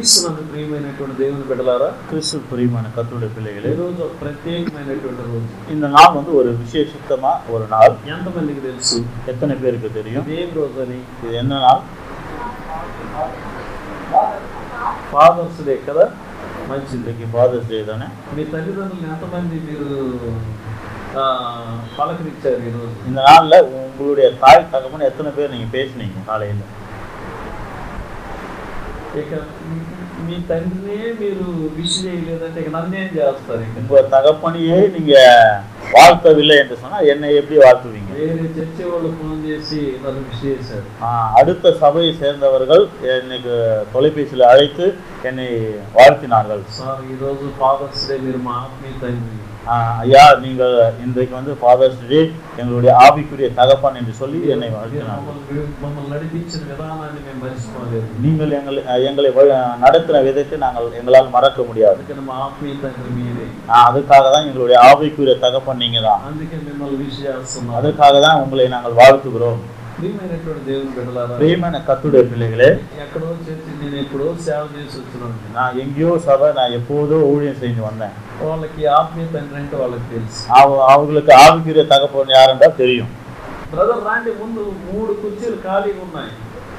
క్రీస్తునందు ప్రియమైనటువంటి దేవుని బిడ్డలారా கிறிஸ்து பிரியமான கத்துடைய பிள்ளைகளே ఈరోజు ఒక ప్రత్యేకమైనటువంటి రోజు இந்த நாள் வந்து ஒரு விசேஷித்தமா ஒரு நாள் ఎంతమందికి తెలుసు எத்தனை பேருக்கு தெரியும் ఇదేం రోజు అని இது என்ன நாள் ఫాదర్స్ డే కదా మంచి இன்றைக்கு ஃபாதர்ஸ் டே தானே మీ తల్లిదండ్రులు ఎంతమంది మీరు ఆ, పలకరించారు ఈరోజు இந்த நாள்ல உங்களுடைய தாய் தகப்பன் எத்தனை பேர் நீங்க பேசுனீங்க காலையில ఇక మీ- మీ తండ్రినే మీరు విష్ చేయలేదంటే ఇక నన్నేం చేస్తారు ఇక உங்க தகப்பனையே நீங்க வாழ்த்தவில்லை என்று சொன்னா என்னை எப்படி வாழ்த்துவீங்க వేరే చర్చి వాళ్ళు ఫోన్ చేసి నన్ను విష్ చేశారు ஆஹ், அடுத்த சபையை சேர்ந்தவர்கள் எனக்கு தொலைபேசியில் அழைத்து என்னை வாழ்த்தினார்கள் సార్ ఈరోజు ఫాదర్స్ డే మీరు మా ఆత్మీయ తండ్రి ஆஹ், ஐயா நீங்கள் இன்றைக்கு வந்து ஃபாதர்ஸ் டே எங்களுடைய ஆவிக்குரிய தகப்பன் என்று சொல்லி என்னை మీరు வாழ்த்தினார்கள் మమ్మల్ని మమ్మల్ని నడిపించిన విధానాన్ని మేము మర్చిపోలేదు நீங்கள் எங்களை எங்களை வழி- நடத்தின விதத்தை நாங்கள் எங்களால் மறக்க முடியாது అందుకని మా ఆత్మీయ తండ్రి మీరే ஆஹ், அதுக்காக தான் எங்களுடைய ஆவிக்குரிய தகப்பன் நீங்க தான் అందుకే మిమ్మల్ని విష్ చేస్తున్నాం அதுக்காக தான் உங்களை நாங்கள் வாழ்த்துகிறோம் ప్రియమైనటువంటి దేవుని బిడ్డలారా பிரியமான கத்துடைய பிள்ளைகளே ఎక్కడో చర్చి నేను ఎప్పుడో సేవ చేసి వచ్చినాను நான் எங்கேயோ சபை நான் எப்போதோ ஊழியம் செஞ்சு வந்தேன் వాళ్ళకి ఆత్మీయ తండ్రి అంటే వాళ్ళకి తెలుసు அவ- அவங்களுக்கு ஆவிக்குரிய தகப்பன் யாருன்றா தெரியும் బ్రదర్ రాండి ముందు మూడు కుర్చీలు ఖాళీగా ఉన్నాయి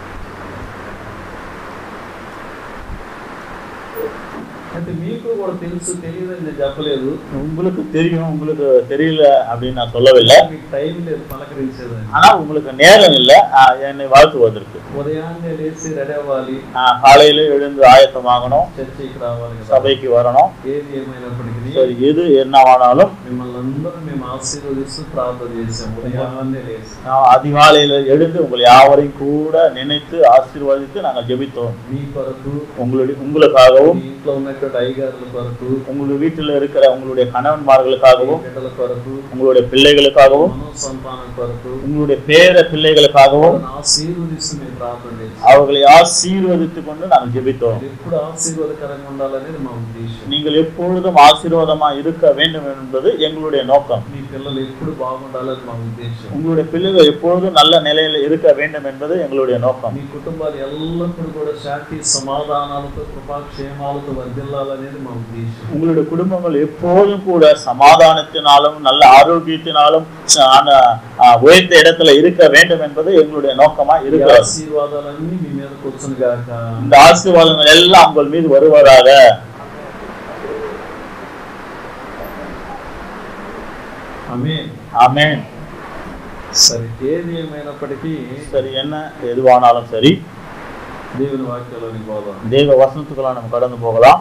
అంటే మీకు కూడా తెలుసు తెలియదని నేను చెప్పలేదు உங்களுக்கு தெரியும் உங்களுக்கு தெரியல அப்படின்னு நான் சொல்லவில்லை మీకు టైం లేదు పలకరించేదని ஆனா உங்களுக்கு நேரம் இல்லை ஆஹ் என்னை வாழ்த்துவதற்கு ఉదయాన్నే లేచి రెడీ అవ్వాలి ஆஹ் காலையில எழுந்து ஆயத்தமாகணும் చర్చికి రావాలి కదా சபைக்கு வரணும் ఏది ఏమైనప్పటికీ சரி எது என்னவானாலும் మిమ్మల్ని అందరూ మేము ఆశీర్వదిస్తూ ప్రార్థన చేసాం ఉదయాన్నే లేచి நான் அதிகாலையில எழுந்து உங்களை யாவரையும் கூட நினைத்து ஆசீர்வதித்து நாங்கள் ஜெபித்தோம் మీ కొరకు உங்களுடைய உங்களுக்காகவும் మీ ఇంట్లో ఉన్నటువంటి అయ్యగారుల కొరకు உங்களுடைய வீட்டில் இருக்கிற உங்களுடைய கணவன்மார்களுக்காகவும் మీ బిడ్డల కొరకు உங்களுடைய பிள்ளைகளுக்காகவும் మనో సంతానం కొరకు உங்களுடைய பேர பிள்ளைகளுக்காகவும் వాళ్ళని ఆశీర్వదిస్తూ మేము ప్రార్థన చేసాం அவர்களை ஆசீர்வதித்துக் கொண்டு நாங்கள் ஜெபித்தோம் ఎప్పుడు ఆశీర్వాదకరంగా ఉండాలనేది మా ఉద్దేశం நீங்கள் எப்பொழுதும் ஆசீர்வாதமா இருக்க வேண்டும் என்பது எங்களுடைய நோக்கம் మీ పిల్లలు ఎప్పుడు బాగుండాలని మా ఉద్దేశం உங்களுடைய பிள்ளைகள் எப்பொழுதும் நல்ல நிலையில இருக்க வேண்டும் என்பது எங்களுடைய நோக்கம் మీ కుటుంబాలు ఎల్లప్పుడూ కూడా శాంతి సమాధానాలతో కృపాక్షేమాలతో వర్ధిల్లాలనేది మా ఉద్దేశం உங்களுடைய குடும்பங்கள் எப்போதும் கூட சமாதானத்தினாலும் நல்ல ஆரோக்கியத்தினாலும் ஆன, ஆ, உயர்ந்த இடத்துல இருக்க வேண்டும் என்பது எங்களுடைய நோக்கமா ఈ இருக்கிறது ఆశీర్వాదాలన్నీ మీ మీద కూర్చుని గాక இந்த ஆசீர்வாதங்கள் எல்லாம் உங்கள் மீது வருவதாக ఆమె ஆமென் సరే ఏది ఏమైనప్పటికీ சரி என்ன எதுவானாலும் சரி దేవుని వాక్యంలోని పోదాం தேவ வசனத்துக்கெல்லாம் நம்ம கடந்து போகலாம்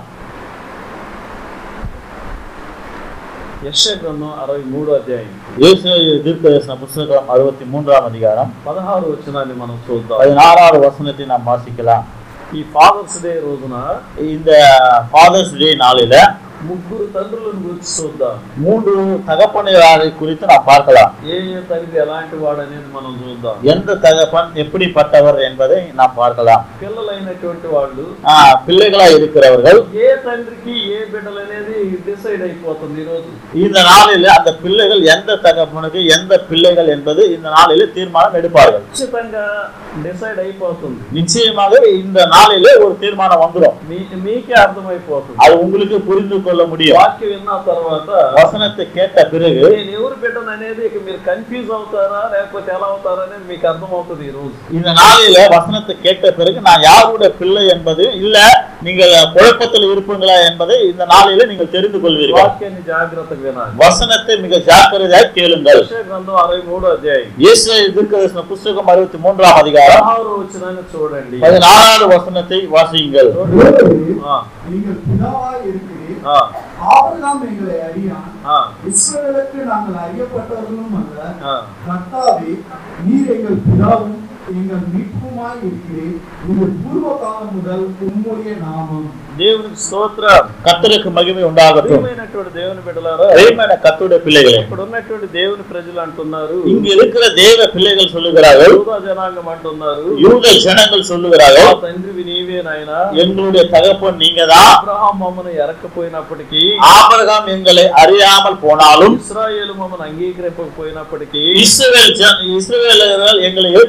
యశ గ్రంథం అరవై మూడో అధ్యాయం இயேசு தீர்க்கதரிசன புஸ்தகம் அறுபத்தி மூன்றாம் அதிகாரம் పదహారు వచనాన్ని మనం చూద్దాం பதினாறாவது வசனத்தை நாம் வாசிக்கலாம் ఈ ఫాదర్స్ డే రోజున இந்த ஃபாதர்ஸ் டே நாளில ముగ్గురు తండ్రులను గురించి చూద్దాం மூன்று தகப்பனையாரை குறித்து நாம் பார்க்கலாம் ఏ ఏ తండ్రి ఎలాంటి వాడు అనేది మనం చూద్దాం எந்த தகப்பன் எப்படிப்பட்டவர் என்பதை நாம் பார்க்கலாம் పిల్లలైనటువంటి వాళ్ళు ஆஹ், பிள்ளைகளா இருக்கிறவர்கள் ఏ తండ్రికి ఏ బిడ్డలు అనేది డిసైడ్ అయిపోతుంది ఈరోజు இந்த நாளில் அந்த பிள்ளைகள் எந்த தகப்பனுக்கு எந்த பிள்ளைகள் என்பது இந்த நாளில் தீர்மானம் எடுப்பார்கள் ఖచ్చితంగా డిసైడ్ అయిపోతుంది நிச்சயமாக இந்த நாளிலே ஒரு தீர்மானம் வந்துடும் మీ మీకే అర్థమైపోతుంది அது உங்களுக்கு புரிந்து கொள்ள முடியும் వాక్యం విన్న తర్వాత வசனத்தை கேட்ட பிறகு నేను ఎవరు బిడ్డను అనేది ఇక మీరు కన్ఫ్యూజ్ అవుతారా లేకపోతే ఎలా అవుతారా అనేది మీకు అర్థమవుతుంది ఈ రోజు இந்த நாளில வசனத்தை கேட்ட பிறகு நான் யாருடைய பிள்ளை என்பது இல்ல நீங்கள் குழப்பத்தில் இருப்பீங்களா என்பதை இந்த நாளில நீங்கள் தெரிந்து கொள்வீர்கள் వాక్యాన్ని జాగ్రత్తగా వినాలి வசனத்தை மிக ஜாக்கிரதையாக கேளுங்கள் యెషయా గ్రంథం అరవై మూడో అధ్యాయం இயேசு தீர்க்கதரிசன புஸ்தகம் அறுபத்தி மூன்றாம் அதிகாரம் పదహారు వచ్చినాన్ని చూడండి பதினாறாவது வசனத்தை வாசியுங்கள் ఆ, நீங்கள் பிதாவாய் இருக்கிறீர் ఆ, ஆபிரகாம் எங்களை அறியான் ఆ, இஸ்ரவேலுக்கு நாங்கள் அறியப்பட்டவர்களும் அல்ல ఆ. கர்த்தாவே நீர் எங்கள் பிதாவும் எங்கள் மீட்புமாய் இருக்கிறீர் இது பூர்வ காலம் முதல் உம்முடைய நாமம் దేవునికి స్తోత్రం கர்த்தருக்கு மகிமை உண்டாகட்டும் ప్రియమైనటువంటి దేవుని బిడ్డలారా பிரியமான கர்த்தருடைய பிள்ளைகளே ఇక్కడ ఉన్నటువంటి దేవుని ప్రజలు అంటున్నారు இங்க இருக்கிற தேவ பிள்ளைகள் சொல்லுகிறார்கள் యూదా జనాంగం అంటున్నారు யூத ஜனங்கள் మా சொல்லுகிறார்கள் తండ్రివి నీవే నాయనా எங்களுடைய தகப்பன் நீங்க தான் అబ్రహాం మమ్మను ఎరకపోయినప్పటికీ ஆபிரகாம் எங்களை அறியாமல் போனாலும் ఇస్రాయేలు మమ్మను అంగీకరింపకపోయినప్పటికీ இஸ்ரவேல் ஜ- இஸ்ரவேலர்கள் எங்களை ஏற்றுக்கொள்ளாமல்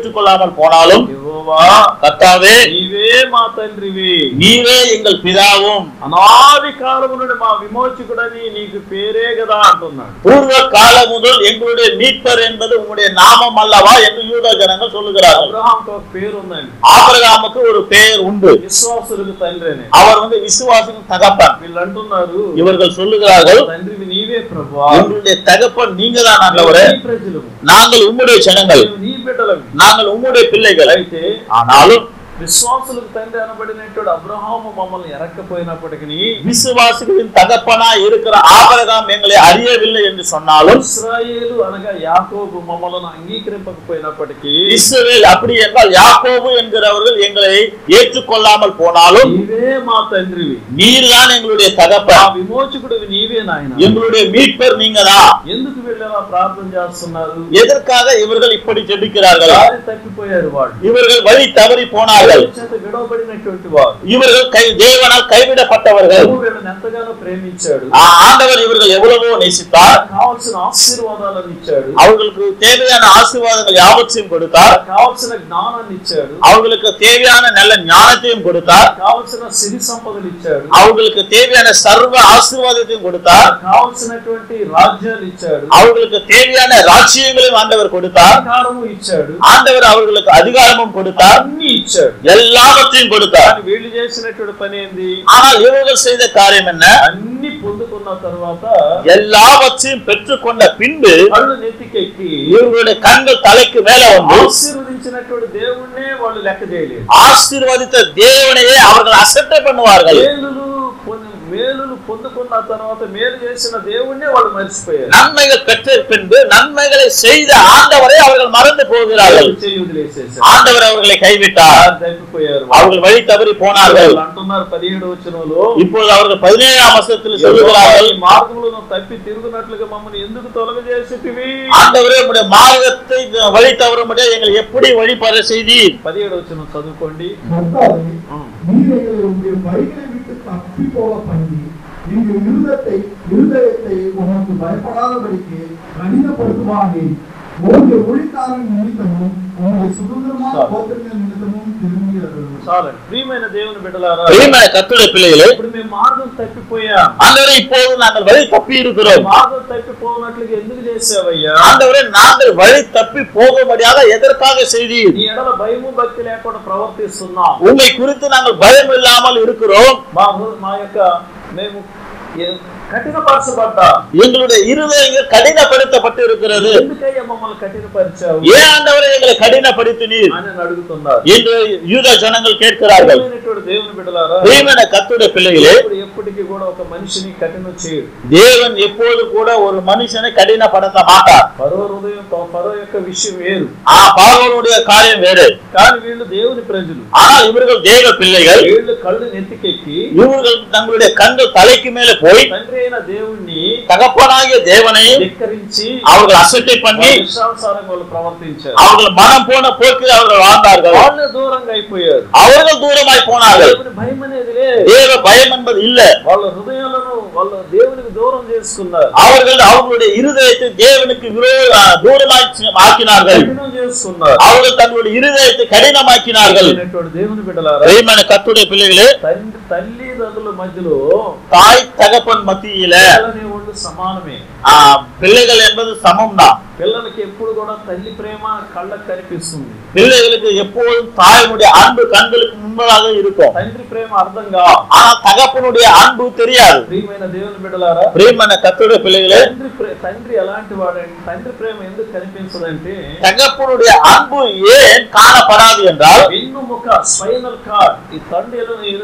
கொள்ளாமல் போனாலும் యెహోవా கர்த்தாவே నీవే మా తండ్రివి நீரே எங்கள் பிதாவும் అనాది కాలము నుండి మా విమోచకుడని నీకు పేరే కదా అంటున్నాడు பூர்வ காலம் முதல் எங்களுடைய மீட்பர் என்பது உங்களுடைய நாமம் அல்லவா என்று யூத ஜனங்கள் சொல்லுகிறார்கள் అబ్రహాంకి ఒక పేరు ఉందండి ஆபிரகாமுக்கு ஒரு பெயர் உண்டு విశ్వాసులకు తండ్రి అని அவர் வந்து விசுவாசின் தகப்பன் వీళ్ళు అంటున్నారు இவர்கள் சொல்லுகிறார்கள் తండ్రివి నీవే ప్రభా எங்களுடைய தகப்பன் நீங்க தான் ஆண்டவரே నీ ప్రజలు நாங்கள் உம்முடைய ஜனங்கள் నీ బిడ్డలవి நாங்கள் உம்முடைய பிள்ளைகள் అయితే ஆனாலும் విశ్వాసులకు తండ్రి అనబడినటువంటి అబ్రహాము మమ్మల్ని ఎరక్కపోయినప్పటికీ விசுவாசிகளின் தகப்பனா இருக்கிற ஆபரகாம் எங்களை அறியவில்லை என்று சொன்னாலும் ఇస్రాయేలు అనగా యాకోబు మమ్మల్ని అంగీకరింపకపోయినప్పటికీ இஸ்ரவேல் அப்படி என்றால் யாக்கோபு என்கிறவர்கள் எங்களை ஏற்றுக்கொள்ளாமல் போனாலும் నీవే మా తండ్రివి நீர்தான் எங்களுடைய మా தகப்பன் విమోచకుడివి నీవే నాయన எங்களுடைய மீட்பர் நீங்கதான் ఎందుకు వీళ్ళలా ప్రార్థన చేస్తున్నారు எதற்காக இவர்கள் இப்படி ஜெபிக்கிறார்கள் దారి తప్పిపోయారు వాళ్ళు இவர்கள் வழி தவறி போனார்கள் చేత విడవబడినటువంటి వారు இவர்கள் கை தேவனால் கைவிடப்பட்டவர்கள் ప్రభు వీళ్ళని ఎంతగానో ప్రేమించాడు ஆ, ஆண்டவர் இவர்கள் எவ்வளவோ நேசித்தார் కావాల్సిన ఆశీర్వాదాలను ఇచ్చాడు அவர்களுக்கு தேவையான ஆசீர்வாதங்கள் யாவற்றையும் கொடுத்தார் కావాల్సిన జ్ఞానాన్ని ఇచ్చాడు அவர்களுக்கு தேவையான நல்ல ஞானத்தையும் கொடுத்தார் కావలసిన సిరి సంపదలు ఇచ్చాడు அவர்களுக்கு தேவையான சர்வ ஆசீர்வாதத்தையும் கொடுத்தார் కావలసినటువంటి రాజ్యాలు ఇచ్చాడు அவர்களுக்கு தேவையான ராஜ்யங்களையும் ஆண்டவர் கொடுத்தார் అధికారము ఇచ్చాడు ஆண்டவர் அவர்களுக்கு அதிகாரமும் கொடுத்தார் అన్ని ఇచ్చాడు எல்லாவற்றையும் கொடுத்தார் కానీ వీళ్ళు చేసినటువంటి పని ఏంది ஆனால் இவர்கள் செய்த காரியம் என்ன అన్ని పొందుకున్న తర్వాత எல்லாவற்றையும் பெற்றுக்கொண்ட பின்பு కళ్ళు నెత్తికెక్కి இவர்களுடைய கண்கள் தலைக்கு மேல வந்து ఆశీర్వదించినటువంటి దేవుణ్ణే వాళ్ళు లెక్క చేయలేదు ஆசீர்வதித்த தேவனையே அவர்கள் அசட்டை பண்ணுவார்கள் మేలులు పొంది మేలులు పొందుకున్న తర్వాత మేలు చేసిన దేవుణ్ణే వాళ్ళు మర్చిపోయారు நன்மைகள் பெற்ற பின்பு நன்மைகளை செய்த ஆண்டவரை அவர்கள் மறந்து போகிறார்கள் చేయి వదిలేసేసారు ஆண்டவர் அவர்களை கைவிட்டார் తప్పిపోయారు அவர்கள் வழி தவறி போனார்கள் వాళ్ళు అంటున్నారు పదిహేడు వచనంలో இப்பொழுது அவர்கள் பதினேழாம் வருஷத்தில் சொல்லுகிறார்கள் ఈ మార్గంలో నువ్వు తప్పి తిరుగునట్లుగా మమ్మల్ని ఎందుకు తొలగజేసితివి ஆண்டவரே உடைய மார்க்கத்தை வழி தவறும்படியா எங்களை எப்படி வழிபட செய்தி పదిహేడు వచనం చదువుకోండి கர்த்தாவே ఉం. நீர் எங்களை உங்களுடைய வழிகளை விட்டு தப்பி போக பண்ணி எங்கள் இருதத்தை இருதயத்தை உனக்கு பயப்படாதபடிக்கு கடினப்படுத்துவானே உங்களுடைய ஒளிக்காரன் நிமித்தமும் உங்களுடைய சுதந்திரமான சார். கோத்திரங்கள் நிமித்தமும் திரும்பி அருளும். చాలండి ప్రియమైన దేవుని బిడ్డలారా பிரியமான கத்துடைய பிள்ளைகளே ఇప్పుడు మేము మార్గం తప్పిపోయాం ஆண்டவரே இப்போது நாங்கள் வழி தப்பி இருக்கிறோம் మార్గం తప్పిపోనట్లుగా ఎందుకు చేసావయ్యా ஆண்டவரே நாங்கள் வழி தப்பி போகும்படியாக எதற்காக செய்தீர் నీ ఎడల భయము భక్తి లేకుండా ప్రవర్తిస్తున్నాం உண்மை குறித்து நாங்கள் பயம் இல்லாமல் இருக்கிறோம் మా హృ- మా యొక్క మేము ఏ- కఠినపరచబడ్డా எங்களுடைய இருதயங்கள் கடினப்படுத்தப்பட்டு இருக்கிறது ఎందుకయ్యా మమ్మల్ని కఠినపరిచావు ஏன் ஆண்டவரே எங்களை கடினப்படுத்தினீர் అని అడుగుతున్నారు என்று யூத ஜனங்கள் கேட்கிறார்கள் ప్రియమైనటువంటి దేవుని బిడ్డలారా பிரியமான கத்துடைய பிள்ளைகளே దేవుడు ఎప్పటికీ కూడా ఒక మనిషిని కఠినం చేయడు தேவன் எப்போது கூட ஒரு மனுஷனை கடினப்படுத்த மாட்டார் పరో హృదయం తో- పరో యొక్క విషయం వేరు ஆ பார்வனுடைய காரியம் வேறு కానీ వీళ్ళు దేవుని ప్రజలు ஆனால் இவர்கள் தேவ பிள்ளைகள் వీళ్ళు కళ్ళు నెత్తికెక్కి இவர்கள் தங்களுடைய கண்கள் தலைக்கு மேலே போய் తండ్రి అయిన దేవుణ్ణి தகப்பனாகிய தேவனை ధిక్కరించి அவர்கள் அசட்டை பண்ணி వాళ్ళ ఇష్టానుసారంగా వాళ్ళు ప్రవర్తించారు அவர்கள் மனம் போன போக்கில் அவர்கள் வாழ்ந்தார்கள் వాళ్ళే దూరంగా అయిపోయారు அவர்கள் தூரமாய் போனார்கள் దేవుని భయం అనేదిలే தேவ பயம் என்பது இல்ல వాళ్ళ హృదయాలను వాళ్ళ దేవునికి దూరం చేసుకున్నారు அவர்கள் அவர்களுடைய இருதயத்தை தேவனுக்கு விரோத தூரமாய் ஆக்கினார்கள் కఠినం చేసుకున్నారు அவர்கள் தங்களுடைய இருதயத்தை கடினமாக்கினார்கள் అయినటువంటి దేవుని బిడ్డలారా பிரியமான கத்துடைய பிள்ளைகளே తండ్రి తల్లిదండ్రుల మధ్యలో தாய் தகப்பன் மத்தியில పిల్లలనే వాళ్ళు సమానమే ஆ, பிள்ளைகள் என்பது சமம் தான் పిల్లలకి ఎప్పుడు కూడా తల్లి ప్రేమ కళ్ళకు కనిపిస్తుంది பிள்ளைகளுக்கு எப்போதும் தாயினுடைய அன்பு கண்களுக்கு முன்பதாக இருக்கும் తండ్రి ప్రేమ అర్థంగా ஆனா தகப்பனுடைய அன்பு தெரியாது ప్రియమైన దేవుని బిడ్డలారా பிரியமான கத்துடைய பிள்ளைகளே తండ్రి ప్రే- తండ్రి ఎలాంటి వాడండి తండ్రి ప్రేమ ఎందుకు కనిపించదంటే தகப்பனுடைய அன்பு ஏன் காணப்படாது என்றால் వెన్నుముక స్పైనల్ కార్డ్ ఈ తండ్రి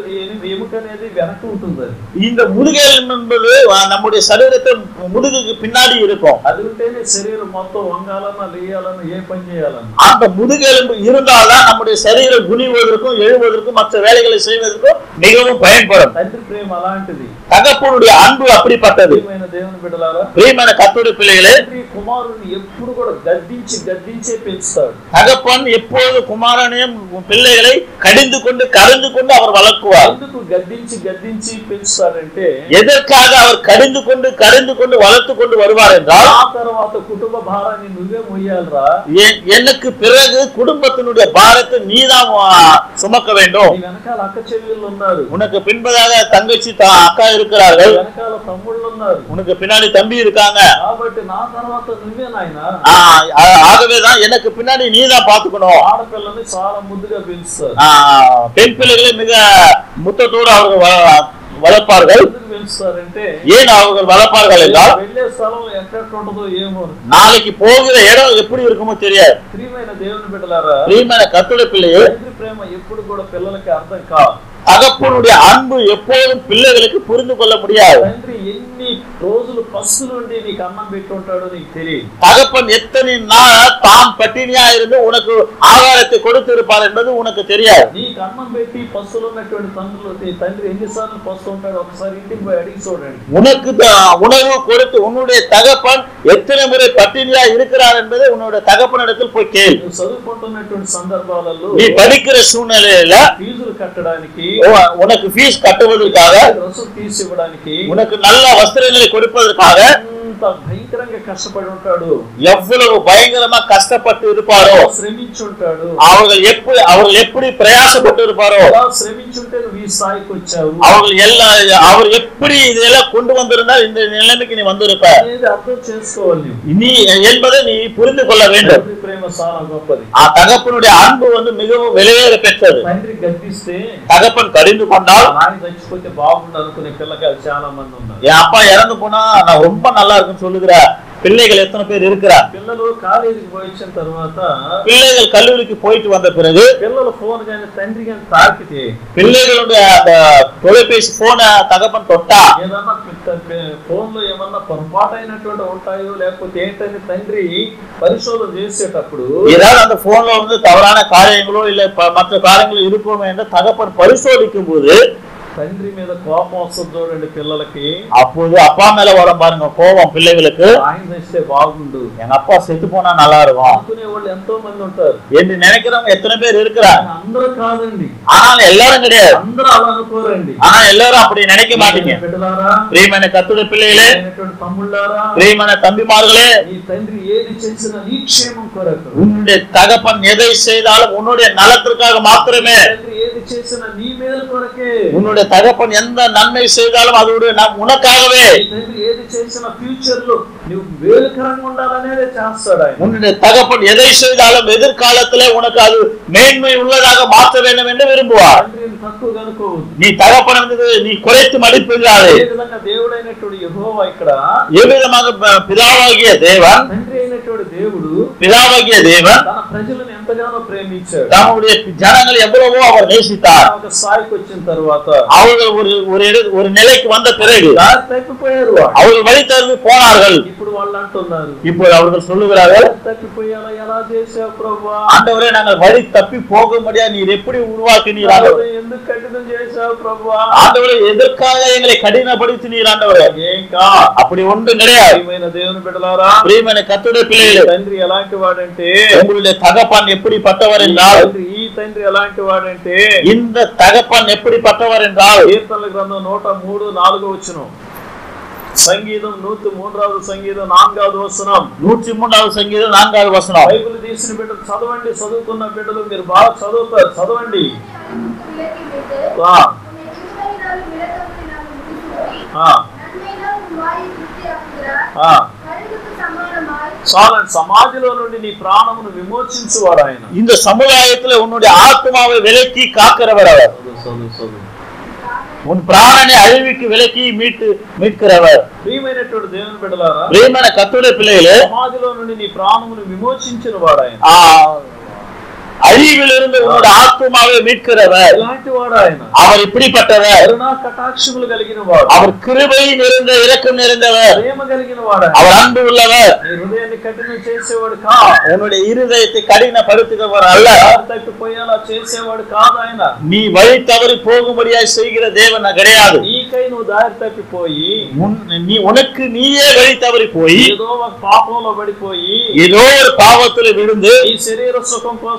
ఎముక అనేది వెనక ఉంటుంది అది. இந்த முதுகெலும்பு என்பது ஆ, நம்முடைய சரீரத்தை முதுகுக்கு பின்னாடி இருக்கும் అది ఉంటేనే శరీరం మొత్తం వంగాలన్నా లేయాలన్నా ఏ పని చేయాలన్నా அந்த முதுகெலும்பு இருந்தால்தான் நம்முடைய சரீரம் குனிவதற்கும் எழுவதற்கும் மற்ற வேலைகளை செய்வதற்கும் மிகவும் பயன்படும் తండ్రి ప్రేమ అలాంటిది தகப்பனுடைய அன்பு அப்படிப்பட்டது ప్రియమైన దేవుని బిడ్డలారా பிரியமான கத்துடைய பிள்ளைகளே తండ్రి కుమారుని ఎప్పుడు కూడా గద్దించి గద్దించే పెంచుతాడు தகப்பன் எப்போது குமாரனையும் பிள்ளைகளை கடிந்து கொண்டு கலந்து கொண்டு அவர் வளர்க்குவார் ఎందుకు గద్దించి గద్దించి పెంచుతాడంటే எதற்காக அவர் கடிந்து கொண்டு அறிந்து கொண்டு வளர்த்து கொண்டு வருவார் என்றால் ఆ తర్వాత కుటుంబ భారాన్ని నువ్వే మొయ్యాలిరా எ- எனக்கு பிறகு குடும்பத்தினுடைய பாரத்தை நீதான் வா- சுமக்க வேண்டும் నీ వెనకాల అక్క చెల్లెళ్ళు ఉన్నారు உனக்கு பின்பதாக தங்கச்சி த- அக்கா இருக்கிறார்கள் వెనకాల తమ్ముళ్ళు ఉన్నారు உனக்கு பின்னாடி தம்பி இருக்காங்க కాబట్టి నా తర్వాత నువ్వే నాయన ஆ, ஆ- ஆகவேதான் எனக்கு பின்னாடி நீதான் பாத்துக்கணும் ఆడపిల్లని చాలా ముద్దుగా పెంచుతారు ஆ, பெண் பிள்ளைகளை மிக முத்தத்தோடு அவர்கள் வ- வளர்ப்பார்கள் ఎందుకు పెంచుతారంటే ஏன் அவர்கள் வளர்ப்பார்கள் என்றால் వెళ్ళే స్థలం ఎక్కడెక్కడ ఉంటుందో ఏమో நாளைக்கு போகிற இடம் எப்படி இருக்குமோ தெரியாது ప్రియమైన దేవుని బిడ్డలారా பிரியமான கத்துடைய பிள்ளையே తండ్రి ప్రేమ ఎప్పుడు కూడా పిల్లలకి అర్థం కాదు தகப்பனுடைய அன்பு எப்போதும் பிள்ளைகளுக்கு புரிந்து கொள்ள முடியாது తండ్రి ఎన్ని రోజులు పస్సు నుండి నీకు అన్నం పెట్టి ఉంటాడో నీకు తెలియదు தகப்பன் எத்தனை நாள் தான் பட்டினியா இருந்து உனக்கு ஆகாரத்தை கொடுத்திருப்பார் என்பது உனக்கு தெரியாது నీకు అన్నం పెట్టి పస్సులు ఉన్నటువంటి తండ్రులు నీ తండ్రి ఎన్నిసార్లు పస్తు ఉంటాడో ఒకసారి ఇంటికి పోయి అడిగి చూడండి உனக்கு த- உணவு கொடுத்து உன்னுடைய தகப்பன் எத்தனை முறை பட்டினியா இருக்கிறார் என்பதை உன்னுடைய தகப்பனிடத்தில் போய் கேள் నువ్వు చదువుకుంటున్నటువంటి సందర్భాలలో நீ படிக்கிற சூழ்நிலையில ఫీజులు కట్టడానికి உ- உனக்கு ஃபீஸ் கட்டுவதற்காக డ్రెస్సులు తీసి ఇవ్వడానికి உனக்கு நல்ல வஸ்திரங்களை கொடுப்பதற்காக ఎంత భయంకరంగా కష్టపడి ఉంటాడు எவ்வளவு பயங்கரமா கஷ்டப்பட்டு இருப்பாரோ శ్రమించి ఉంటాడు அவர்கள் எப்படி அவர்கள் எப்படி பிரயாசப்பட்டு இருப்பாரோ అలా శ్రమించుంటే నువ్వు ఈ స్థాయికి వచ్చావు அவர்கள் எல்லா அவர் எப்படி இதெல்லாம் கொண்டு வந்திருந்தால் இந்த நிலைமைக்கு நீ வந்திருப்ப అనేది అర్థం చేసుకోవాలి నువ్వు நீ என்பதை நீ புரிந்து கொள்ள வேண்டும் తండ్రి ప్రేమ చాలా గొప్పది ஆ தகப்பனுடைய அன்பு வந்து மிகவும் விலையேற பெற்றது తండ్రి గర్భిస్తే தகப்பன் கடிந்து கொண்டால் నాయన చచ్చిపోతే బాగుండు అనుకునే పిల్లకాయలు చాలా మంది ఉన్నారు என் அப்பா இறந்து போனா நான் ரொம்ப நல்லா இருக்குன்னு சொல்லுகிற பிள்ளைகள் எத்தனை பேர் இருக்கிறார் పిల్లలు కాలేజీకి పోయి వచ్చిన తర్వాత பிள்ளைகள் கல்லூரிக்கு போயிட்டு வந்த பிறகு పిల్లలు ఫోన్ కానీ తండ్రి కానీ తాకితే பிள்ளைகளுடைய அந்த தொலைபேசி போனை தகப்பன் தொட்டா ఏదన్నా ఫోన్ లో ఏమన్నా పొరపాటైనటువంటి ఉంటాయో లేకపోతే ఏంటని తండ్రి పరిశోధన చేసేటప్పుడు ஏதாவது அந்த போன்ல வந்து தவறான காரியங்களோ இல்ல ப- மற்ற காரியங்களோ இருக்குமோ என்று தகப்பன் பரிசோதிக்கும் போது తండ్రి మీద కోపం వస్తుంది చూడండి పిల్లలకి அப்போது அப்பா மேல வரும் பாருங்க கோபம் பிள்ளைகளுக்கு ఆయన తెస్తే బాగుండు எங்க அப்பா செத்து போனா நல்லா இருக்கும் అనుకునే వాళ్ళు ఎంతో మంది ఉంటారు என்று நினைக்கிறவங்க எத்தனை பேர் இருக்கிறார் కానీ అందరూ కాదండి ஆனால் எல்லாரும் கிடையாது అందరూ అలా అనుకోరండి ஆனா எல்லாரும் அப்படி நினைக்க மாட்டீங்க బిడ్డలారా பிரியமான கத்துடைய பிள்ளைகளே అయినటువంటి తమ్ముళ్ళారా பிரியமான தம்பிமார்களே నీ తండ్రి ఏది చేసిన నీ క్షేమం కొరకు உன்னுடைய தகப்பன் எதை செய்தாலும் உன்னுடைய நலத்திற்காக மாத்திரமே తండ్రి ఏది చేసిన నీ మేలు కొరకే உன்னுடைய தகப்பன் எந்த நன்மை செய்தாலும் அதோடைய நம் உனக்காகவே నీ తండ్రి ఏది చేసిన ఫ్యూచర్ లో నువ్వు వేలుకరంగా ఉండాలనేదే చేస్తాడు ఆయన உன்னுடைய தகப்பன் எதை செய்தாலும் எதிர்காலத்திலே உனக்கு அது மேன்மை உள்ளதாக மாற்ற வேண்டும் என்று விரும்புவார் తండ్రిని తక్కువ కనుకోవద్దు நீ தகப்பன் வந்து நீ குறைத்து மதிப்பில்லாதே అదే విధంగా దేవుడైనటువంటి యెహోవా ఇక్కడ எவ்விதமாக ப- பிதாவாகிய தேவன் తండ్రి అయినటువంటి దేవుడు பிதாவாகிய தேவன் తన ప్రజలను ఎంతగానో ప్రేమించాడు தம்முடைய ஜனங்கள் எவ்வளவோ அவர் நேசித்தார் ఒక స్థాయికి వచ్చిన తర్వాత அவர்கள் ஒரு ஒரு இட- ஒரு நிலைக்கு வந்த பிறகு దారి తప్పిపోయారు వాళ్ళు. அவர்கள் வழி தருவி போனார்கள் ఇప్పుడు వాళ్ళు అంటున్నారు இப்போது அவர்கள் சொல்லுகிறார்கள் దారి తప్పిపోయాలా ఎలా చేసావు ప్రభా ஆண்டவரே நாங்கள் வழி தப்பி போக முடியாது நீர் எப்படி உருவாக்கினீர் ஆண்டவரே ఎందుకు కఠినం చేసావు ప్రభా ஆண்டவரே எதற்காக எங்களை கடினப்படுத்தினீர் ஆண்டவரே ఏం కా அப்படி ஒன்று கிடையாது ప్రియమైన దేవుని బిడ్డలారా பிரியமான கத்துடைய பிள்ளைகளே తండ్రి ఎలాంటి వాడంటే உங்களுடைய தகப்பன் எப்படிப்பட்டவர் என்றால் తండ్రి ఈ తండ్రి ఎలాంటి వాడంటే இந்த தகப்பன் எப்படிப்பட்டவர் என்றால் కీర్తనల గ్రంథం నూట మూడు నాలుగు వచ్చును సంగీతం నూతి మూడవది సంగీతం నాలుగవది వస్తున్నాం நூற்றி மூன்றாவது சங்கீதம் நான்காவது வசனம் బైబిల్ తీసిన బిడ్డలు చదవండి చదువుకున్న బిడ్డలు మీరు బాగా చదువుతారు చదవండి ఆ, ఆ, ఆ. చాలండి సమాధిలో నుండి నీ ప్రాణమును విమోచించువాడు ఆయన இந்த சமுதாயத்துல உன்னுடைய ஆத்மாவை விலக்கி காக்கிறவர் அவர் చదువు చదువు చదువు உன் பிராணனை அழிவுக்கு விலக்கி மீட்டு மீட்கிறவர் ప్రియమైనటువంటి దేవుని బిడ్డలారా பிரியமான கத்துடைய பிள்ளைகளே సమాధిలో నుండి నీ ప్రాణమును విమోచించిన వాడు ఆయన ஆ, அழிவிலிருந்து உன்னுடைய ஆத்மாவை மீட்கிறவர் ఎలాంటి వాడు ఆయన அவர் இப்படிப்பட்டவர் కరుణా కటాక్షములు కలిగిన వాడు அவர் கிருபை நிறைந்த இரக்கம் நிறைந்தவர் ప్రేమ కలిగిన వాడు ఆయన. அவர் அன்பு உள்ளவர் నీ హృదయాన్ని కఠినం చేసేవాడు కా உன்னுடைய இருதயத்தை கடினப்படுத்துகிறவர் அல்ல దారి తప్పిపోయేలా చేసేవాడు కాదు ఆయన நீ வழி தவறி போகும்படியாய் செய்கிற தேவன் கிடையாது నీకై నువ్వు దారి తప్పిపోయి உன்- நீ உனக்கு நீயே வழி தவறி போய் ఏదో ఒక పాపంలో పడిపోయి ஏதோ ஒரு பாவத்துல விழுந்து ఈ శరీర సుఖం కోసం నువ్వు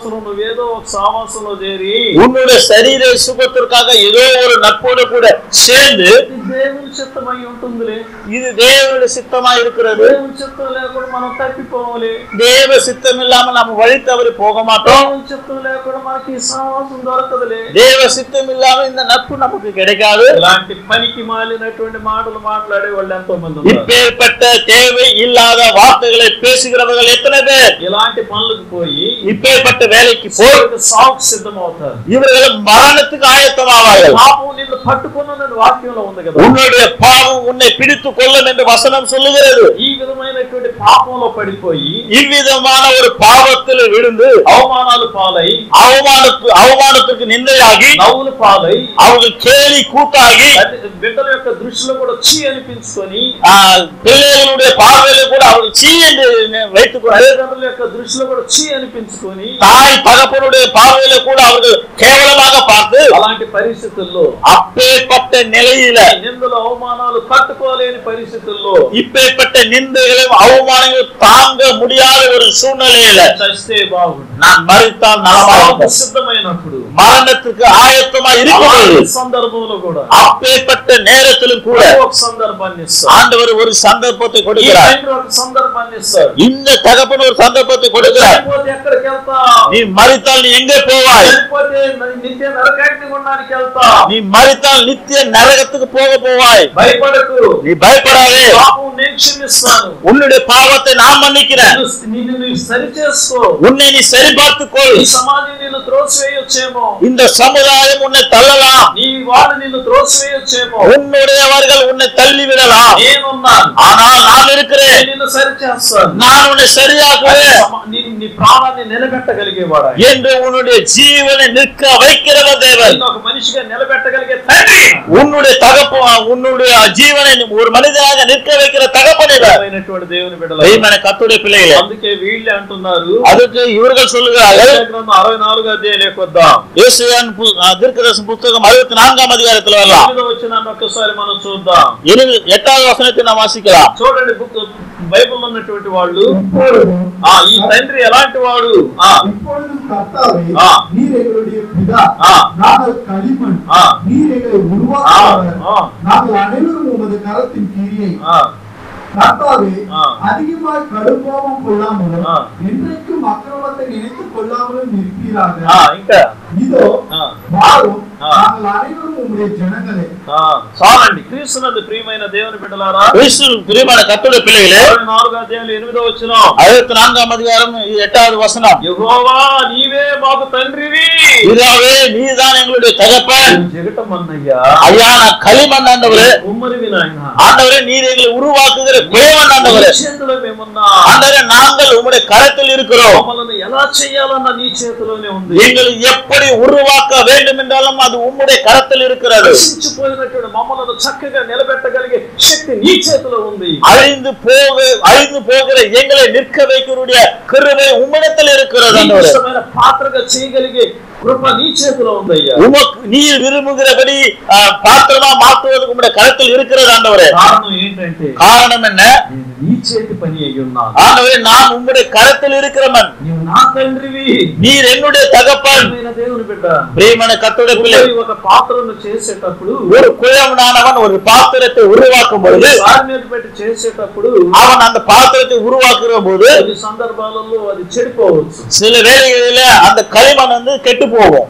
ఏదో ఒక సావాసంలో చేరి உன்னுடைய சரீர சுகத்திற்காக ஏதோ ஒரு நட்போடு கூட சேர்ந்து ఇది దేవుని చిత్తమై ఉంటుందిలే இது தேவனுடைய சித்தமா இருக்கிறது దేవుని చిత్తం లేకుండా మనం తప్పిపోవాలి தேவ சித்தம் இல்லாமல் நம்ம வழி தவறி போக மாட்டோம் దేవుని చిత్తం లేకుండా మనకి ఈ సావాసం దొరకదులే தேவ சித்தம் இல்லாம இந்த நட்பு நமக்கு கிடைக்காது ఇలాంటి పనికి మాలినటువంటి మాటలు మాట్లాడే వాళ్ళు ఎంతో మంది ఉన్నారు இப்பேற்பட்ட தேவை இல்லாத வார்த்தைகளை பேசுகிறவர்கள் எத்தனை பேர் ఇలాంటి పనులకు పోయి இப்பேற்பட்ட வேலைக்கு போய் సాగు సిద్ధమవుతారు இவர்கள் மரணத்துக்கு ஆயத்தமாவார்கள் పాపం నిన్ను పట్టుకున్న వాక్యంలో ఉంది కదా உன்னுடைய பாவம் உன்னை பிடித்துக் கொள்ளும் என்று வசனம் சொல்லுகிறது ఈ విధమైనటువంటి పాపంలో పడిపోయి இவ்விதமான ஒரு பாவத்தில் விழுந்து అవమానాలు పాలై அவமானத்து அவமானத்துக்கு நிந்தையாகி నవ్వులు పాలై அவர்கள் கேலி கூட்டாகி అది బిడ్డల యొక్క దృష్టిలో కూడా చీ అనిపించుకొని ஆ, பிள்ளைகளுடைய பார்வையில கூட அவர்கள் சீ என்று வைத்துக் கொண்டு తల్లిదండ్రుల యొక్క దృష్టిలో కూడా చీ అనిపించుకొని தாய் தகப்பனுடைய பார்வையில கூட அவர்கள் கேவலமாக பார்த்து అలాంటి పరిస్థితుల్లో அப்பேற்பட்ட நிலையில నిందలు అవమానాలు తట్టుకోలేని పరిస్థితుల్లో இப்பேற்பட்ட நிந்தைகளையும் அவமானங்களையும் தாங்க முடியாத ஒரு சூழ்நிலையில చస్తే బాగుండు நான் மறித்தால் సాగు நலமாக సిద్ధమైనప్పుడు மரணத்துக்கு ஆயத்தமா இருக்கும்போது అలాంటి సందర్భంలో కూడా அப்பேற்பட்ட நேரத்திலும் கூட ఒక సందర్భాన్ని ఇస్తాడు ஆண்டவர் ஒரு சந்தர்ப்பத்தை ఈ கொடுக்கிறார் తండ్రి ఒక సందర్భాన్ని ఇస్తాడు இந்த தகப்பன் ஒரு சந்தர்ப்பத்தை கொடுக்கிறார் చనిపోతే ఎక్కడికి వెళ్తా நீ மறித்தால் நீ எங்கே போவாய் చనిపోతే నిత్య నరకాగ్ని గుండానికి వెళ్తా நீ மறித்தால் நித்திய நரகத்துக்கு போக போவாய் భయపడకు நீ பயப்படாதே పాపం నేను క్షమిస్తాను உன்னுடைய பாவத்தை நான் మన్నిக்கிறேன் నిన్ను- నిన్ను నువ్వు సరి చేసుకో உன்னை நீ சரிபார்த்துக்கொள் ఈ సమాజం నిన్ను త్రోసివేయొచ్చేమో இந்த சமுதாயம் உன்னை தள்ளலாம் నీ వాళ్ళు నిన్ను త్రోసివేయొచ్చేమో உன்னுடையவர்கள் உன்னை தள்ளி விடலாம் నేనున్నాను ஆனால் நான் இருக்கிறேன் నేను నిన్ను సరి చేస్తాను நான் உன்னை சரியாக்குவேன் సమ- నీ నీ ప్రాణాన్ని నిలబెట్టగలిగేవాడు ఆయన. என்று உன்னுடைய ஜீவனை நிற்க வைக்கிறவர் தேவன் నిన్ను ఒక మనిషిగా నిలబెట్టగలిగే తండ్రి உன்னுடைய தகப்ப உன்னுடைய ஜீவனை ஒரு மனிதனாக நிற்க வைக்கிற தகப்பன் இவர் అయినటువంటి దేవుని బిడ్డలు தெய்வன கத்துடைய பிள்ளைகளே అందుకే వీళ్ళే అంటున్నారు அதுக்கு இவர்கள் சொல்லுகிறார்கள் యెషయా గ్రంథం అరవై నాలుగు అధ్యాయులకు వద్దాం இயேசுவின் பு- அஹ் தீர்க்கதரிசன புத்தகம் அறுபத்தி நான்காம் அதிகாரத்தில் வரலாம் ఎనిమిదో వచ్చిన ఒక్కసారి మనం చూద్దాం எனிమిది எட்டாவது வசனத்தை நாம் வாசிக்கலாம் చూడండి బుక్ బైబిల్ ఉన్నటువంటి వాళ్ళు இப்பொழுதும் ఆ ఈ తండ్రి ఎలాంటి వాడు ఆ இப்பொழுதும் கர்த்தாவே ஆ. நீர் எங்களுடைய பிதா ஆ. நாங்கள் களிமண் ஆ. நீர் எங்களை உருவாக்குபவர் ஆ. நாங்கள் அனைவரும் உமது கரத்தின் கீழியை ఆ, கர்த்தாவே ஆ. அதிகமாய் கடுங்கோபம் கொள்ளாமலும் ஆ. என்றைக்கும் அக்கிரமத்தை நினைத்துக் கொள்ளாமலும் இருப்பீராக ఆ, ఇంకా இதோ ఆ, வாரும் ஆ. நாங்கள் அனைவரும் உம்முடைய ஜனங்களே ఆ, చాలండి క్రీస్తునందు ప్రియమైన దేవుని బిడ్డలారా கிறிஸ்து பிரியமான கத்துடைய பிள்ளைகளே అరవై నాలుగు అధ్యాయులు ఎనిమిదో వచ్చిన அறுபத்தி நான்காம் அதிகாரம் எட்டாவது வசனம் యెహోవా నీవే మాకు తండ్రివి இதாவே நீதான் எங்களுடைய தகப்பன் జగటమన్నయ్యా ஐயா நான் களிமண் ஆண்டவரே ఉమ్మరివి నాయన ஆண்டவரே நீர் எங்களை உருவாக்குகிற குயவன் ஆண்டவரே చేతిలో మేమున్నా ஆண்டவரே நாங்கள் உம்முடைய கரத்தில் இருக்கிறோம் మమ్మల్ని ఎలా చేయాలన్న నీ చేతిలోనే ఉంది எங்களை எப்படி உருவாக்க வேண்டும் என்றாலும் அது உம்முடைய கரத்தில் இருக்கிறது నశించిపోయినటువంటి మమ్మల్ని చక్కగా నిలబెట్టగలిగే శక్తి నీ చేతిలో ఉంది அழிந்து போக அழிந்து போகிற எங்களை நிற்க வைக்கிறுடைய கிருபை உம்மிடத்தில் இருக்கிறது నీకు ஆண்டவரே ఇష్టమైన పాత్రగా చేయగలిగే కృప నీ చేతిలో ఉందయ్యా உமக்கு நீர் விரும்புகிறபடி ஆ, பாத்திரமா மாற்றுவதற்கு உம்முடைய கரத்தில் இருக்கிறது ஆண்டவரே కారణం ఏంటంటే காரணம் என்ன నేను నీ చేతి పని అయి ఉన్నాను ஆண்டவரே நான் உம்முடைய கரத்தில் இருக்கிறவன் నీవు నా తండ్రివి நீர் என்னுடைய தகப்பன் ప్రియమైన దేవుని బిడ్డ பிரியமான கத்துடைய பிள்ளை కుమ్మరి ఒక పాత్రను చేసేటప్పుడు ஒரு குழவனானவன் ஒரு பாத்திரத்தை உருவாக்கும் பொழுது సారి మీద పెట్టి చేసేటప్పుడు அவன் அந்த பாத்திரத்தை உருவாக்குற போது కొన్ని సందర్భాలలో అది చెడిపోవచ్చు சில வேளைகளில அந்த களிமண் வந்து கெட்டு போகும்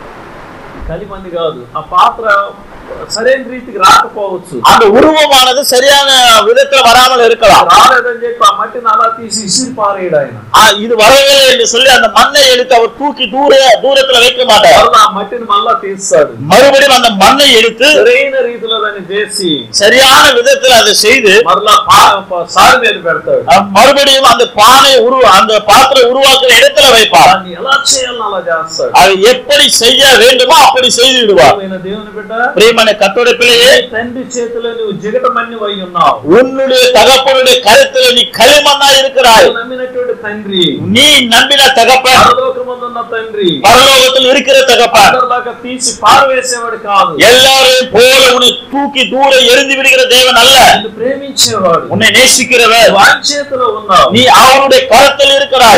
కలిమంది కాదు ఆ పాత్ర సరైన రీతికి రాకపోవచ్చు அந்த உருவமானது சரியான விதத்துல வராமல் இருக்கலாம் రాలేదని చెప్పి ఆ మట్టిని అలా తీసి ఇసిరి పారేయడు ఆయన ஆ, இது வரவில்லை என்று சொல்லி அந்த மண்ணை எடுத்து அவர் தூக்கி தூர தூரத்துல வைக்க மாட்டார் మరలా ఆ మట్టిని మళ్ళా తీస్తాడు மறுபடியும் அந்த மண்ணை எடுத்து సరైన రీతిలో దాన్ని చేసి சரியான விதத்துல அதை செய்து మరలా పా- పా- సారి మీద పెడతాడు அஹ், மறுபடியும் அந்த பானை உரு அந்த பாத்திரம் உருவாக்குற இடத்துல வைப்பார் దాన్ని ఎలా చేయాలని అలా చేస్తాడు அதை எப்படி செய்ய வேண்டுமோ அப்படி செய்து விடுவார் ప్రియమైన దేవుని బిడ్డ பிரியமான கத்தோட பிள்ளையே నీ తండ్రి చేతిలో నువ్వు జిగటమన్ని అయి ఉన్నావు உன்னுடைய தகப்பனுடைய கருத்துல நீ களிமண்ணா இருக்கிறாய் నువ్వు నమ్మినటువంటి తండ్రి நீ நம்பின தகப்பன் పరలోకమందున్న తండ్రి பரலோகத்தில் இருக்கிற தகப்பன் అందరిలాగా తీసి పారవేసేవాడు కాదు எல்லாரையும் போல உன்னை தூக்கி தூர எரிந்து விடுகிற தேவன் அல்ல నిన్ను ప్రేమించేవాడు உன்னை நேசிக்கிறவர் వారి చేతిలో ఉన్నావు நீ அவருடைய கரத்தில் இருக்கிறாய் ఎందుకు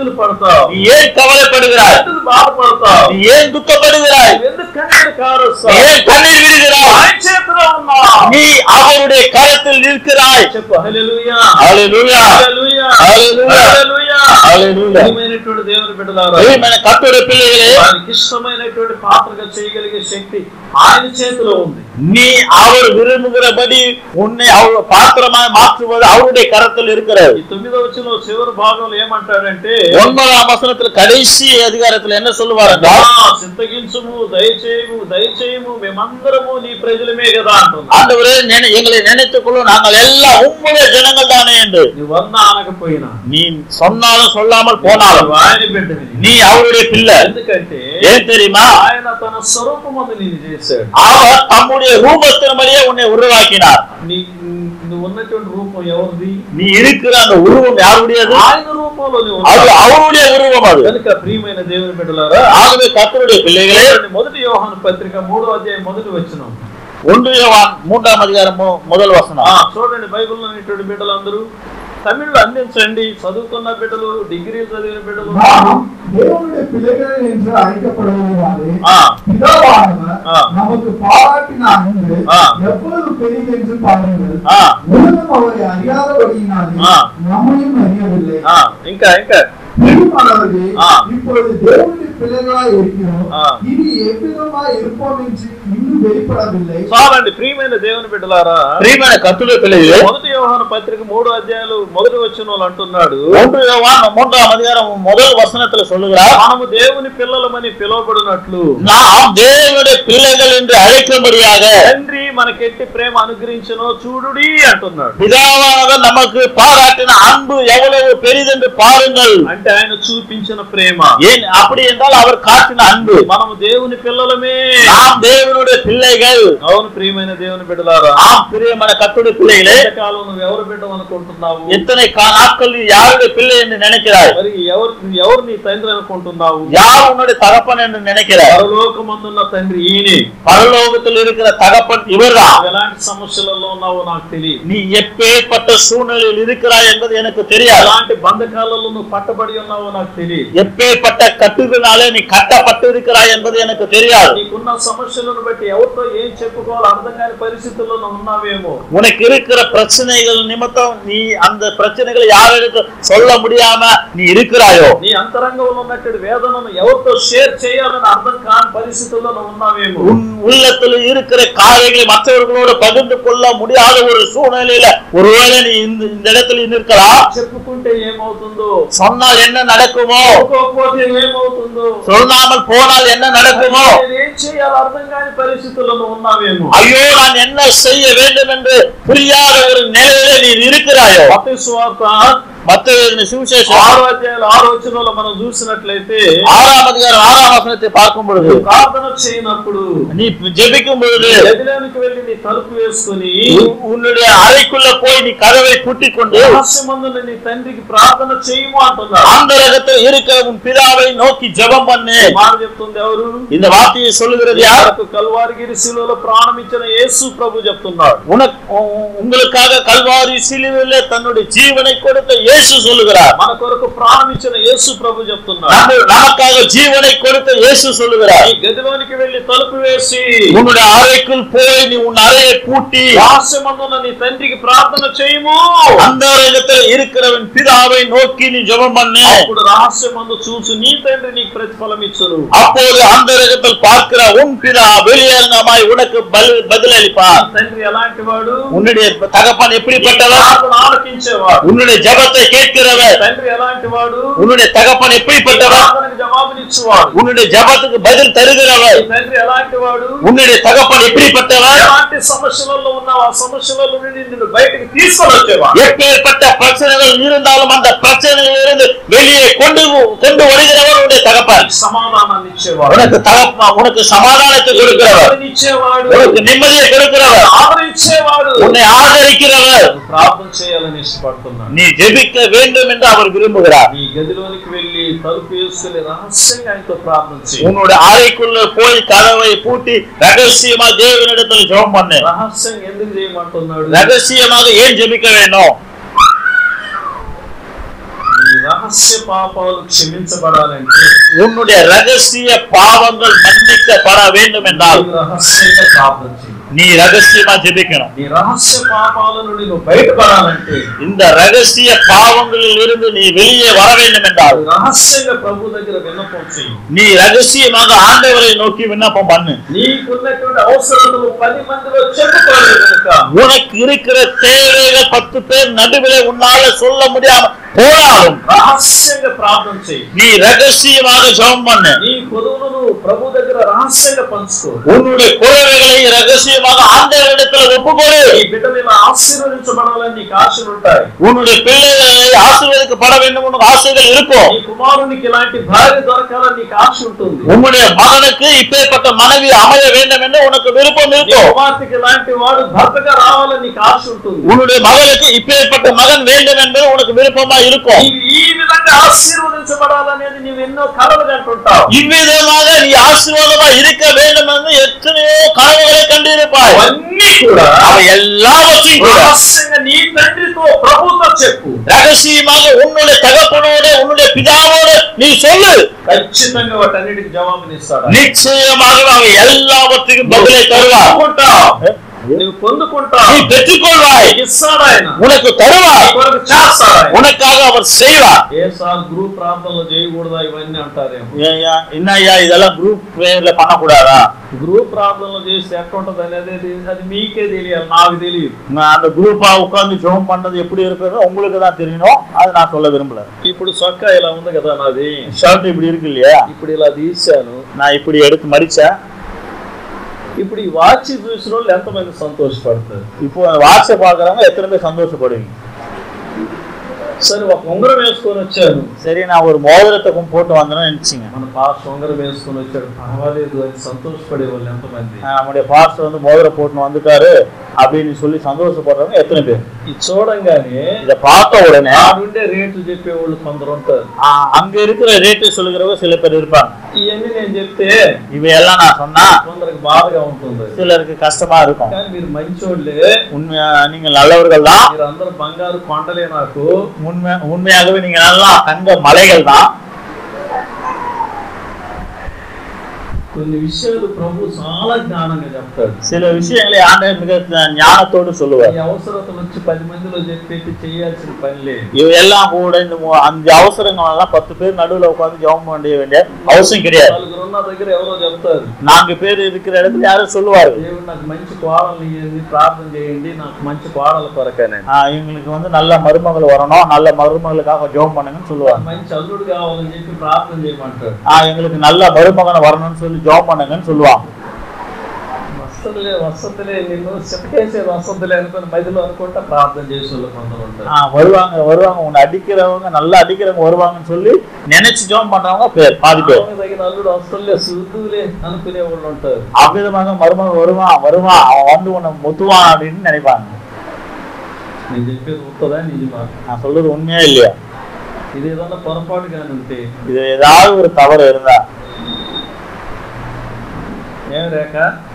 దిగులు పడతావు நீ ஏன் கவலைப்படுகிறாய் ఎందుకు బాధపడతావు நீ ஏன் துக்கப்படுகிறாய் నువ్వు ఎందుకు కన్నీరు நீ కారుస్తావు ஏன் கண்ணீர் விடுகிறாய் ఆయన చేతిలో ఉన్నావు நீ அவருடைய கரத்தில் நிற்கிறாய் చెప్పు హల్లెలూయా ஹalleluya హల్లెలూయా హల్లెలూయా హల్లెలూయా హalleluya ప్రియమైనటువంటి దేవుని బిడ్డలారా ప్రియమైన కట్టుడే పిల్లలే వారికి ఇష్టమైనటువంటి పాత్రగా చేయగలిగే శక్తి ఆయన చేతిలో ఉంది நீ அவர் விரும்புகிறபடி உன்னை அவர் பாத்திரமாய் மாற்றுவது அவருடைய கரத்தில் இருக்கிறது ఈ తొమ్మిదో వచ్చిన చివరి భాగంలో ఏమంటాడంటే ஒன்பதாம் வசனத்தில் கடைசி அதிகாரத்தில் என்ன சொல்லுவார் "నా என்றால் చింతగించుము దయచేయము దయచేయము మేమందరము నీ ప్రజలమే కదా అంటున్నా ஆண்டவரே நினை- எங்களை நினைத்துக் கொள்ளும் நாங்கள் எல்லாம் உம்முடைய ஜனங்கள் தானே என்று నువ్వన్నా అనకపోయినా நீ சொன்னாலும் சொல்லாமல் போனாலும் నువ్వు ఆయన బిడ్డవి நீ அவருடைய பிள்ளை ఎందుకంటే ஏன் தெரியுமா ఆయన తన స్వరూపమందు నేను చేశాడు அவர் தம்முடைய ரூபத்தின்படியே உன்னை உருவாக்கினார் నీ నువ్వు ఉన్నటువంటి రూపం ఎవరిది நீ இருக்கிற அந்த உருவம் யாருடையது ఆయన రూపంలో నువ్వు அது ఉన్నావు. அவருடைய உருவம் அது కనుక ప్రియమైన దేవుని బిడ్డలారా ஆகவே கர்த்தருடைய பிள்ளைகளே చూడండి, మొదటి యోహాను పత్రిక మూడో అధ్యాయం మొదటి వచ్చిన ஒன்று யோவான் மூன்றாம் அதிகாரம் மு- முதல் வசனம் చూడండి బైబిల్లో ఉన్నటువంటి బిడ్డలందరూ తమిళ్లో అందించండి చదువుకున్న బిడ్డలు డిగ్రీలు చదివిన బిడ్డలు நாம் தேவனுடைய பிள்ளைகள் என்று அழைக்கப்படுவதாலே ஆ. பிதாவானவர் ஆ. நமக்கு பாராட்டின அன்பு ஆ. எவ்வளவு பெரியது என்று பாருங்கள் ஆ. உலகம் அவரை அறியாதபடியினாலே ஆ. நம்மையும் அறியவில்லை ஆ, ఇంకా ఇంకా பிரியமானவர்களே, ஆ. இப்பொழுது தேவனுடைய பிள்ளைகளாய் இருக்கிறோம் ஆ. இனி எவ்விதமாய் இருப்போம் என்று இன்னும் வெளிப்படவில்லை చాలండి ప్రియమైన దేవుని బిడ్డలారా பிரியமான கர்த்தருடைய பிள்ளைகளே మొదటి యోహాను పత్రిక మూడు అధ్యాయాలు మొదటి వచ్చిన వాళ్ళు అంటున్నాడు ஒன்று யோவான் மூன்றாம் அதிகாரம் முதல் வசனத்துல சொல்லுகிறார் మనము దేవుని పిల్లలమని పిలువబడినట్లు நாம் தேவனுடைய பிள்ளைகள் என்று அழைக்கும்படியாக తండ్రి మనకెట్టి ప్రేమ అనుగ్రహించనో చూడుడి అంటున్నాడు பிதாவானவர் நமக்கு பாராட்டின அன்பு எவ்வளவு பெரிதென்று பாருங்கள் అంటే ఆయన చూపించిన ప్రేమ ஏன் அப்படி என்றால் அவர் காட்டின அன்பு మనము దేవుని పిల్లలమే நாம் தேவனுடைய பிள்ளைகள் అవును ప్రియమైన దేవుని బిడ్డలారా நாம் பிரியமான கத்துடைய பிள்ளைகளே కాలం నువ్వు ఎవరు బిడ్డ అనుకుంటున్నావు எத்தனை கா- நாட்கள் நீ யாருடைய பிள்ளை என்று நினைக்கிறாய் మరి ఎవరు ఎవరు నీ తండ్రి అనుకుంటున్నావు யார் உன்னுடைய தகப்பன் என்று நினைக்கிறாய் పరలోకమందున్న తండ్రి ఈయనే பரலோகத்தில் இருக்கிற தகப்பன் இவர்தான் నువ్వు ఎలాంటి సమస్యలలో ఉన్నావో నాకు తెలియదు நீ எப்பேற்பட்ட சூழ்நிலையில் இருக்கிறாய் என்பது எனக்கு தெரியாது ఎలాంటి బంధకాలలో నువ్వు పట్టబడి ఉన్నావో నాకు తెలియదు எப்பேற்பட்ட கட்டுகளினாலே நீ கட்டப்பட்டு இருக்கிறாய் என்பது எனக்கு தெரியாது నీకున్న సమస్యలను బట్టి ఎవరితో ఏం చెప్పుకోవాలో అర్థం కాని పరిస్థితుల్లో నువ్వు ఉన్నావేమో உனக்கு இருக்கிற பிரச்சனைகள் நிமித்தம் நீ அந்த பிரச்சனைகளை யாருக்கு சொல்ல முடியாம நீ இருக்கிறாயோ నీ అంతరంగంలో ఉన్నటువంటి వేదనను ఎవరితో షేర్ చేయాలని అర్థం కాని పరిస్థితుల్లో నువ్వు ఉన్నావేమో உன் உள்ளத்துல இருக்கிற காரியங்களை மற்றவர்களோடு பகிர்ந்து கொள்ள முடியாத ஒரு சூழ்நிலையில ஒருவேளை நீ இந்த இந்த இடத்துல நிற்கலாம் చెప్పుకుంటే ఏమవుతుందో சொன்னால் என்ன நடக்குமோ చెప్పుకోకపోతే ఏమవుతుందో சொல்லாமல் போனால் என்ன நடக்குமோ నేను ఏం చేయాలో అర్థం కాని పరిస్థితుల్లో నువ్వు ఉన్నావేమో ஐயோ நான் என்ன செய்ய வேண்டும் என்று புரியாத ஒரு நிலையில நீ இருக்கிறாயோ మత్తయి సువార్త மத்த சுவிசேஷம் ఆరో అధ్యాయులు ఆరో వచనంలో మనం చూసినట్లయితే ஆறாம் அதிகாரம் ஆறாம் வசனத்தை பார்க்கும் பொழுது నువ్వు ప్రార్థన చేయనప్పుడు நீ ஜெபிக்கும் பொழுது గదిలోనికి వెళ్ళి నీ తలుపు వేసుకుని உன்- உன்னுடைய அறைக்குள்ள போய் நீ கதவை பூட்டிக் கொண்டு రహస్యమందున నీ తండ్రికి ప్రార్థన చేయము అంటున్నాడు அந்த இடத்தில் இருக்கிற உன் பிதாவை நோக்கி ஜெபம் பண்ணு ఈ మాట చెప్తుంది ఎవరు இந்த வார்த்தையை சொல்லுகிறது யார் మనకు కల్వారిగిరి శిలువలో ప్రాణం ఇచ్చిన యేసు ప్రభు చెప్తున్నాడు உனக்கு உ- உங்களுக்காக கல்வாரி சிலுவையிலே தன்னுடைய ஜீவனை கொடுத்த இயேசு சொல்லுகிறார் మన కొరకు ప్రాణం ఇచ్చిన యేసు ప్రభు చెప్తున్నాడు நம்ம- நமக்காக ஜீவனை கொடுத்த இயேசு சொல்லுகிறார் ఈ గదిలోనికి వెళ్లి తలుపు వేసి உன்னுடைய அறைக்குள் போய் நீ உன் அறையை பூட்டி రహస్యమందున నీ తండ్రికి ప్రార్థన చేయము அந்த இடத்துல இருக்கிறவன் பிதாவை நோக்கி நீ ஜெபம் பண்ணு అప్పుడు రహస్యమందు చూసి నీ తండ్రి నీకు ప్రతిఫలం ఇచ్చును அப்போது அந்த இடத்தில் பார்க்கிற உன் பிதா வெளியேறமாய் உனக்கு பல்- பதிலளிப்பார் తండ్రి ఎలాంటి వాడు உன்னுடைய தகப்பன் எப்படிப்பட்டவர் ప్రార్థన ఆలకించేవాడు உன்னுடைய ஜெபத்தை கேட்கிறவர் తండ్రి ఎలాంటి వాడు உன்னுடைய தகப்பன் எப்படிப்பட்டவர் ప్రార్థనకు జవాబునిచ్చేవాడు உன்னுடைய ஜெபத்துக்கு பதில் தருகிறவர் ఈ తండ్రి ఎలాంటి వాడు உன்னுடைய தகப்பன் எப்படிப்பட்டவர் ఎలాంటి సమస్యలలో ఉన్నావు ఆ సమస్యలలో నుండి నిన్ను బయటకు తీసుకొని వచ్చేవాడు எப்பேற்பட்ட பிரச்சனைகள் இருந்தாலும் அந்த பிரச்சனைகளிலிருந்து வெளியே கொண்டு கொண்டு வருகிறவர் உன்னுடைய தகப்பன் సమాధానాన్ని ఇచ్చేవాడు உனக்கு தகப்பன் உனக்கு சமாதானத்தை கொடுக்கிறவர் ఇచ్చేవాడు உனக்கு நிம்மதியை கொடுக்கிறவர் ఆదరించేవాడు உன்னை ஆதரிக்கிறவர் నువ్వు ప్రార్థన చేయాలని ఇష్టపడుతున్నాడు நீ ஜெபிக்க வேண்டும் என்று அவர் விரும்புகிறார் నీ గదిలోనికి వెళ్ళి తలుపు వేసుకుని రహస్యంగా ఆయనతో ప్రార్థన చేయి உன்னோட அறைக்குள்ள போய் கதவை பூட்டி ரகசியமா தேவனிடத்தில் ஜெபம் பண்ணு రహస్యంగా ఎందుకు చేయమంటున్నాడు ரகசியமாக ஏன் ஜெபிக்க வேண்டும் నీ రహస్య పాపాలు క్షమించబడాలంటే உன்னுடைய ரகசிய பாவங்கள் மன்னிக்கப்பட வேண்டும் என்றால் నీవు రహస్యంగా ప్రార్థన చేయి நீ రகசியமா ஜெபிக்கணும் నీ రహస్య పాపాల నుండి నువ్వు బయటపడాలంటే இந்த ரகசிய பாவங்களில் இருந்து நீ வெளியே வர வேண்டும் என்றால் రహస్యంగా ప్రభు దగ్గర విన్నపం చెయ్యి நீ ரகசியமாக ஆண்டவரை நோக்கி விண்ணப்பம் பண்ணு నీకున్నటువంటి అవసరాలు పది మందిలో చెప్పుకోలేదు కనుక உனக்கு இருக்கிற தேவைகள் பத்து பேர் நடுவிலே உன்னால சொல்ல முடியாம போனாலும் రహస్యంగా ప్రార్థన చెయ్యి நீ ரகசியமாக ஜெபம் பண்ணு నీ కొదువును నువ్వు ప్రభు దగ్గర రహస్యంగా పంచుకో உன்னுடைய குறைவுகளை ரகசியமாக ஆண்டவரிடத்துல ஒப்புக்கொடு ఈ బిడ్డలు ఇలా ఆశీర్వదించబడాలని నీకు ఆశలు ఉంటాయి உன்னுடைய பிள்ளைகளை ஆசீர்வதிக்கப்பட வேண்டும் உனக்கு ஆசைகள் இருக்கும் నీ కుమారునికి ఇలాంటి భార్య దొరకాలని నీకు ఆశ ఉంటుంది உன்னுடைய மகனுக்கு இப்பேற்பட்ட மனைவி அமைய வேண்டும் என்று உனக்கு விருப்பம் నీ இருக்கும் కుమార్తెకి ఇలాంటి వాడు భర్తగా రావాలని నీకు ఆశ ఉంటుంది உன்னுடைய மகளுக்கு இப்பேற்பட்ட மகன் வேண்டும் என்பது உனக்கு விருப்பமா இருக்கும் నీవు ఈ విధంగా ఆశీర్వదించబడాలనేది నీవు ఎన్నో కలలు కంటుంటావు இவ்விதமாக நீ ஆசீர்வாதமா இருக்க வேண்டும் என்று எத்தனையோ கனவுகளை கண்டிருப்பாய் అవన్నీ కూడా அவை எல்லாவற்றையும் கூட రహస్యంగా నీ తండ్రితో ప్రభుతో చెప్పు ரகசியமாக உன்னுடைய தகப்பனோட உன்னுடைய பிதாவோட நீ சொல்லு ఖచ్చితంగా వాటన్నిటికి జవాబునిస్తాడు நிச்சயமாக அவை எல்லாவற்றுக்கும் பதிலை தருவார் పొందుకుంటావు నువ్వు పొందుకుంటావు நீ பெற்றுக்கொள்வாய் నీకు ఇస్తాడు ఆయన உனக்கு தருவாய் నీ కొరకు చేస్తాడు ఆయన உனக்காக அவர் செய்வார் ఏ సార్ గ్రూప్ ప్రార్థనలు చేయకూడదా ఇవన్నీ అంటారేమో ஏய்யா, என்னய்யா இதெல்லாம் குரூப் பேர்ல பண்ணக்கூடாதா గ్రూప్ ప్రార్థనలు చేస్తే ఎట్లుంటది అనేది అది మీకే తెలియాలి నాకు తెలియదు நான் அந்த குரூப்பா உட்கார்ந்து ஜெபம் பண்றது எப்படி இருக்கிறது உங்களுக்கு தான் தெரியணும் அது நான் சொல்ல விரும்பல ఇప్పుడు సొక్కా ఇలా ఉంది కదా నాది ஷர்ட் இப்படி இருக்கு இல்லையா ఇప్పుడు ఇలా తీశాను நான் இப்படி எடுத்து மடிச்சேன் ఇప్పుడు ఈ వాచ్ చూసిన వాళ్ళు ఎంతమంది సంతోషపడతారు இப்போ வாட்சை பாக்குறவங்க எத்தனை பேர் சந்தோஷப்படுவீங்க సరే ఒక ఉంగరం వేసుకొని వచ్చాను சரி நான் ஒரு மோதிரத்தை கும்- போட்டு வந்தேன்னு நினைச்சிங்க మన పాస్ ఉంగరం వేసుకొని వచ్చాడు పర్వాలేదు అని సంతోషపడే వాళ్ళు ఎంతమంది நம்முடைய பாஸ்டர் வந்து மோதிரம் போட்டு வந்துட்டாரு அப்படின்னு சொல்லி சந்தோஷப்படுறவங்க எத்தனை பேர் ఇది చూడంగానే இதை பார்த்த உடனே ఆడుండే రేట్లు చెప్పేవాళ్ళు కొందరు ఉంటారు ஆ, அங்க இருக்கிற ரேட்டு சொல்லுகிறவங்க சில பேர் இருப்பாங்க ఇవన్నీ నేను చెప్తే இவையெல்லாம் நான் சொன்னா కొందరికి బాధగా ఉంటుంది சிலருக்கு கஷ்டமா இருக்கும் కానీ మీరు మంచోళ్ళే உண்மையா நீங்கள் நல்லவர்கள் தான் మీరు అందరు బంగారు కొండలే నాకు உண்மை உண்மையாகவே நீங்க நல்லா தங்க மலைகள் தான் కొన్ని విషయాలు ప్రభు చాలా జ్ఞానంగా చెప్తాడు சில விஷயங்களை ஆண்டவர் மிக ஞானத்தோடு ఈ சொல்லுவார் అవసరతలు వచ్చి పది మందిలో చెప్పేసి చేయాల్సిన పని లేదు இவையெல்லாம் கூட இந்த மூ- அஞ்சு அவசரங்கள் எல்லாம் பத்து பேர் நடுவுல உட்கார்ந்து ஜெபம் பண்ண வேண்டிய அவசியம் கிடையாது నలుగురు ఉన్న దగ్గర ఎవరో చెప్తారు நான்கு பேர் இருக்கிற இடத்துல யாரும் சொல்லுவாரு దేవుడు నాకు మంచి కోడలు ఇవ్వండి ప్రార్థన చేయండి నాకు మంచి కోడల కొరకనే ஆஹ் இவங்களுக்கு வந்து நல்ல மருமகள் வரணும் நல்ல மருமகளுக்காக ஜெபம் பண்ணுங்கன்னு சொல்லுவாங்க మంచి అల్లుడు కావాలని చెప్పి ప్రార్థన చేయమంటాడు ஆஹ் எங்களுக்கு நல்ல மருமகன் வரணும்னு சொல்லி ஜெபம் பண்ணுங்கன்னு சொல்லுவாங்க వసతులే వసతులే నిన్ను చెప్పేసేది వసతులే అనుకుని మధ్యలో అనుకుంటా ప్రార్థన చేసే వాళ్ళు కొందరు ఉంటారు ஆஹ் வருவாங்க வருவாங்க உன்னை அடிக்கிறவங்க நல்லா அடிக்கிறவங்க வருவாங்கன்னு சொல்லி நினைச்சு ஜெபம் பண்றவங்க பேர் பாதி பேர் ఆమె తగిన అల్లుడు వస్తులే సుద్దులే అనుకునే వాళ్ళు ఉంటారు அவ்விதமாக மருமகன் வருவான் வருவான் அவன் வந்து உன்னை முத்துவான் அப்படின்னு நினைப்பாங்க నేను చెప్పేది ఉంటుందా నిజమా நான் சொல்றது உண்மையா இல்லையா ఇది ఏదన్నా పొరపాటు కానీ ఉంటే இது ஏதாவது ஒரு தவறு இருந்தா ఏం రేఖ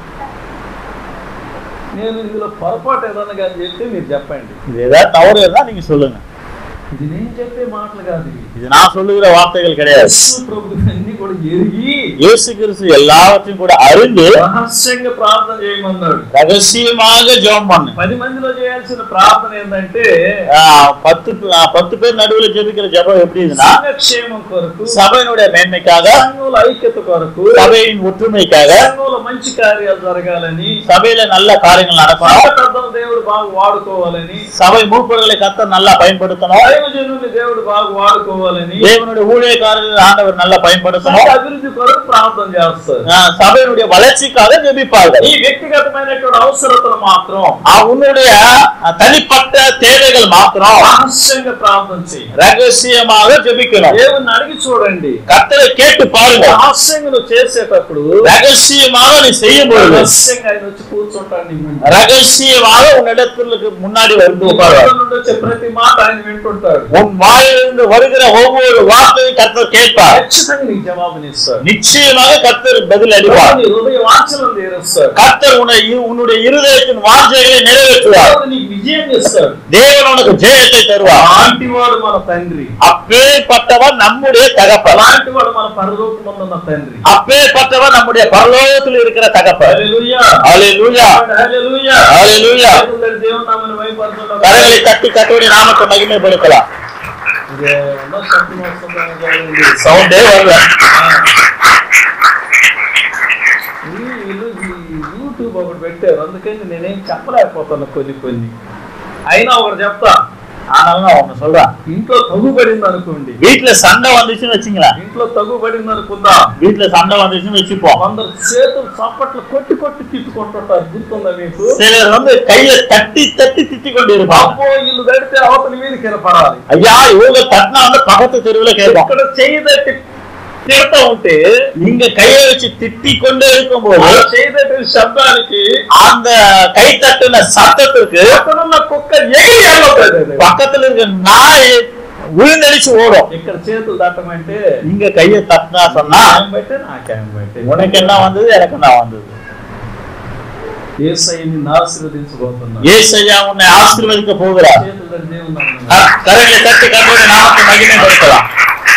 నేను ఇందులో పొరపాటు ఏదన్నా కానీ చెప్తే మీరు చెప్పండి இது ஏதாவது தவறு இருந்தா நீங்க சொல்லுங்க ఇది నేను చెప్పే మాటలు కాదు ఇవి. இது நான் சொல்லுகிற வார்த்தைகள் கிடையாது యేసు ప్రభు అన్ని కూడా ఎరిగి இயேசு கிறிஸ்து எல்லாவற்றையும் கூட அறிந்து రహస్యంగా ప్రార్థన చేయమన్నాడు ரகசியமாக ஜெபம் பண்ணு పది మందిలో చేయాల్సిన ప్రార్థన ఏంటంటే ஆஹ் பத்து ஆஹ் பத்து பேர் நடுவுல ஜெபிக்கிற ஜெபம் எப்படி இதுன்னா సంఘక్షేమం కొరకు சபையினுடைய மேன்மைக்காக సంఘంలో ఐక్యత కొరకు சபையின் ஒற்றுமைக்காக సంఘంలో మంచి కార్యాలు జరగాలని சபையில நல்ல காரியங்கள் நடக்கணும் సంఘ పెద్దలు దేవుడు బాగా వాడుకోవాలని சபை மூப்பர்களை கத்த நல்லா பயன்படுத்தணும் దైవజనుల్ని దేవుడు బాగా వాడుకోవాలని தேவனுடைய ஊழியக்காரர்கள் ஆண்டவர் நல்லா సంఘ பயன்படுத்தணும் అభివృద్ధి కొరకు ప్రార్థన చేస్తారు ஆஹ் சபையினுடைய வளர்ச்சிக்காக ஜெபிப்பார்கள் ఈ వ్యక్తిగతమైనటువంటి అవసరతలు మాత్రం ஆஹ் உன்னுடைய ஆஹ் தனிப்பட்ட தேவைகள் மாத்திரம் రహస్యంగా ప్రార్థన చేయి ரகசியமாக ஜெபிக்கணும் దేవుని అడిగి చూడండి கத்தரை கேட்டு பாருங்க రహస్యంగా నువ్వు చేసేటప్పుడు ரகசியமாக நீ செய்யும் பொழுது రహస్యంగా ఆయన వచ్చి కూర్చుంటాడు నీ ముందు. ரகசியமாக உன்னிடத்திற்கு முன்னாடி வந்து உட்காருவார் దేవుని నుండి వచ్చే ప్రతి మాట ఆయన వింటుంటాడు உன் வாயிலிருந்து வருகிற ஒவ்வொரு வார்த்தையும் கத்தர் கேட்பார் ఖచ్చితంగా నీకు జవాబుని మన్నిస్తాడు நிச்சயமாக கர்த்தர் பதில் அளிப்பார் నీ హృదయ వాంఛలను తీరుస్తాడు கர்த்தர் உன்னை உன்னுடைய இருதயத்தின் வாஞ்சைகளை நிறைவேற்றுவார் దేవుడు నీకు విజయం ఇస్తాడు தேவன் உனக்கு ஜெயத்தை தருவார் అలాంటి వాడు మన తండ్రి அப்பேற்பட்டவர் நம்முடைய தகப்பன் అలాంటి వాడు మన పరలోకమందున్న తండ్రి அப்பேற்பட்டவர் நம்முடைய பரலோகத்தில் இருக்கிற தகப்பன் హల్లెలూయా ஹalleluya హల్లెలూయా ஹalleluya దేవుని దేవుని నామమును మహిమపరచుకుందాం. கரங்களை தட்டி கட்டுடைய நாமத்தை மகிமைப்படுத்தலாம் ఇదే ఉన్న శబ్దం వస్తుందని జరిగింది. சவுண்டே வரல ఈ- వీళ్ళు ఈ యూట్యూబ్ ఒకటి పెట్టారు అందుకని నేనేం చెప్పలేకపోతున్నా కొన్ని కొన్ని అయినా ఒకటి చెప్తా ஆனாலும் நான் ஒண்ணு சொல்றேன் ఇంట్లో తగుబడింది అనుకోండి வீட்டுல சண்டை வந்துச்சுன்னு வச்சுங்களேன் ఇంట్లో తగుబడింది అనుకుందాం வீட்டுல சண்டை வந்துச்சுன்னு வச்சுப்போம் కొందరు చేతులు చప్పట్లు కొట్టి కొట్టి తిట్టుకుంటుంటారు గుర్తుందా మీకు சிலர் வந்து கைய தட்டி தட்டி திட்டி கொண்டு இருப்பாங்க అబ్బో వీళ్ళు తడితే అవతల మీదకి కిరపడాలి ஐயா இவங்க தட்டினா வந்து பக்கத்து தெருவுல கேட்போம் ఇక్కడ చెయ్యి తట్టి తిడతా ఉంటే நீங்க கையை வச்சு திட்டி கொண்டே ఆ இருக்கும்போது చెయ్యి తట్టిన శబ్దానికి அந்த கை தட்டுன சத்தத்துக்கு పక్కనున్న కుక్క ఎగిరి వెళ్ళిపోతుంది. பக்கத்துல இருக்க நாய் விழுந்தடிச்சு ஓடும் ఇక్కడ చేతులు తట్టమంటే நீங்க கைய தட்டினா சொன்னா నాకేం బట్టే నాకేం బట్టే உனக்கு என்ன வந்தது எனக்கு என்ன வந்தது ఏసై నిన్ను ఆశీర్వదించబోతున్నా ஏசையா உன்னை ஆசீர்வதிக்க போகிறார் చేతులు తట్టి దేవుని నామమున. க- கரங்களை தட்டி கத்தோட நாமத்தை மகிமைப்படுத்தலாம்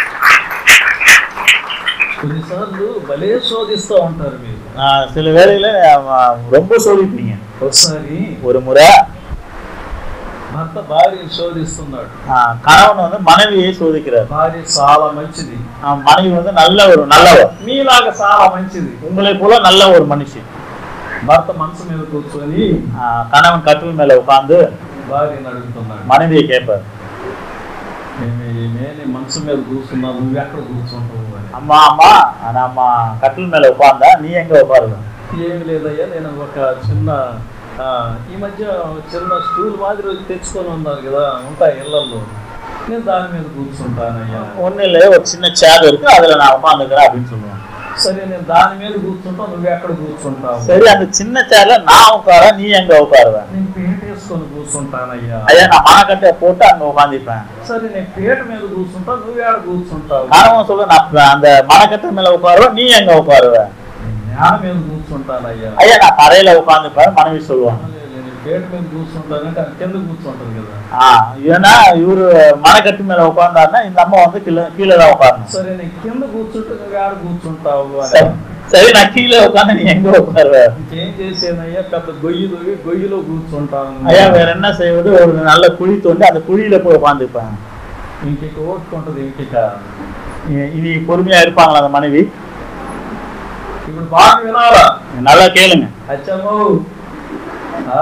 కొన్నిసార్లు భలే శోధిస్తూ ఉంటారు మీరు ஆஹ் சில வேளையில ஆஹ் ரொம்ப சோதிப்பீங்க ఒకసారి ஒரு முறை భర్త భార్యను శోధిస్తున్నాడు ஆஹ் கணவன் வந்து மனைவியை சோதிக்கிறார் భార్య చాలా మంచిది ஆஹ் மனைவி வந்து நல்ல ஒரு நல்லவர் మీలాగా చాలా మంచిది உங்களை போல நல்ல ஒரு மனுஷி భర్త మనసు మీద కూర్చొని ஆஹ் கணவன் கட்டில் மேல உட்கார்ந்து భార్యను అడుగుతున్నాడు மனைவியை கேட்பார் మేమే నీ మనసు మీద కూర్చున్నా నువ్వు ఎక్కడ కూర్చుంటావు అని அம்மா அம்மா நம்ம கட்டில் மேல உட்கார்ந்தா நீ எங்க உட்காருவ ఏమి లేదయ్యా నేను ఒక చిన్న ఆ, ఈ మధ్య చిన్న స్టూల్ మాదిరి తెచ్చుకొని ఉన్నారు కదా ఉంటాయి ఇళ్లలో నేను దాని మీద కూర్చుంటానయ్యా ஒண்ணு இல்ல ஒரு சின்ன சேர் இருக்கு அதுல நான் உட்காந்துக்கிறேன் அப்படின்னு சொல்லுவேன் సరే నేను దాని మీద కూర్చుంటా నువ్వు ఎక్కడ కూర్చుంటావు சரி அந்த சின்ன சேர்ல நான் உட்கார நீ எங்க உட்காருவ నేను పీట వేసుకొని కూర్చుంటానయ్యా ஐயா நான் மனக்கட்டை போட்டு அங்க உட்காந்துப்பேன் సరే నేను పీట మీద కూర్చుంటా నువ్వు ఎక్కడ కూర్చుంటావు கணவன் சொல்ல நான் அந்த மனக்கட்டை மேல உட்காருவேன் நீ எங்க உட்காருவ నేను నేల మీద కూర్చుంటానయ్యా ஐயா நான் தரையில உட்காந்துப்பேன் மனைவி சொல்லுவாங்க నేను పీట మీద కూర్చుంటానంటే అది కింద కూర్చుంటది కదా ஆஹ் ஏன்னா இவரு மனக்கட்டு மேல உட்கார்ந்தாருன்னா இந்த அம்மா வந்து கீழே கீழே தான் உட்காரணும் సరే నేను కింద కూర్చుంటే నువ్వు ఎక్కడ కూర్చుంటావు అని சரி, சரி நான் கீழே உட்காந்து நீ எங்க உட்காருவ ఇంకేం చేసేనయ్యా పెద్ద గొయ్యి తవ్వి గొయ్యిలో కూర్చుంటాను ஐயா வேற என்ன செய்வது ஒரு நல்ல குழி தோண்டி அந்த குழியில போய் உட்காந்துப்பேன் ఇంటికి ఓట్టుకుంటది ఇంటిక இனி பொறுமையா இருப்பாங்களா அந்த மனைவி ఇప్పుడు బాగా వినాలా நல்லா கேளுங்க అచ్చమ్మో ఆ.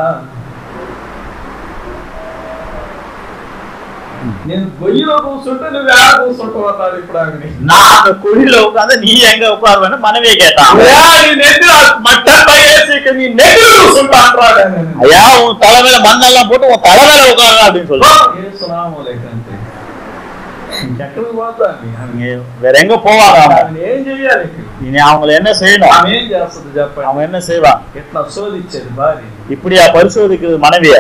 నేను గొయ్యిలో కూర్చుంటే నువ్వు ఎక్కడ కూర్చుంటావు అన్నారు ఇప్పుడు ఆమెని நான் அந்த குழியில உட்காந்து நீ எங்க உட்காருவேன்னு மனைவியை கேட்டான் అయ్యా, నీ నెత్తి మట్టన్ పైవేసి నీ నెత్తి కూర్చుంటా అంటాడు ఆయన. ஐயா உன் தலைமையில மண்ணெல்லாம் போட்டு உன் தலைமையில உட்காரு அப்படின்னு சொல்லு ఏ సునామో లేకంటే ఇంకెక్కడికి పోతా நீங்க வேற எங்க போவாங்க அவங்க ఆమె ఏం చెయ్యాలి இனி அவங்கள என்ன செய்யணும் ఆమె ఏం చేస్తుంది చెప్పండి அவங்க என்ன செய்வா ఇట్లా శోధించేది భార్య இப்படியா பரிசோதிக்கிறது மனைவிய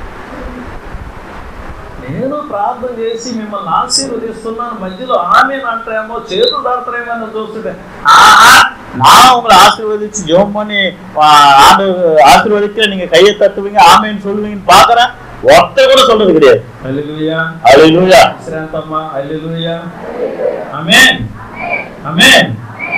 నేను ప్రార్థన చేసి మిమ్మల్ని ఆశీర్వదిస్తున్నాను మధ్యలో ఆమె అంటారేమో చేతులు దాడతారేమో అని చూస్తుంటే ஆஹா, நான் உங்களை ஆசீர்வதிச்சு ஜெபம் பண்ணி ஆ, ஆண்டு ஆசீர்வதிக்க நீங்க கையை தட்டுவீங்க ஆமேன்னு சொல்லுவீங்கன்னு பாக்குறேன் ஒருத்தர் கூட சொல்றது கிடையாது అల్లెలుయా அலையிலூயா శ్రాంతమ్మ అల్లెలుయా ఆమేన్ ఆమేన్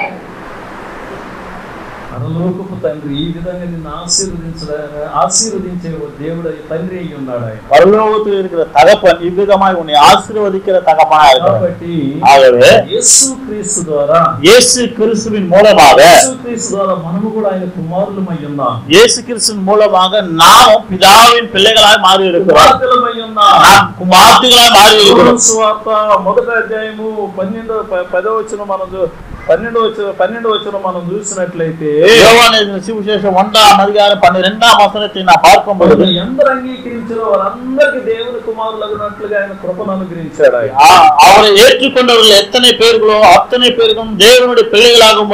పరలోకపు తండ్రి ఈ విధంగా నిన్ను ఆశీర్వదించడా ఆశీర్వదించే ఓ దేవుడు తండ్రి అయి ఉన్నాడు ఆయన பரலோகத்தில் இருக்கிற தகப்பன் இவ்விதமாய் உன்னை ஆசீர்வதிக்கிற தகப்பனா இருக்கிறார் కాబట్టి ஆகவே యేసు క్రీస్తు ద్వారా இயேசு கிறிஸ்துவின் மூலமாக యేసు క్రీస్తు ద్వారా మనము కూడా ఆయన కుమారులమై ఉన్నాం இயேசு கிறிஸ்துவின் மூலமாக நாமும் பிதாவின் பிள்ளைகளாய் மாறி இருக்கிறோம் కుమార్తెలమై ఉన్నాం நாம் குமார்த்திகளாய் மாறி இருக்கிறோம் యోహాను సువార్త మొదటి అధ్యాయము పన్నెండో ప- పదో వచ్చిన మనం చూ- పన్నెండో వచ్చిన పన్నెండో వచ్చిన మనం చూసినట్లయితే யோவான் எழுதின சுவிசேஷம் ஒன்றாம் அதிகாரம் பன்னிரெண்டாம் வசனத்தை நான் பார்க்கும் பொழுது మనం ఎందరు అంగీకరించారో వారందరికీ దేవుని కుమారులగినట్లుగా ఆయన కృపను అనుగ్రహించాడు ఆయన ஆ, அவரை ஏற்றுக்கொண்டவர்கள் எத்தனை பேர்களோ அத்தனை பேருக்கும் தேவனுடைய பிள்ளைகளாகும்படி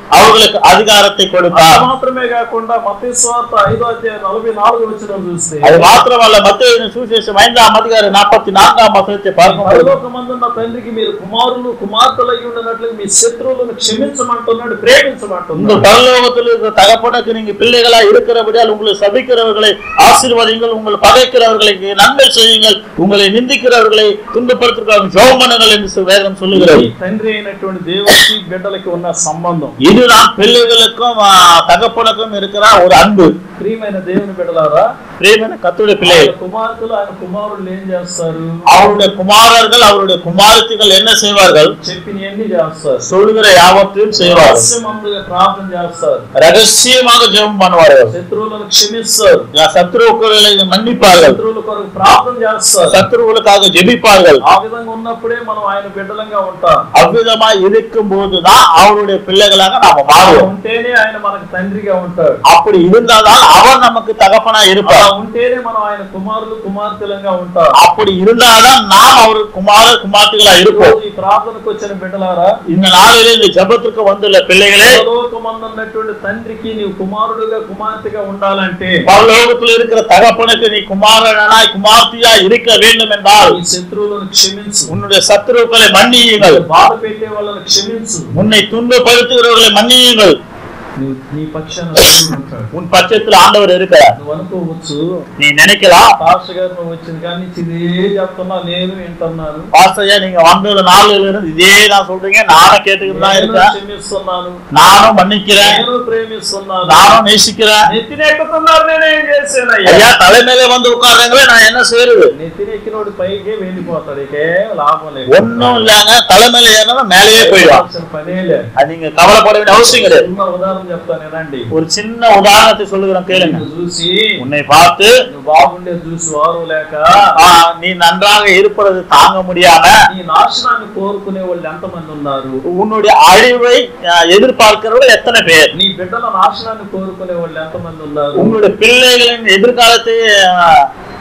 அவர்களுக்கு அதிகாரத்தை అంత கொடுத்தார் మాత్రమే కాకుండా మత్తయి స్వార్థ ఐదో అధ్యాయం నలభై నాలుగు వచ్చిన చూస్తే அது மாத்திரமல்ல மத்திய சுவிசேஷம் ஐந்தாம் அதிகாரம் நாற்பத்தி நான்காம் வசனத்தை பார்க்கும்போது పరలోకమందున్న తండ్రికి మీరు కుమారులు కుమార్తెలు అయి ఉండినట్లు మీ శత్రువులను క్షమించమంటున్నాడు ప్రేమించమంటున్నాడు உங்கள் பரலோகத்தில் இருக்கிற தகப்பனுக்கு நீங்க பிள்ளைகளா இருக்கிறபடியால் உங்களை சபிக்கிறவர்களை ஆசீர்வதிங்கள் உங்கள் பகைக்கிறவர்களுக்கு நன்மை செய்யுங்கள் உங்களை நிந்திக்கிறவர்களை துன்பப்படுத்துகிறவர்கள் ஜெபம் பண்ணுங்கள் என்று சொ- வேதம் சொல்லுகிறது ఈ తండ్రి అయినటువంటి దేవుడికి బిడ్డలకి ఉన్న సంబంధం இதுதான் பிள்ளைகளுக்கும் ஆ, தகப்பனுக்கும் இருக்கிற ஒரு அன்பு ప్రియమైన దేవుని బిడ్డలారా பிரேமன கத்துடைய ఆయన பிள்ளைகள் కుమార్తెలు ఆయన కుమారులు ఏం చేస్తారు அவருடைய குமாரர்கள் அவருடைய குமாரத்திகள் என்ன செய்வார்கள் చెప్పినవన్నీ చేస్తారు சொல்லுகிற யாவற்றையும் செய்வார்கள் రహస్యమందుగా ప్రార్థన చేస్తారు ரகசியமாக ஜெபம் பண்ணுவார்கள் శత్రువులను క్షమిస్తారు சத்ருக்களை மன்னிப்பார்கள் శత్రువుల కొరకు ప్రార్థన చేస్తారు சத்ருவுகளுக்காக ஜெபிப்பார்கள் ఆ విధంగా ఉన్నప్పుడే మనం ఆయన బిడ్డలంగా ఉంటాం அவ்விதமா இருக்கும் போதுதான் அவருடைய பிள்ளைகளாக நாம అలా மாறுவோம் ఉంటేనే ఆయన మనకు తండ్రిగా ఉంటాడు அப்படி இருந்தாதான் அவர் நமக்கு தகப்பனா అలా இருப்பார் ఉంటేనే మనం ఆయన కుమారులు కుమార్తెలంగా ఉంటాం அப்படி இருந்தாதான் நாம் அவர் குமார குமார்த்திகளா இருப்போம் ఈరోజు ఈ ప్రార్థనకు వచ్చిన బిడ్డలారా இந்த நாளிலே இந்த ஜெபத்திற்கு வந்துள்ள பிள்ளைகளே పరలోకమందున్నటువంటి తండ్రికి నీవు కుమారుడుగా కుమార్తెగా ఉండాలంటే பரலோகத்தில் இருக்கிற தகப்பனுக்கு நீ குமாரனாய் குமார்த்தியா இருக்க வேண்டும் என்றால் ఈ శత్రువులను క్షమించు உன்னுடைய சத்துருக்களை மன்னியுங்கள் బాధ పెట్టే వాళ్ళని క్షమించు உன்னை துன்பப்படுத்துகிறவர்களை மன்னியுங்கள் నీ నీ పక్షాన దేవుడు ఉంటాడు உன் பட்சத்தில் ஆண்டவர் இருக்கிறார் నువ్వు అనుకోవచ్చు நீ நினைக்கலாம் పాస్టర్ గారు నువ్వు వచ్చిన కానీ నుంచి ఇదే చెప్తున్నా నేను వింటున్నాను பாஸ்டர்யா நீங்க வந்தது நாளில இருந்து இதே தான் சொல்றீங்க நானும் கேட்டுக்கிட்டு தான் నేను இருக்கேன் క్షమిస్తున్నాను நானும் மன்னிக்கிறேன் నేను ప్రేమిస్తున్నాను நானும் நேசிக்கிறேன் నెత్తినెక్కుతున్నారు నేనేం చేశానయ్యా ஐயா தலைமையில வந்து உட்கார்றீங்களே நான் என்ன செய்யறது నెత్తినెక్కినోడి పైకే వెళ్ళిపోతాడు ఇకేం లాభం లేదు ஒண்ணும் இல்லைங்க தலைமையில ஏறினா மேலேயே போயிடும் చేయాల్సిన పనే లేదు அது நீங்க கவலைப்பட வேண்டிய அவசியம் கிடையாது చిన్న ఉదాహరణ చెప్తాను వినండి ஒரு சின்ன உதாரணத்தை சொல்லுகிறேன் கேளுங்க నిన్ను చూసి உன்னை பார்த்து నువ్వు బాగుండేది చూసి వారు లేక ஆ, நீ நன்றாக இருப்பது தாங்க முடியாம నీ నాశనాన్ని కోరుకునే వాళ్ళు ఎంతమంది ఉన్నారు உன்னுடைய அழிவை ஆ, எதிர்பார்க்கிறவர்கள் எத்தனை பேர் నీ బిడ్డల నాశనాన్ని కోరుకునే వాళ్ళు ఎంతమంది ఉన్నారు உங்களுடைய பிள்ளைகளின் எதிர்காலத்தை ஆ,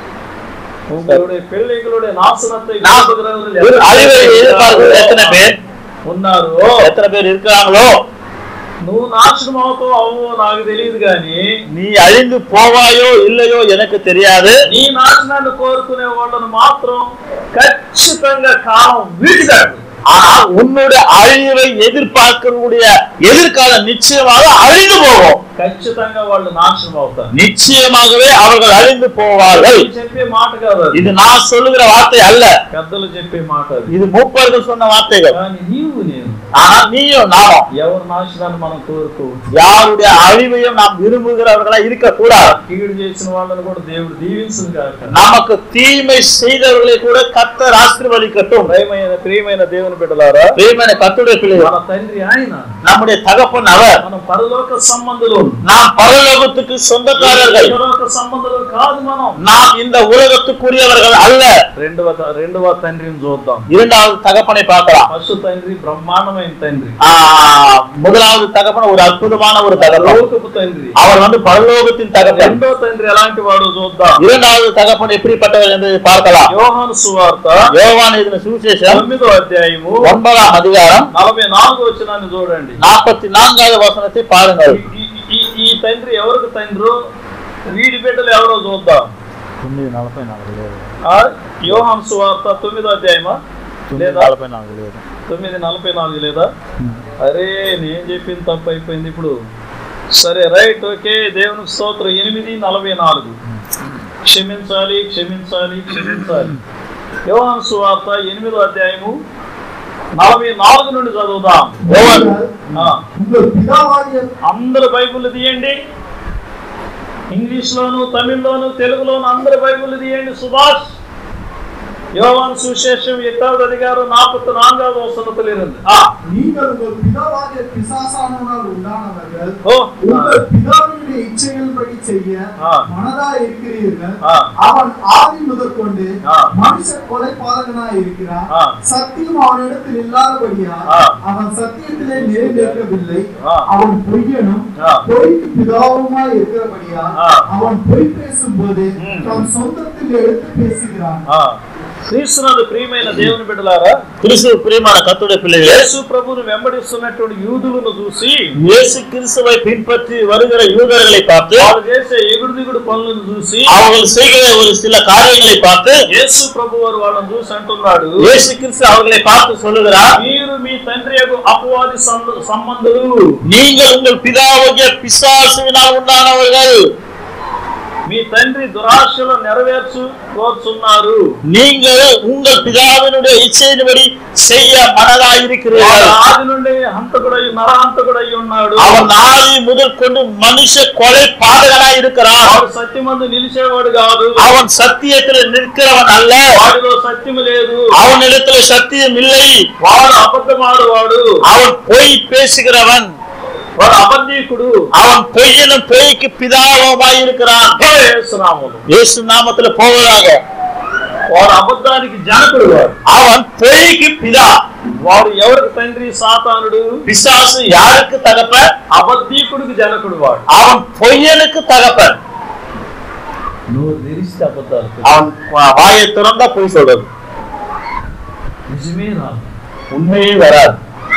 உங்களுடைய பிள்ளைகளுடைய நாசனத்தை நான் விரும்புகிறவர்கள் ஒரு எத்தனை அழிவை பேர் எதிர்பார்க்கிறவர்கள் எத்தனை பேர் ఉన్నారు எத்தனை பேர் இருக்கிறாங்களோ నువ్వు నాశనం అవుతావు అవ్వో నాకు తెలియదు కానీ நீ அழிந்து போவாயோ இல்லையோ எனக்கு தெரியாது నీ నాశనాన్ని కోరుకునే వాళ్ళను మాత్రం ఖచ్చితంగా కాలం వీడిగాడు ஆனால் உன்னுடைய அழிவை எதிர்பார்க்கிறவருடைய எதிர்காலம் நிச்சயமாக அழிந்து போகும் ఖచ్చితంగా వాళ్ళు నాశనం అవుతారు நிச்சயமாகவே அவர்கள் அழிந்து போவார்கள் నేను చెప్పే మాట కాదు అది. இது நான் சொல்லுகிற வார்த்தை அல்ல పెద్దలు చెప్పే మాట అది இது மூப்பர்கள் சொன்ன வார்த்தைகள் కానీ నీవు నేను ஆனா நீயும் நானும் ఎవరి నాశనాన్ని మనం కోరుకోవచ్చు யாருடைய அழிவையும் நாம் விரும்புகிறவர்களா இருக்கக்கூடாது కీడు చేసిన వాళ్ళని కూడా దేవుడు దీవించును కాక நமக்கு தீமை செய்தவர்களை கூட கத்தர் ஆசீர்வதிக்கட்டும் ప్రేమైన ప్రియమైన దేవుని బిడ్డలారా தீமையான கத்துடைய பிள்ளைகள் మన తండ్రి ఆయన நம்முடைய தகப்பன் அவர் మనం పరలోక సంబంధులు நாம் பரலோகத்துக்கு சொந்தக்காரர்கள் పరలోక సంబంధులు కాదు మనం நாம் இந்த உலகத்துக்குரியவர்கள் அல்ல రెండవ రెండవ తండ్రిని చూద్దాం இரண்டாவது தகப்பனை பார்க்கலாம் ఫస్ట్ తండ్రి బ్రహ్మాండమైన తండ్రి ஆஹ், முதலாவது தகப்பன் ஒரு அற்புதமான ஒரு தகப்பன் లోకపు తండ్రి அவர் வந்து பரலோகத்தின் தகப்பன் రెండో తండ్రి ఎలాంటి వాడు చూద్దాం இரண்டாவது தகப்பன் எப்படிப்பட்டவர் என்று பார்க்கலாம் యోహాను సువార్త யோவான் இதன சுவிசேஷம் తొమ్మిదో అధ్యాయము ஒன்பதாம் அதிகாரம் నలభై నాలుగు వచ్చినాన్ని చూడండి நாற்பத்தி நான்காவது வசனத்தை பாருங்கள் ఈ- ఈ- ఈ- ఈ తండ్రి ఎవరికి తండ్రు వీడి బిడ్డలు ఎవరో చూద్దాం తొమ్మిది నలభై నాలుగు లేదు ఆ యోహాను సువార్త తొమ్మిదో అధ్యాయమా లేదా నలభై నాలుగు లేదు తొమ్మిది నలభై నాలుగు లేదా అరే నేను చెప్పింది తప్పు అయిపోయింది ఇప్పుడు సరే రైట్ ఓకే దేవునికి స్తోత్రం ఎనిమిది నలభై నాలుగు క్షమించాలి క్షమించాలి క్షమించాలి యోహాను సువార్త ఎనిమిదో అధ్యాయము నలభై నాలుగు నుండి చదువుదాం யோவான் ఆ, உங்கள் பிதாவாகிய అందరు బైబుల్ తీయండి ఇంగ్లీష్ లోను తమిళ్లోను తెలుగులోను అందరు బైబుల్ తీయండి సుభాష్ யோவான் சுவிசேஷம் எட்டாவது அதிகாரம் நாற்பத்தி நான்காவது வசனத்தில் இருந்து ஆ நீங்கள் உங்கள் பிதாவாகிய பிசாசானவனால் உண்டானவர்கள் ஓ உங்கள் பிதாவினுடைய இச்சைகளின்படி செய்ய ஆ. மனதா இருக்கிறீர்கள் ஆ. அவன் ஆதி முதற்கொண்டு ஆ. மனுஷ கொலைபாதகனாய் இருக்கிறான் ஆ. சத்தியம் அவனிடத்தில் இல்லாதபடியா ஆ. அவன் சத்தியத்திலே நிறைவேற்றவில்லை ஆ. அவன் பொய்யனும் ஆ. பொய்க்கு பிதாவுமாய் இருக்கிறபடியா ஆ. அவன் பொய் பேசும்போது ம். தன் சொந்தத்தில் எடுத்து பேசுகிறான் ఆ, క్రీస్తునందు ప్రియమైన దేవుని బిడ్డలారా கிறிஸ்துவ பிரியமான கத்துடைய பிள்ளைகளே యేసు ప్రభువును వెంబడిస్తున్నటువంటి యూదులను చూసి இயேசு கிறிஸ்துவை பின்பற்றி வருகிற யூதர்களை பார்த்து వాళ్ళు చేసే ఎగుడు దిగుడు పనులను చూసి அவர்கள் செய்கிற ஒரு சில காரியங்களை பார்த்து యేసు ప్రభు వారు వాళ్ళని చూసి అంటున్నాడు இயேசு கிறிஸ்து அவர்களை பார்த்து சொல்லுகிறார் మీరు మీ తండ్రి యొక్క అపవాది సంబ- సంబంధులు நீங்கள் உங்கள் பிதாவாகிய பிசாசுவினால் உண்டானவர்கள் మీ తండ్రి దురాశలు నెరవేర్చు కోరుచున్నారు நீங்கள் உங்கள் பிதாவினுடைய இச்சையின்படி செய்ய மனதாயிருக்கிறீர்கள் వాడు ఆది నుండి హంతకుడై నరహంతకుడై ఉన్నాడు அவன் ஆதி முதல் கொண்டு மனுஷ கொலை பாதகனாய் இருக்கிறான் వాడు సత్యమందు నిలిచేవాడు కాదు அவன் சத்தியத்தில் நிற்கிறவன் அல்ல వాడిలో సత్యము లేదు அவனிடத்துல சத்தியம் இல்லை వాడు అబద్ధమాడువాడు அவன் பொய் பேசுகிறவன் వాడు అబద్ధీకుడు அவன் பொய்யனும் பொய்க்கு பிதாவமாய் இருக்கிறான் యేసునామములు இயேசு நாமத்துல போவதாக వాడు అబద్ధానికి జనకుడు వాడు அவன் பொய்க்கு பிதா వాడు ఎవరికి తండ్రి సాతానుడు பிசாசு யாருக்கு தகப்பன் అబద్ధీకుడికి జనకుడు వాడు அவன் பொய்யனுக்கு தகப்பன் నువ్వు తెరిస్తే అబద్ధాలు அவன் வா- வாயை திறந்தா பொய் சொல்றது నిజమే రాదు உண்மையே வராது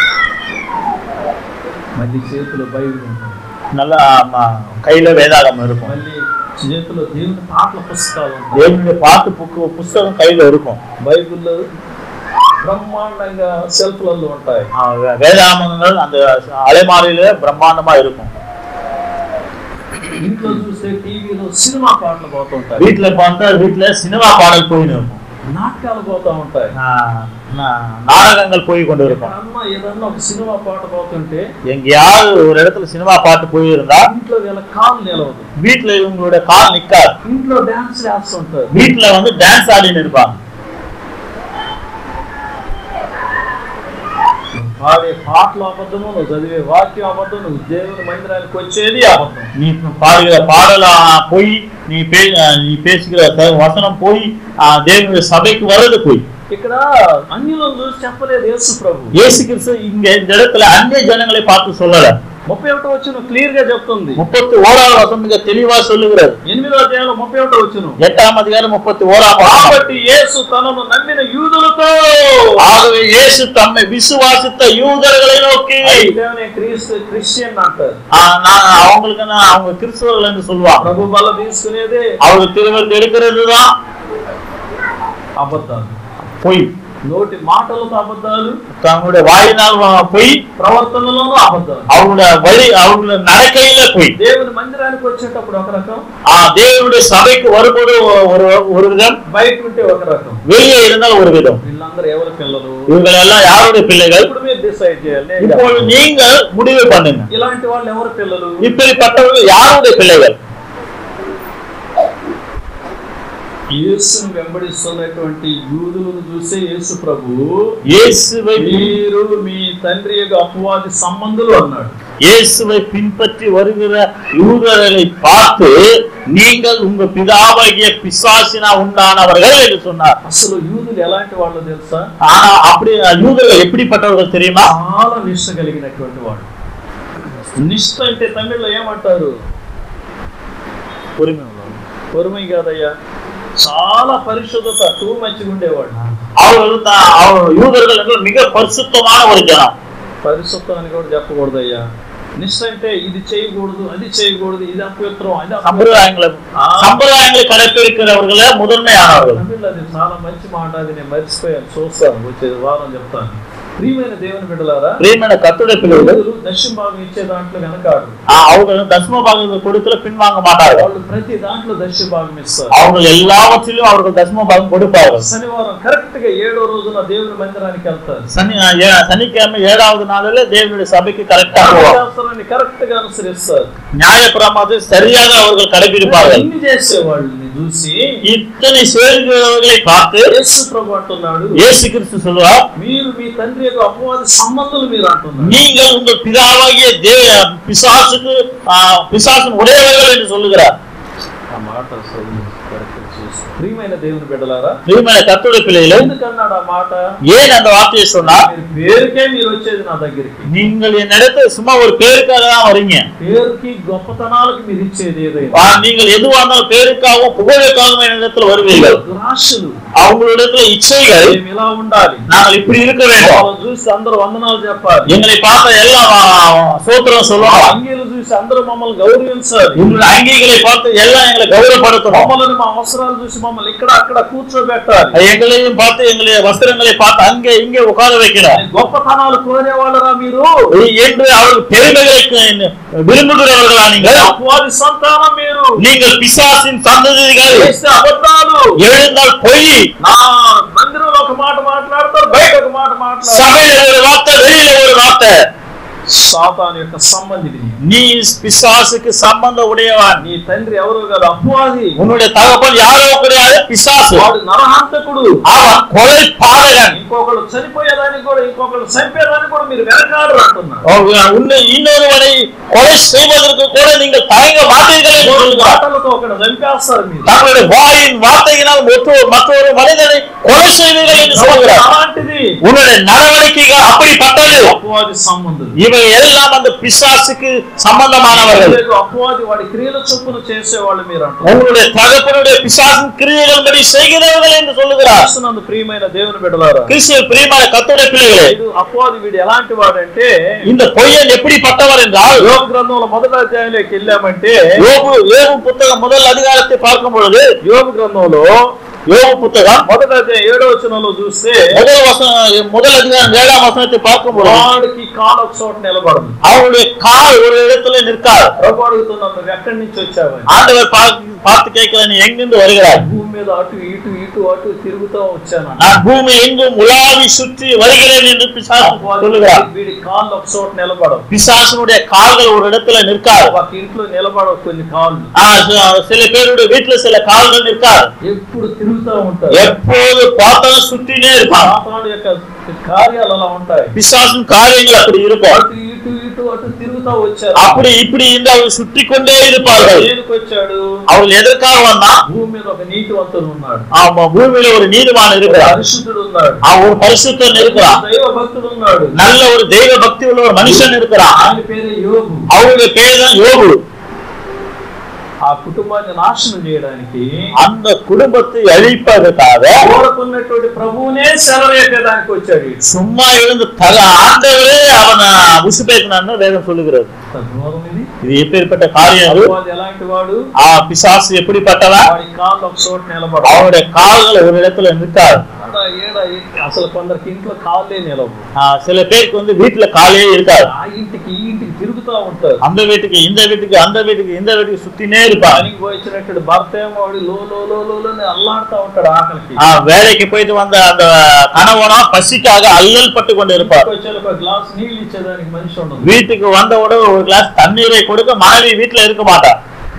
మళ్ళీ చేతిలో బైబిల్ ఉంటుంది நல்லா ஆமா, கையில வேதாகம் இருக்கும் మళ్ళీ చేతిలో దేవుని పాటల పుస్తకాలు ఉంటాయి தேவனுடைய பாட்டு புக்கு புஸ்தகம் கையில இருக்கும் బైబిల్లో బ్రహ్మాండంగా సెల్ఫ్లలో ఉంటాయి ஆ, வே- வேதாகமங்கள் அந்த அலைமாரியில பிரம்மாண்டமா இருக்கும் ఇంట్లో చూస్తే టీవీలో సినిమా పాటలు పోతుంటాయి வீட்டுல பார்த்தா வீட்டுல சினிமா பாடல் போயின்னு இருக்கும் నాటకాలు పోతా ఉంటాయి ஆ, நா- நாடகங்கள் போய் கொண்டு இருக்கும் ఎక్కడన్నా ఏదన్నా ఒక సినిమా పాట పోతుంటే எங்கேயாவது ஒரு இடத்துல சினிமா பாட்டு போயிருந்தா ఇంట్లో వీళ్ళ కాలు నిలవదు வீட்டுல இவங்களுடைய கால் நிக்காது ఇంట్లో డాన్స్ వేస్తుంటారు வீட்டுல வந்து டான்ஸ் ஆடின்னு இருப்பாங்க నువ్వు పాడే పాటలు అబద్ధము నువ్వు చదివే వాక్యం అబద్ధం నువ్వు దేవుని మందిరానికి వచ్చేది అబద్ధం நீ பாடுகிற பாடலா போய் நீ பே நீ பேசுகிற த- வசனம் போய் ஆ, தேவனுடைய சபைக்கு வர்றது போய் ఇక్కడ అన్యులను చూసి చెప్పలేదు యేసు ప్రభు இயேசு கிறிஸ்து இங்க இந்த இடத்துல அந்நிய ஜனங்களை பார்த்து சொல்லல ముప్పై ఒకటో వచ్చిన క్లియర్ గా చెప్తుంది முப்பத்தி ஓராவது வசனம் மிக தெளிவா சொல்லுகிறது ఎనిమిదో అధ్యాయంలో ముప్పై ఒకటో వచ్చిన எட்டாம் அதிகாரம் முப்பத்தி ஓராம் வசனம் కాబట్టి యేసు తనను నమ్మిన యూదులతో ஆகவே இயேசு தம்மை விசுவாசித்த யூதர்களை நோக்கி దేవుని క్రీస్తు క్రిస్టియన్ అంటారు ஆ, நான் அவங்களுக்கு நான் அவங்க கிறிஸ்தவர்கள் என்று சொல்லுவாங்க ప్రభు బల తీసుకునేదే அவங்க திருவிருந்து எடுக்கிறது தான் అబద్ధాలు பொய் నోటి మాటలతో అబద్ధాలు தங்களுடைய வாயினால் வ- பொய் ప్రవర్తనలోనూ అబద్ధాలు அவங்களுடைய வழி அவங்களுடைய நடக்கையில பொய் దేవుని మందిరానికి వచ్చేటప్పుడు ఒక రకం ஆ, தேவனுடைய சபைக்கு வரும்போது ஒ- ஒரு ஒரு விதம் బయట ఉంటే ఒక రకం வெளியே இருந்தால் ஒரு விதம் వీళ్ళందరూ ఎవరి పిల్లలు இவங்க எல்லாம் யாருடைய பிள்ளைகள் ఇప్పుడు మీరు డిసైడ్ చేయాలి నేను இப்போது చెప్పను. நீங்கள் முடிவு பண்ணுங்க ఇలాంటి వాళ్ళు ఎవరి పిల్లలు இப்படிப்பட்டவர்கள் யாருடைய பிள்ளைகள் యేసును వెంబడిస్తున్నటువంటి యూదులను చూసే యేసు ప్రభు இயேசுவை பின்- మీరు మీ తండ్రి యొక్క అపవాది సంబంధులు అన్నాడు இயேசுவை பின்பற்றி வருகிற யூதர்களை பார்த்து நீங்கள் உங்க பிதாவாகிய பிசாசினா உண்டானவர்கள் என்று சொன்னார் అసలు యూదులు ఎలాంటి వాళ్ళు తెలుసా ஆனா அப்படி யூதர்கள் எப்படிப்பட்டவர்கள் தெரியுமா చాలా నిష్ట కలిగినటువంటి వాడు నిష్ట అంటే తమిళ్లో ఏమంటారు பொறுமை உள்ளவர்கள். పొరుమై కాదయ్యా చాలా పరిశుద్ధత టూ మచ్చిగా ఉండేవాడు அவர்கள் தான் அவர் யூதர்கள் என்றால் மிக பரிசுத்தமான ஒரு ஜனம் పరిశుద్ధం అని కూడా చెప్పకూడదయ్యా నిష్ట అంటే ఇది చేయకూడదు అది చేయకూడదు ఇది అపవిత్రం అది అపవిత్రం. சம்பிரதாயங்களை ఆ, சம்பிரதாயங்களை கடைபிடிக்கிறவர்களே முதன்மையானவர்கள் తమిళ్లో అది చాలా మంచి మాట అది నేను మర్చిపోయాను చూస్తాను వచ్చే వారం చెప్తాను ప్రియమైన దేవుని బిడ్డలారా பிரியமான கத்துடைய பிள்ளைகள் యూదులు దశమ భాగం ఇచ్చే దాంట్లో వెనకాడు ஆ, அவர்கள் தசம பாகத்தை கொடுத்துல பின்வாங்க மாட்டார்கள் వాళ్ళు ప్రతి దాంట్లో దశ భాగం ఇస్తారు அவர்கள் எல்லாவற்றிலும் அவர்கள் தசம பாகம் கொடுப்பார்கள் శనివారం కరెక్ట్ గా ఏడో రోజున దేవుని మందిరానికి వెళ్తారు சனி ஏ- சனிக்கிழமை ஏழாவது நாளில் தேவனுடைய சபைக்கு கரெக்டா போவாங்க శాస్త్రాన్ని కరెక్ట్ గా అనుసరిస్తారు நியாயப்பிரமாதத்தை சரியாக அவர்கள் கடைபிடிப்பார்கள் ఇన్ని చేసేవాళ్ళని చూసి இத்தனை சேர்கிறவர்களை பார்த்து యేసు ప్రభు అంటున్నాడు இயேசு கிறிஸ்து சொல்லுவார் మీరు మీ తండ్రి యొక్క అపవాది సంబంధులు మీరు అంటున్నారు நீங்கள் உங்கள் பிதாவாகிய தே பிசாசுக்கு ஆ, பிசாசின் உடையவர்கள் என்று சொல்லுகிறார் ఆ మాట అసలు correct గా చూసి. ప్రియమైన ప్రియమైన దేవుని బిడ్డలారా ప్రియమైన కత్తుడి పిల్లలు ఎందుకన్నాడు ఆ మాట ஏன் அந்த வார்த்தையை சொன்னார் మీరు పేరుకే మీరు వచ్చేది నా దగ్గరికి நீங்கள் என் இடத்துல சும்மா ஒரு பேருக்காக தான் வரீங்க పేరుకి గొప్పతనాలకు మీరు ఇచ్చేది ఏదైనా ஆ, நீங்கள் எதுவா இருந்தாலும் பேருக்காகவும் புகழுக்காகவும் என் இடத்துல வருவீர்கள் దురాశలు அவங்களிடத்துல இச்சைகள் మేము ఇలా ఉండాలి நாங்கள் இப்படி இருக்க வேண்டும் వాళ్ళని చూసి అందరూ వందనాలు చెప్పాలి எங்களை பார்த்த எல்லாம் ஆ, சோத்திரம் சொல்லுவாங்க అంగీలు చూసి అందరూ మమ్మల్ని గౌరవించాలి உங்களுடைய அங்கிகளை பார்த்து எல்லாம் எங்களை கௌரவப்படுத்தணும் మమ్మల్ని మా అవసరాలు చూసి మమ్మల్ని ఇక్కడ అక్కడ కూర్చోబెట్టాలి எங்களையும் பார்த்து எங்களுடைய வஸ்திரங்களை பார்த்து அங்க இங்க உட்கார வைக்கிறார் గొప్పతనాలు కోరేవాళ్ళరా మీరు என்று அவர்கள் பெருமைகளுக்கு விரும்புகிறவர்களா நீங்கள் అపవాది సంతానం మీరు நீங்கள் பிசாசின் சந்ததிகள் చేసే అబద్ధాలు எழுந்தால் பொய் నా మందిరంలో ఒక మాట మాట్లాడతారు బయట ఒక మాట మాట్లాడతారు சபையில ஒரு வார்த்தை வெளியில ஒரு வார்த்தை సాతాను యొక్క సంబంధిని நீ பிசாசுக்கு சம்பந்தம் உடையவன் నీ తండ్రి ఎవరు కాదు అపవాది உன்னுடைய தகப்பன் யாரோ கிடையாது பிசாசு వాడు నరహంతకుడు அவன் கொலை பாதகன் ఇంకొకళ్ళు చనిపోయేదానికి కూడా ఇంకొకళ్ళు చంపేదానికి కూడా మీరు వెనకాడరు అంటున్నారు உன்னை இன்னொருவனை கொலை செய்வதற்கு கூட நீங்கள் தயங்க மாட்டீர்கள் என்று சொல்கிறார் మాటలతో ఒకడు చంపేస్తారు మీరు தங்களுடைய வாயின் வார்த்தையினால் மற்றொரு மற்றொரு மனிதனை கொலை செய்வீர்கள் என்று சொல்கிறார் అలాంటిది உன்னுடைய நடவடிக்கைகள் அப்படிப்பட்டது అపవాది సంబంధులు இவை எல்லாம் அந்த பிசாசுக்கு சம்பந்தமானவர்கள் లేదు, అపవాది వాడి క్రియల చొప్పున చేసేవాళ్ళు మీరు అంటున్నారు உங்களுடைய தகப்பனுடைய பிசாசின் கிரியைகள் படி செய்கிறவர்கள் என்று சொல்லுகிறார் నందు ప్రియమైన దేవుని బిడ్డలారా கிறிஸ்துவ பிரியமான கத்துடைய பிள்ளைகளே ఇది అపవాది వీడు ఎలాంటి వాడంటే இந்த பொய்யன் எப்படிப்பட்டவர் என்றால் యోగ గ్రంథంలో మొదటి అధ్యాయంలోకి వెళ్ళామంటే யோபு யோபு புத்தகம் முதல் அதிகாரத்தை பார்க்கும் பொழுது యోగ గ్రంథంలో யோபு புத்தகம் మొదటి అధ్యాయం ఏడో వచనంలో చూస్తే முதல் வசனம் முதல் அதிகாரம் ஏழாம் வசனத்தை பார்க்கும் பொழுது వాడికి కాలు ఒక చోట నిలబడదు அவருடைய கால் ஒரு இடத்துல நிற்காது ప్రభు అడుగుతున్నాం నువ్వు ఎక్కడి నుంచి వచ్చావని ஆண்டவர் பார்த்து பார்த்து கேட்கிற நீ எங்கிருந்து வருகிறாய் భూమి మీద అటు ఇటు ఇటు అటు తిరుగుతూ వచ్చాను நான் பூமி எங்கும் உலாவி சுற்றி வருகிறேன் என்று பிசாசு சொல்லுகிறார் వీడి కాళ్ళు ఒక చోట నిలబడవు பிசாசனுடைய கால்கள் ஒரு இடத்துல நிற்காது ఒక ఇంట్లో నిలబడవు కొన్ని కాళ్ళు ஆ, சில- சில பேருடைய வீட்டுல சில கால்கள் நிற்காது ఎప్పుడు తిరుగుతూ ఉంటారు எப்போது பார்த்தாலும் சுற்றினே இருப்பான் సాతాను యొక్క కార్యాలు అలా ఉంటాయి பிசாசின் காரியங்கள் அப்படி இருக்கும் అటు ఇటు ఇటు అటు తిరుగుతూ వచ్చారు அப்படி இப்படி என்று அவர் சுற்றி கொண்டே இருப்பார்கள் దేనికి వచ్చాడు அவர்கள் எதற்காக வந்தா భూమి మీద ఒక నీతివంతుడు ఉన్నాడు ஆமா பூமியில ஒரு நீதிமான் இருக்கிறார் పరిశుద్ధుడు ఉన్నాడు அவன் ஒரு பரிசுத்தன் இருக்கிறான் దైవ భక్తుడు ఉన్నాడు நல்ல ஒரு தெய்வ பக்தி உள்ள ஒரு மனுஷன் இருக்கிறான் ఆయన పేరు యోగు அவருடைய பேர் தான் யோகு ఆ కుటుంబాన్ని నాశనం చేయడానికి அந்த குடும்பத்தை அழிப்பதற்காக కోరుకున్నటువంటి ప్రభువునే సెలవేసేదానికి వచ్చాడు ఈడు. சும்மா இருந்து தல ஆண்டவரே அவனை உசுப்பேத்தினான்னு வேதம் சொல்லுகிறது ఘోరం ఇది இது எப்பேற்பட்ட காரியம் அது అపవాది ఎలాంటి వాడు ஆ பிசாசு எப்படிப்பட்டவன் వాడి కాళ్ళు ఒక చోట నిలబడ அவனுடைய கால்கள் ஒரு இடத்துல நிற்காது ఏడ అసలు కొందరికి ఇంట్లో కాళ్ళే నిలవు ஆ, சில பேருக்கு வந்து வீட்டுல காலே இருக்காது ఆ ఇంటికి ఈ ఇంటికి తిరుగుతూ ఉంటారు அந்த வீட்டுக்கு இந்த வீட்டுக்கு அந்த வீட்டுக்கு இந்த வீட்டுக்கு சுத்தினே இருப்பான் పనికి పోయించినట్టు భర్త ఏమో వాడు లో లో లో లో లో అని అల్లాడుతూ ఉంటాడు ఆకలికి ஆ, வேலைக்கு போயிட்டு வந்த அந்த கணவனா பசிக்காக அல்லல் பட்டு கொண்டு இருப்பார் ఇంటికి వచ్చాక ఒక గ్లాస్ నీళ్ళు ఇచ్చేదానికి మనిషి ఉండదు வீட்டுக்கு வந்த உடனே ஒரு கிளாஸ் தண்ணீரை கொடுக்க மனைவி வீட்டுல இருக்க மாட்டா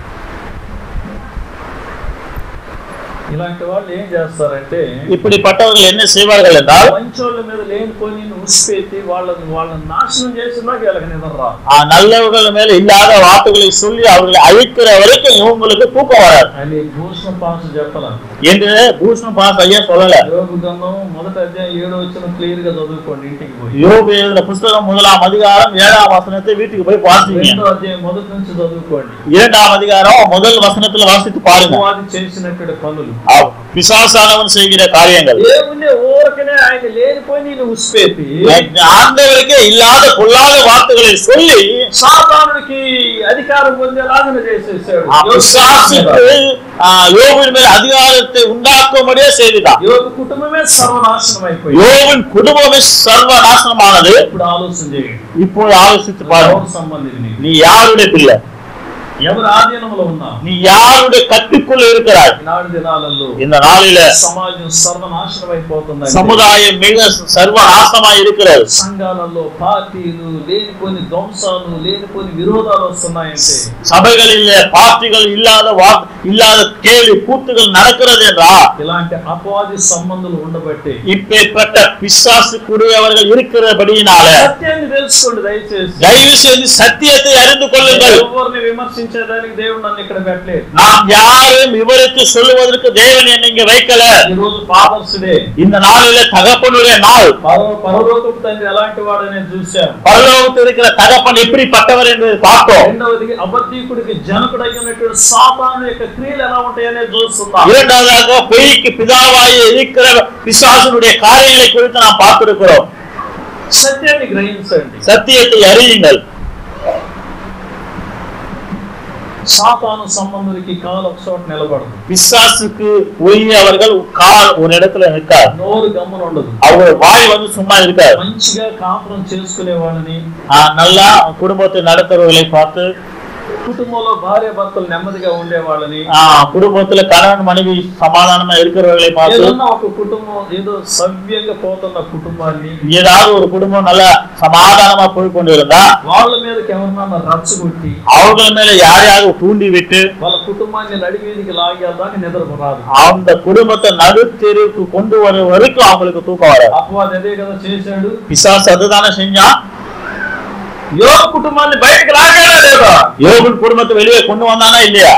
ఇలాంటి వాళ్ళు ఏం చేస్తారంటే இப்படிப்பட்டவர்கள் என்ன செய்வார்கள் என்றால் మంచోళ్ళ మీద లేనిపోయి ఉసిపెట్టి వాళ్ళని వాళ్ళని నాశనం చేసినా వీళ్ళకి నిద్ర రాదు ஆ, நல்லவர்கள் மேல இல்லாத வார்த்தைகளை சொல்லி அவர்களை அழிக்கிற வரைக்கும் இவங்களுக்கு தூக்கம் வராது అది భూషణ పాస్ చెప్పాల என்று பூஷண பாஸ் ஐயா சொல்லல యోగు గ్రంథం మొదటి అధ్యాయం ఏడో వచ్చిన క్లియర్ గా చదువుకోండి ఇంటికి పోయి யோபு எழுதின புஸ்தகம் முதலாம் அதிகாரம் ஏழாம் வசனத்தை வீட்டுக்கு போய் வாசிங்க రెండో అధ్యాయం మొదటి నుంచి చదువుకోండి இரண்டாம் அதிகாரம் முதல் வசனத்துல வாசித்து பாருங்க అపవాది చేసినటువంటి పనులు ஆ, பிசாசானவன் செய்கிற காரியங்கள் దేవుణ్ణి ఊరకనే ఆయన లేనిపోయి నేను ఉసిపెట్టి ஆண்டவருக்கே இல்லாத பொல்லாத வார்த்தைகளை சொல்லி సాతానుడికి అధికారం పొందేలాగా చేసేసాడు ஆ, பிசாசுக்கு ஆ, யோபின் மேல் அதிகாரத்தை உண்டாக்கும்படியே செய்துதான் యోగ కుటుంబమే సర్వనాశనం అయిపోయింది யோபின் குடும்பமே சர்வ நாசனமானது ఇప్పుడు ఆలోచన చేయండి இப்போது ஆலோசித்து பாருங்க ఎవరు సంబంధించి నీకు? நீ யாருடைய பிள்ளை ఎవరి ఆధీనంలో ఉన్నావు நீ யாருடைய கட்டுக்குள்ள இருக்கிறாய் ఈనాడు దినాలలో இந்த நாளில సమాజం సర్వనాశనం అయిపోతుంది சமுதாயம் மிக சர்வ நாசமாய் இருக்கிறது సంఘాలలో పార్టీలు లేనిపోని ధ్వంసాలు లేనిపోని విరోధాలు వస్తున్నాయంటే சபைகளிலே பார்ட்டிகள் இல்லாத வா இல்லாத கேள்வி கூத்துகள் நடக்கிறது என்றா ఇలాంటి అపవాది సంబంధాలు ఉండబట్టి இப்பேற்பட்ட பிசாசு கூடியவர்கள் இருக்கிறபடியினால సత్యాన్ని తెలుసుకోండి దయచేసి தயவு செய்து சத்தியத்தை அறிந்து கொள்ளுங்கள் ఎవరిని విమర్శించే వివరించేదానికి దేవుడు నన్ను ఇక్కడ పెట్టలేదు நாம் யாரும் விவரித்து சொல்லுவதற்கு தேவன் என்னை இங்க வைக்கல ఈ రోజు ఫాదర్స్ డే இந்த நாளில தகப்பனுடைய நாள் పరవ పరలోకపు తండ్రి ఎలాంటి వాడని చూశాం பரலோகத்தில் இருக்கிற தகப்பன் எப்படிப்பட்டவர் என்று பார்த்தோம் రెండవది అబద్ధీకుడికి జనకుడు అయినటువంటి సాతాను యొక్క క్రియలు ఎలా ఉంటాయనే చూస్తున్నాం இரண்டாவதாக பொய்க்கு பிதாவாய் இருக்கிற பிசாசனுடைய காரியங்களை குறித்து நாம் பார்த்திருக்கிறோம் సత్యాన్ని గ్రహించండి சத்தியத்தை அறியுங்கள் సాతాను సంబంధులకి కాలు ఒక చోట నిలబడదు பிசாசுக்கு உரியவர்கள் கால் ஒரு இடத்துல நிற்கார் నోరు గమ్మున ఉండదు அவர் வாய் வந்து சும்மா இருக்கார் మంచిగా కాపురం చేసుకునే వాళ్ళని ஆஹ் நல்லா குடும்பத்தை நடத்துறவர்களை பார்த்து కుటుంబంలో భార్య భర్తలు నెమ్మదిగా ఉండే వాళ్ళని ஆஹ் குடும்பத்துல கணவன் மனைவி சமாதானமா இருக்கிறவர்களை பார்த்து ఏదన్నా ఒక కుటుంబం ఏదో సవ్యంగా పోతున్న కుటుంబాన్ని ஏதாவது ஒரு குடும்பம் நல்லா சமாதானமா போய் கொண்டு இருந்தா వాళ్ళ మీదకి ఎవరన్నా రచ్చగొట్టి அவர்கள் மேல யாரையாவது தூண்டி விட்டு వాళ్ళ కుటుంబాన్ని నడివీధికి లాగేదాకా నిద్రకు రాదు அந்த குடும்பத்தை நடுத்தெருவுக்கு கொண்டு வர வரைக்கும் அவங்களுக்கு தூக்கம் வராது అపవాది అదే కదా చేశాడు பிசாசு அதுதானே செஞ்சான் యోగ కుటుంబాన్ని బయటకు లాగాడా లేదా யோகுல் குடும்பத்தை வெளியே கொண்டு வந்தானா இல்லையா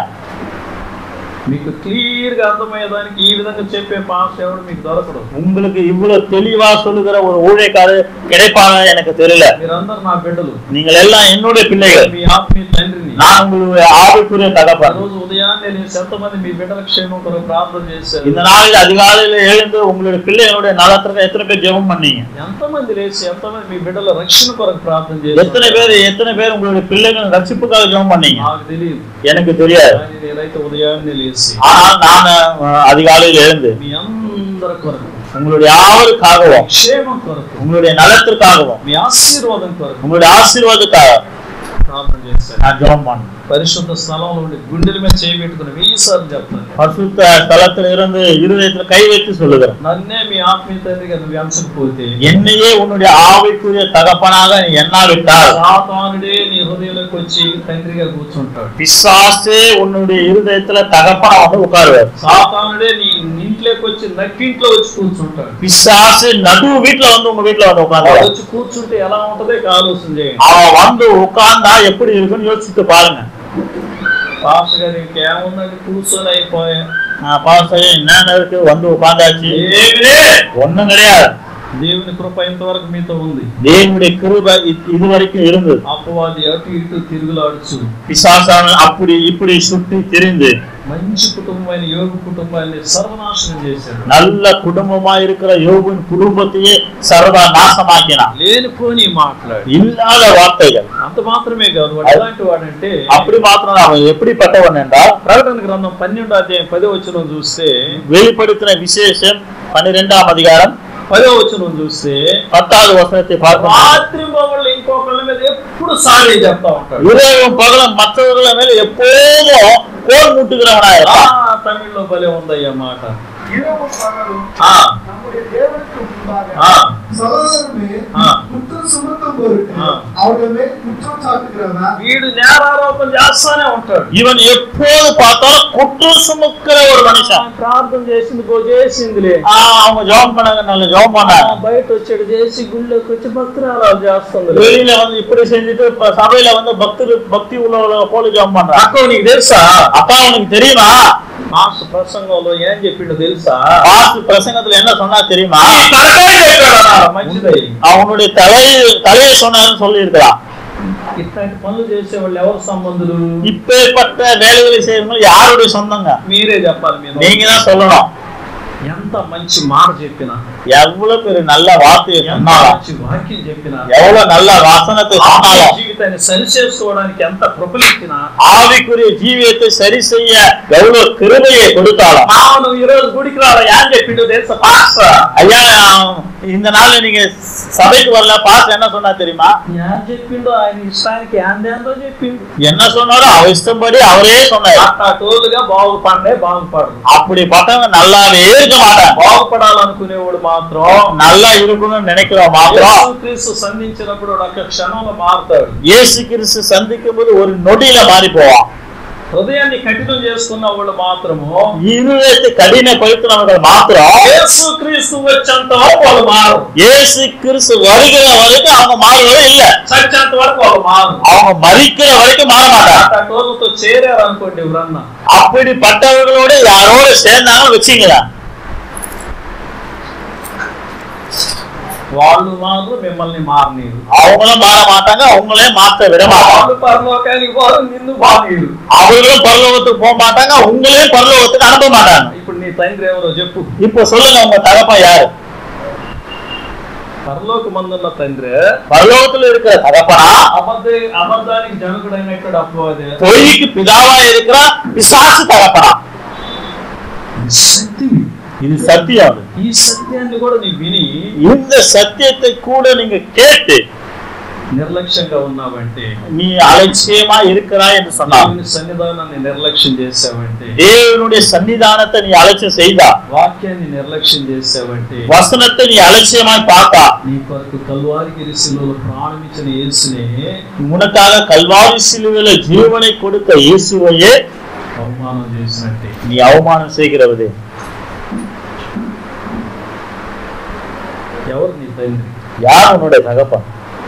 మీకు క్లియర్ గా అర్థమయ్యేదానికి ఈ విధంగా చెప్పే పాస్ ఎవడు మీకు దొరకడు உங்களுக்கு இவ்வளவு தெளிவா சொல்லுகிற ஒரு ஊழியக்காரர் கிடைப்பாங்க எனக்கு தெரியல మీరందరూ నా బిడ్డలు நீங்கள் எல்லாம் என்னுடைய பிள்ளைகள் మీ ఆత్మీయ తండ్రిని நான் உங்களுடைய ஆவிக்குரிய ఆ தகப்பன் రోజు ఉదయాన్నే లేచి ఎంతమంది మీ బిడ్డల క్షేమం కొరకు ప్రార్థన చేశారు இந்த நாளில் அதிகாலையில எழுந்து உங்களுடைய பிள்ளைகளுடைய நலத்திற்கு எத்தனை பேர் ஜெபம் பண்ணீங்க ఎంతమంది లేచి ఎంతమంది మీ బిడ్డల రక్షణ కొరకు ప్రార్థన எத்தனை చేశారు பேர் எத்தனை பேர் உங்களுடைய பிள்ளைகள் ரட்சிப்புக்காக ஜெபம் பண்ணீங்க నాకు తెలియదు எனக்கு தெரியாது కానీ నేనైతే ఉదయాన్నే లేచి ஆனால் நான் அஹ், அதிகாலையில் எழுந்து మీ అందరి కొరకు உங்களுடைய ஆவலுக்காகவும் క్షేమం కొరకు உங்களுடைய நலத்திற்காகவும் మీ ఆశీర్వాదం కొరకు உங்களுடைய ஆசீர்வாதத்துக்காக ప్రార్థన చేశాను நான் ஜெபம் பண்ணேன் పరిశుద్ధ స్థలంలో ఉండి గుండెల మీద చేయి పెట్టుకుని వెయ్యి సార్లు చెప్తాను பரிசுத்த ஸ்தலத்தில் இருந்து இருதயத்தில் கை வைத்து சொல்லுகிறேன் నన్నే మీ ఆత్మీయ తండ్రిగా నువ్వు ఎంచకపోతే என்னையே உன்னுடைய ஆவிக்குரிய தகப்பனாக நீ எண்ணாவிட்டால் సాతానుడే నీ హృదయంలోకి వచ్చి తండ్రిగా కూర్చుంటాడు பிசாசே உன்னுடைய இருதயத்துல தகப்பனா வந்து உட்காருவார் సాతానుడే నీ ఇంట్లోకి వచ్చి నట్టింట్లో వచ్చి కూర్చుంటాడు பிசாசு நடு வீட்டுல வந்து உங்க வீட்டுல வந்து వాడు உட்கார்ந்து వచ్చి కూర్చుంటే ఎలా ఉంటుందో ఇక ఆలోచన చేయండి அவன் வந்து உட்கார்ந்தா எப்படி இருக்குன்னு யோசிச்சுட்டு பாருங்க పాస్టర్ గారు ఇంకేముందండి కూర్చొని అయిపోయా ஆஹ் பாஸ்டர் என்னென்ன இருக்கு வந்து உட்கார்ந்தாச்சு ఏమిలే ஒண்ணும் கிடையாது దేవుని కృప ఇంతవరకు మీతో ఉంది தேவனுடைய கிருபை இது- இது வரைக்கும் இருந்தது అపవాది అటు ఇటు తిరుగులాడుచు பிசாசான அப்படி இப்படி சுற்றி திரிந்து మంచి కుటుంబమైన యోగ కుటుంబాన్ని సర్వనాశనం చేశాడు நல்ல குடும்பமா இருக்கிற யோகின் குடும்பத்தையே சர்வ நாசமாக்கினான் లేనిపోని మాట్లాడు இல்லாத வார்த்தைகள் అంత మాత్రమే కాదు వాడు ఎలాంటి వాడంటే அப்படி மாத்திரம் அவன் எப்படிப்பட்டவன் என்றால் ప్రకటన గ్రంథం పన్నెండో అధ్యాయం పదో వచనం చూస్తే வெளிப்படுத்தின விசேஷம் பன்னிரெண்டாம் அதிகாரம் పదో వచనం చూస్తే பத்தாவது வசனத்தை பார்க்கணும் రాత్రి మొగళ్ళు ఇంకొకళ్ళ మీద ఎప్పుడు సారీ చెప్తా ఉంటాడు இரவும் பகலும் மற்றவர்கள மேல எப்போதும் கோல் முட்டுகிறவனா ఆ, இருப்பான் తమిళ్లో భలే ఉందయ్యా మాట இரவு பகலும் ఆ, நம்முடைய தேவனுக்கு முன்பாக ఆ, சகோதரமே ஆ. குற்றம் சுமத்தும் பொருட்டு ஆ. அவர்கள் மேல் குற்றம் சாட்டுகிறவன் వీడు నేరారోపణ చేస్తానే ఉంటాడు இவன் எப்போது பார்த்தாலும் குற்றம் சுமக்கிற ஒரு மனுஷன் ప్రార్థన చేసింది గో చేసిందిలే ஆஹ் அவங்க ஜெபம் பண்ணாங்க நல்ல ஜெபம் ఆ, பண்ணாங்க బయట వచ్చాడు చేసి గుళ్ళోకి వచ్చి భక్తురాలు చేస్తుంది வெளியில வந்து இப்படி செஞ்சுட்டு இப்ப சபையில வந்து பக்தி பக்தி உள்ளவங்கள போல ஜெபம் பண்றான் అక్క నీకు తెలుసా அப்பா உனக்கு தெரியுமா మాస్టర్ ప్రసంగంలో ఏం చెప్పిండో తెలుసా பாஸ்ட் பிரசங்கத்துல என்ன சொன்னா தெரியுமா మంచిది அவனுடைய தலை தலையை சொன்னாருன்னு சொல்லி இருக்கிறான் ఇట్లాంటి పనులు చేసే వాళ్ళు ఎవరు సంబంధులు இப்பேற்பட்ட வேலைகளை செய்யறவங்க யாருடைய சொந்தங்க మీరే చెప్పాలి మీరు நீங்க தான் சொல்லணும் ఎంత మంచి మాట చెప్పినా எவ்வளவு பெரிய நல்ல வார்த்தையை ఎంత சொன்னாலும் మంచి వాక్యం చెప్పినా எவ்வளவு நல்ல வசனத்தை ఆత్మీయ சொன்னாலும் జీవితాన్ని సరిచేసుకోవడానికి ఎంత కృపలిచ్చినా ஆவிக்குரிய ஜீவியத்தை சரி செய்ய எவ்வளவு கிருபையை கொடுத்தாலும் మామను ఈ రోజు గుడికి రాలా ఏం చెప్పిండో తెలుసా పాస్టర్ ஐயா இந்த நாள்ல நீங்க சபைக்கு வரல பாஸ் என்ன சொன்னா தெரியுமா ఏం చెప్పిండో ఆయన ఇష్టానికి ఏందేందో చెప్పిండు என்ன சொன்னாரோ அவர் இஷ்டப்படி அவரே சொன்னாரு అట్టా టోలుగా బాగుపడే బాగుపడరు அப்படிப்பட்டவங்க நல்லாவே இருக்க மாட்டாங்க బాగుపడాలనుకునేవాడు మాత్రం நல்லா இருக்கணும்னு நினைக்கிறோம் மாத்திரம் యేసుక్రీస్తు సంధించినప్పుడు వాడు ఒక్క క్షణంలో మారుతాడు இயேசு கிறிஸ்து சந்திக்கும் போது ஒரு நொடியில மாறி போவான் హృదయాన్ని కఠినం చేసుకున్న వాళ్ళు మాత్రము இருதயத்தை கடினப்படுத்தினவர்கள் மாத்திரம் యేసుక్రీస్తు క్రీస్తు వచ్చేంత వరకు వాళ్ళు మారు இயேசு கிறிஸ்து வருகிற வரைக்கும் அவங்க மாறுவதே இல்ல చచ్చేంత వరకు వాళ్ళు మారు அவங்க மறிக்கிற வரைக்கும் மாற மாட்டாங்க అట్లాంటి వాళ్ళతో చేరారు అనుకోండి ఎవరన్నా அப்படிப்பட்டவர்களோட யாரோட சேர்ந்தாலும் வச்சீங்களா వాళ్ళు మారు మిమ్మల్ని మారనీరు அவங்களும் மாற மாட்டாங்க அவங்களே மாத்த விட மாட்டாங்க వాళ్ళు పరలోకానికి పోరు నిన్ను బానీరు அவர்களும் பரலோகத்துக்கு போக மாட்டாங்க உங்களையும் பரலோகத்துக்கு அனுப்ப மாட்டாங்க ఇప్పుడు నీ తండ్రి ఎవరో చెప్పు இப்போ சொல்லுங்க உங்க தகப்பன் யாரு పరలోక మందున్న తండ్రి பரலோகத்துல இருக்கிற தகப்பனா అబద్ధ అబద్ధానికి జనకుడైనటువంటి అపవాది பொய்க்கு பிதாவா இருக்கிற பிசாசு தகப்பனா సత్యమి இது சத்தியம் அது. ఈ సత్యాన్ని కూడా నీ విని இந்த சத்தியத்தை கூட நீங்க கேட்டு నిర్లక్ష్యంగా ఉన్నావంటే நீ அலட்சியமா இருக்கிறாய் என்று சொன்னார் దేవుని సన్నిధానాన్ని నిర్లక్ష్యం చేసావంటే தேவனுடைய சன்னிதானத்தை நீ அலட்சியம் செய்தா వాక్యాన్ని నిర్లక్ష్యం చేసావంటే வசனத்தை நீ அலட்சியமாய் பார்த்தா నీ కొరకు కల్వారిగిరి శిలువలో ప్రాణమిచ్చిన యేసునే உனக்காக கல்வாரி சிலுவையில ஜீவனை கொடுத்த இயேசுவையே అవమానం చేసినట్టే நீ அவமானம் செய்கிறவதே ఎవరు నీ తండ్రి யார் உன்னுடைய தகப்பன்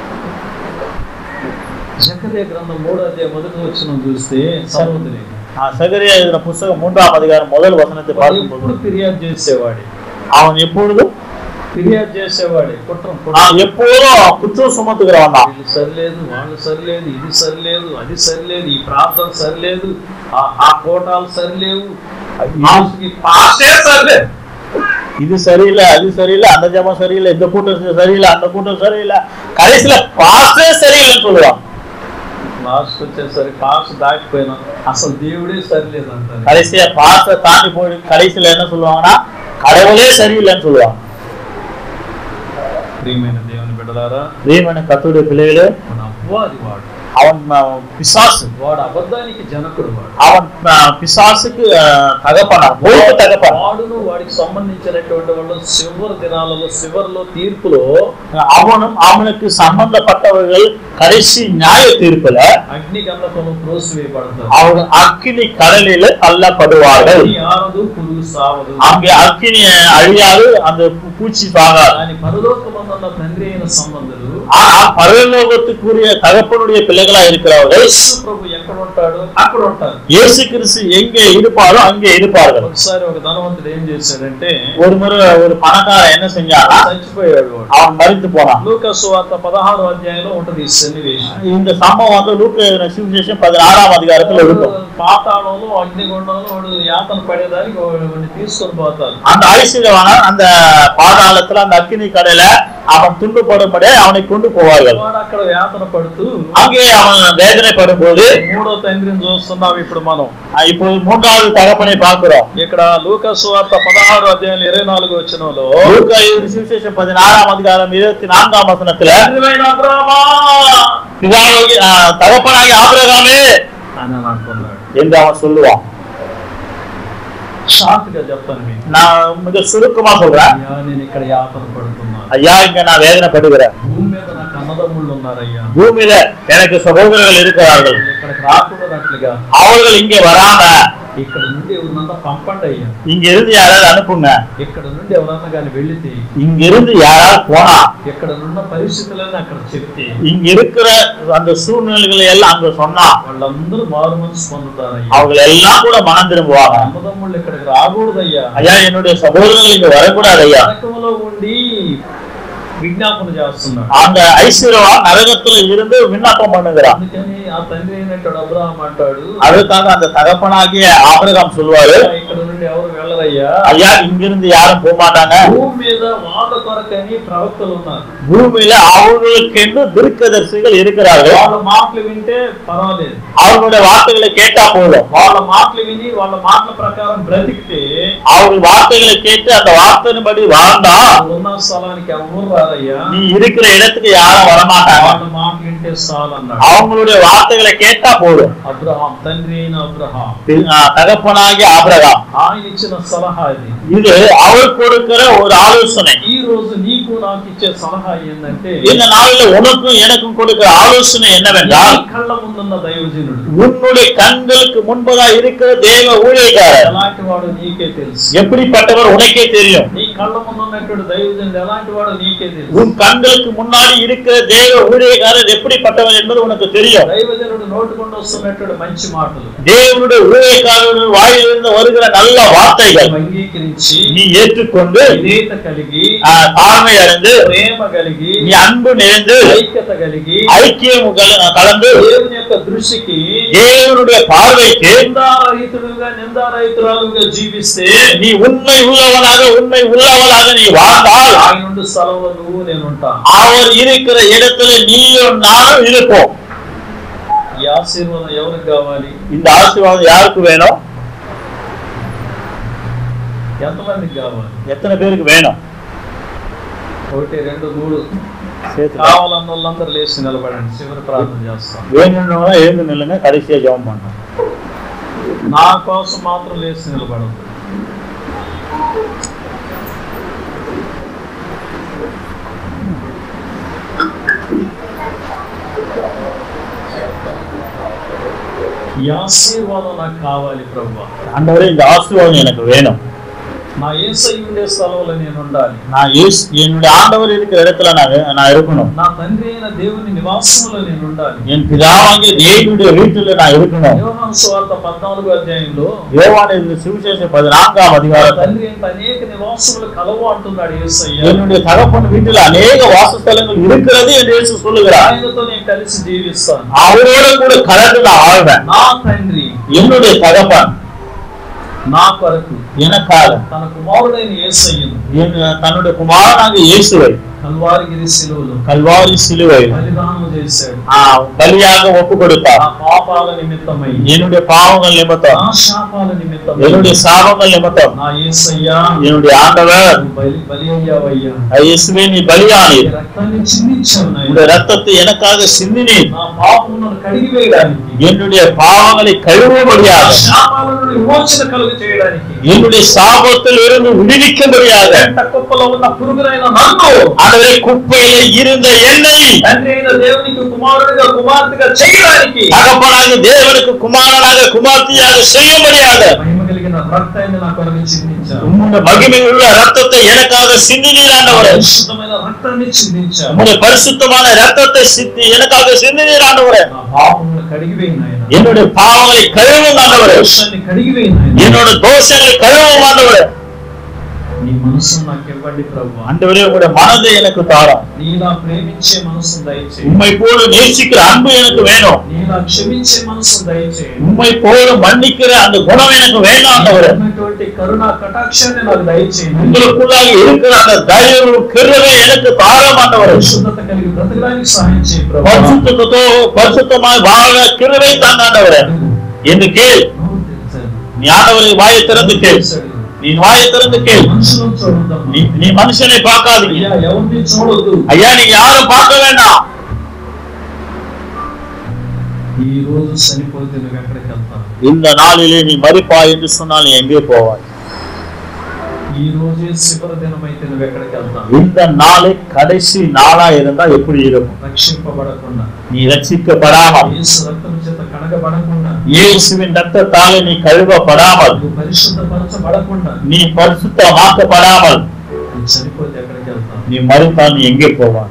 జకరే గ్రంథం మూడో అధ్యాయం మొదటి వచ్చిన చూస్తే సహోదరి ஆஹ் சகரியா எழுதின புஸ்தகம் மூன்றாம் அதிகாரம் முதல் வசனத்தை వాడు பார்க்கும்போது ఎప్పుడు ఫిర్యాదు చేసేవాడే அவன் எப்பொழுதும் ఫిర్యాదు చేసేవాడే కుట్రం కుట్రం நான் எப்போதும் குற்றம் சுமத்துகிறவன் தான் వీళ్ళు సరిలేదు వాళ్ళు సరిలేదు ఇది సరిలేదు అది సరిలేదు ఈ ప్రాంతం సరిలేదు ఆ- ఆ కోటాలు సరిలేవు ఈ పాస్టే సరిలేదు இது சரியில்லை அது சரியில்லை அந்த ஜபம் சரியில்லை இந்த கூட்டம் சரியில்லை அந்த கூட்டம் சரியில்லை கடைசியில பாஸ்டே சரியில்லைன்னு சொல்லுவான் లాస్ట్ వచ్చేసరికి పాస్ దాటిపోయినా అసలు దేవుడే సరిలేదు అంటారు கடைசியா பாஸ்ட தாண்டி போய் கடைசியில என்ன சொல்லுவாங்கன்னா கடவுளே சரியில்லைன்னு சொல்லுவாங்க ప్రియమైన దేవుని బిడ్డలారా தேவன கத்துடைய பிள்ளைகளே మన అవ్వాది వాడు அவன் அஹ், பிசாசு వాడు అబద్ధానికి జనకుడు వాడు அவன் அஹ், பிசாசுக்கு அஹ், தகப்பனா பொறுப்பு தகப்பன் వాడును వాడికి సంబంధించినటువంటి వాళ్ళు చివరి దినాలలో చివరిలో తీర్పులో அவனும் அவனுக்கு சம்பந்தப்பட்டவர்கள் கடைசி நியாய தீர்ப்புல అగ్ని గంధకంలో త్రోసివేయబడతారు அவர்கள் அக்கினி கடலில தள்ளப்படுவார்கள் అగ్ని ఆరదు పురుగు సావదు அங்கே அக்கினி அழியாது அந்த பூ- பூச்சி சாகாது దాని పరలోకమందున్న తండ్రి అయిన సంబంధులు ஆனா பரலோகத்துக்குரிய தகப்பனுடைய பிள்ளைகளா இருக்கிறவர்கள் యేసు ప్రభు ఎక్కడ ఉంటాడు అక్కడ ఉంటారు இயேசு கிறிஸ்து எங்கே இருப்பாரோ அங்கே இருப்பார்கள் ఒకసారి ఒక ధనవంతుడు ఏం చేశాడంటే ஒரு முறை ஒரு பணக்காரன் என்ன செஞ்சானா చచ్చిపోయాడు వాడు அவன் மறித்து போனான் లూకసు వార్త పదహారు అధ్యాయంలో ఉంటుంది ఈ సన్నివేశం இந்த சம்பவம் வந்து லூக்க சுவிசேஷம் பதினாறாம் அதிகாரத்துல இருக்கும் పాతాళంలో అగ్నిగుండంలో వాడు యాతన పడేదానికి వాడిని తీసుకొని పోతారు அந்த ஐஸ்வர்யவான அந்த பாதாளத்துல அந்த அக்கினி கடையில அவன் துண்டுபடும்படி அவனை கொண்டு போவார்கள் వాడు అక్కడ యాతన పడుతూ அங்கே அவன் வேதனைப்படும் போது మూడో తండ్రిని చూస్తున్నాం ఇప్పుడు మనం அஹ், இப்போ மூன்றாவது தகப்பனை பார்க்கிறோம் ఇక్కడ లూకసు వార్త పదహారు అధ్యాయం ఇరవై నాలుగు వచ్చినలో லூக்கா எழுதின சுவிசேஷம் பதினாறாம் அதிகாரம் இருபத்தி நான்காம் வசனத்துல తండ్రివైన అబ్రామా பிதாவாகி அஹ், தகப்பனாகி ஆபிரகாமே అని అని అంటున్నాడు என்று அவன் சொல்லுவான் షార్ట్ గా చెప్తాను మీకు நான் மிக சுருக்கமா சொல்றேன் అయ్యా నేను ఇక్కడ యాతన పడుతున్నాను ஐயா இங்க நான் வேதனைப்படுகிறேன் భూమి మీద నాకు అన్నదమ్ముళ్ళు ఉన్నారయ్యా பூமியில எனக்கு சகோதரர்கள் இருக்கிறார்கள் ఇక్కడికి రాకూడనట్లుగా அவர்கள் இங்க வராம ఇక్కడ నుండి ఎవరినన్నా పంపండి అయ్యా இங்க இருந்து யாராவது அனுப்புங்க ఇక్కడ నుండి ఎవరన్నా కానీ వెళితే இங்க இருந்து யாராவது போனா ఇక్కడ నున్న పరిస్థితులని అక్కడ చెప్తే இங்க இருக்கிற அந்த சூழ்நிலைகளை எல்லாம் அங்க சொன்னா వాళ్ళందరూ మారు మనసు పొందుతారయ్యా அவங்க எல்லாம் கூட மனம் திரும்புவாங்க అన్నదమ్ముళ్ళు ఇక్కడికి రాకూడదయ్యా ஐயா என்னுடைய சகோதரர்கள் இங்க வரக்கூடாது ஐயா నరకంలో ఉండి విజ్ఞాపన చేస్తున్నాడు அந்த ஐஸ்வர்யவா நரகத்துல இருந்து விண்ணப்பம் பண்ணுகிறான் అందుకని ఆ తండ్రి అయినట్టు అబ్రహాం అంటాడు அதுக்காக அந்த தகப்பனாகிய ஆபிரகாம் சொல்லுவாரு "అయ్యా, ఇక్కడ నుండి ఎవరు వెళ్ళరయ్యా ஐயா இங்கிருந்து யாரும் போக மாட்டாங்க భూమి మీద వాళ్ళ కొరకని ప్రవక్తలు ఉన్నారు பூமியில அவர்களுக்கென்று திருக்கதர்சிகள் இருக்கிறார்கள் వాళ్ళ మాటలు వింటే పర్వాలేదు அவர்களுடைய வார்த்தைகளை கேட்டா போதும் వాళ్ళ మాటలు విని వాళ్ళ మాటల ప్రకారం బ్రతికితే அவர்கள் வார்த்தைகளை கேட்டு அந்த வார்த்தையின்படி வாழ்ந்தா ఉన్న స్థలానికి ఎవరు రారయ్యా நீ இருக்கிற இடத்துக்கு யாரும் வரமாட்டாங்க వాళ్ళ మాటలు వింటే చాలు అన్నాడు அவங்களுடைய வார்த்தைகளை கேட்டா போதும் అబ్రహాం తండ్రి అయిన అబ్రహాం தி- ஆ, தகப்பனாகிய ஆபிரகாம் ఆయన ఇచ్చిన సలహా ఇది இது அவர் கொடுக்கிற ஒரு ஆலோசனை ఈ రోజు నీకు నాకు ఇచ్చే సలహా ఏంటంటే இந்த நாளில் உனக்கும் எனக்கும் கொடுக்கிற ஆலோசனை என்னவென்றால் నీ కళ్ళ ముందున్న దైవజనుడు உன்னுடைய கண்களுக்கு முன்பதா இருக்கிற தேவ ஊழியக்காரர் ఎలాంటి వాడు నీకే తెలుసు எப்படிப்பட்டவர் உனக்கே தெரியும் నీ కళ్ళ ముందు ఉన్నటువంటి దైవజనుడు ఎలాంటి వాడు నీకే తెలుసు உன் கண்களுக்கு முன்னாடி இருக்கிற தேவ ஊழியக்காரர் எப்படிப்பட்டவர் என்பது உனக்கு தெரியும் దైవజనుడు నోటుకుండా వస్తున్నటువంటి మంచి మాటలు தேவனுடைய ஊழியக்காரர்கள் வாயிலிருந்து வருகிற நல்ல வார்த்தைகள் నువ్వు అంగీకరించి நீ ஏற்றுக்கொண்டு విధేయత కలిగి ஆ, தாழ்மை அடைந்து ప్రేమ కలిగి நீ அன்பு நிறைந்து ఐక్యత కలిగి ஐக்கியம் கல- கலந்து దేవుని యొక్క దృష్టికి தேவனுடைய பார்வைக்கு నిందారహితుడుగా నిందారహితురాలుగా జీవిస్తే நீ உண்மை உள்ளவனாக உண்மை உள்ளவனாக நீ வாழ்ந்தால் ఆయన నుండి స్థలంలో నువ్వు నేను ఉంటాను அவர் இருக்கிற இடத்துல நீயும் நானும் இருப்போம் ఈ ఆశీర్వాదం ఎవరికి కావాలి இந்த ஆசீர்வாதம் யாருக்கு வேணும் ఎంతమందికి కావాలి எத்தனை பேருக்கு வேணும் ఒకటి రెండు మూడు சேர்த்து కావాలన్న వాళ్ళందరూ లేచి నిలబడండి చివరి ప్రార్థన చేస్తాం வேணும்னா எழுந்து நில்லுங்க கடைசியா ஜெபம் பண்றோம் నా కోసం మాత్రం లేచి నిలబడదు ఈ ఆశీర్వాదం నాకు కావాలి ప్రభు ஆண்டவரே இந்த ஆசீர்வாதம் எனக்கு வேணும் నా ఏసై ఉండే స్థలంలో నేను ఉండాలి நான் இயேசு என்னுடைய ஆண்டவர் இருக்கிற இடத்துல நான் நான் இருக்கணும் నా తండ్రి అయిన దేవుని నివాసంలో నేను ఉండాలి என் பிதாவாகிய தேவனுடைய வீட்டுல நான் இருக்கணும் యోహాను సువార్త పద్నాలుగో అధ్యాయంలో யோவான் இந்த சுவிசேஷம் பதினான்காம் నా அதிகாரத்தில் తండ్రి అయిన అనేక నివాసములు కలవు అంటున్నాడు ఏసయ్య என்னுடைய தகப்பன் வீட்டில் அநேக வாசஸ்தலங்கள் இருக்கிறது என்று இயேசு சொல்லுகிறார் ఆయనతో నేను కలిసి జీవిస్తాను அவரோட கூட கலந்து நான் வாழ்வேன் నా తండ్రి என்னுடைய தகப்பன் నా కొరకు எனக்காக తన కుమారుడైన యేసయ్యను என் தன்னுடைய குமாரனாக இயேசுவை కల్వారిగిరి శిలువలో கல்வாரி சிலுவை బలిదానం చేశాడు பலியாக ஒப்பு கொடுத்தார் నా పాపాల నిమిత్తమై என்னுடைய பாவங்கள் நிமித்தம் నా శాపాల నిమిత్తమై என்னுடைய சாபங்கள் நிமித்தம் నా యేసయ్యా என்னுடைய ஆண்டவர் నువ్వు బలి బలి అయ్యావయ్యా இயேசுவே நீ பலியானீர் నీ రక్తాన్ని చిందించావు నాయనా. உடைய ரத்தத்தை எனக்காக சிந்தினீர் నా పాపములను కడిగి వేయడానికి என்னுடைய பாவங்களை నా கழுவும்படியாக శాపాల నుండి విమోచన కలుగు చేయడానికి என்னுடைய சாபத்தில் இருந்து விடுவிக்கும்படியாக పెంట కుప్పలో ఉన్న పురుగునైన నన్ను ஆண்டவரே குப்பையில இருந்த என்னை తండ్రి అయిన దేవునికి కుమారుడిగా కుమార్తెగా చేయడానికి தகப்பனாக தேவனுக்கு குமாரனாக குமார்த்தியாக செய்யும்படியாக మహిమ కలిగిన రక్తాన్ని నా కొరకు చిందించావు உம்முடைய மகிமை உள்ள ரத்தத்தை எனக்காக சிந்தினீர் ஆண்டவரே పరిశుద్ధమైన రక్తాన్ని చిందించావు உம்முடைய பரிசுத்தமான ரத்தத்தை சிந்தி எனக்காக சிந்தினீர் ஆண்டவரே నా పాపములను కడిగివేయి నాయన என்னுடைய பாவங்களை கழுவும் ஆண்டவரே దోషాన్ని కడిగివేయి నాయన என்னோட தோஷங்களை கழுவும் ஆண்டவரே నీ మనసును నాకు ఇవ్వండి ప్రభు ஆண்டவரே உங்களுடைய மனதை எனக்கு தாரம் నీలా ప్రేమించే మనసును దయచేయి உண்மை போல நேசிக்கிற அன்பு எனக்கு வேணும் నీలా క్షమించే మనసును దయచేయి உண்மை போல மன்னிக்கிற அந்த குணம் எனக்கு வேணும் ஆண்டவரே ఉన్నటువంటి కరుణ కటాక్షాన్ని నాకు దయచేయండి உங்களுக்குள்ளாக இருக்கிற அந்த தைரியம் கிருவை எனக்கு தாரம் ஆண்டவரே పరిశుద్ధత కలిగి బ్రతకడానికి సహాయం చేయి ప్రభు பரிசுத்தத்தோ பரிசுத்தமாய் வாழ கிருவை தான் ஆண்டவரே என்று கேள் నోరు తెరిచాడు. நீ ஆண்டவரை வாயை திறந்து கேள் తెరిచాడు. நீ வாயை திறந்து கேள் మనుషులను చూడొద్దమ్మా. நீ நீ மனுஷனை பார்க்காதீங்க అయ్యా ఎవరిని చూడొద్దు ஐயா நீ யாரும் பார்க்க வேண்டாம் ఈ రోజు చనిపోతే నువ్వు ఎక్కడికి వెళ్తావు இந்த நாளிலே நீ மறிப்பாய் என்று சொன்னால் நீ எங்கே போவாய் ఈ రోజే శివర దినమైతే నువ్వు ఎక్కడికి వెళ్తావు இந்த நாளை கடைசி நாளா இருந்தா எப்படி இருக்கும் రక్షింపబడకుండా நீ ரட்சிக்கப்படாமல் యేసు రక్తం చేత కడగబడకుండా இயேசுவின் ரத்தத்தாலே நீ கழுவப்படாமல் నువ్వు పరిశుద్ధపరచబడకుండా நீ பரிசுத்தமாக்கப்படாமல் నువ్వు చనిపోతే ఎక్కడికి వెళ్తావు நீ மறித்தால் நீ எங்கே போவாய்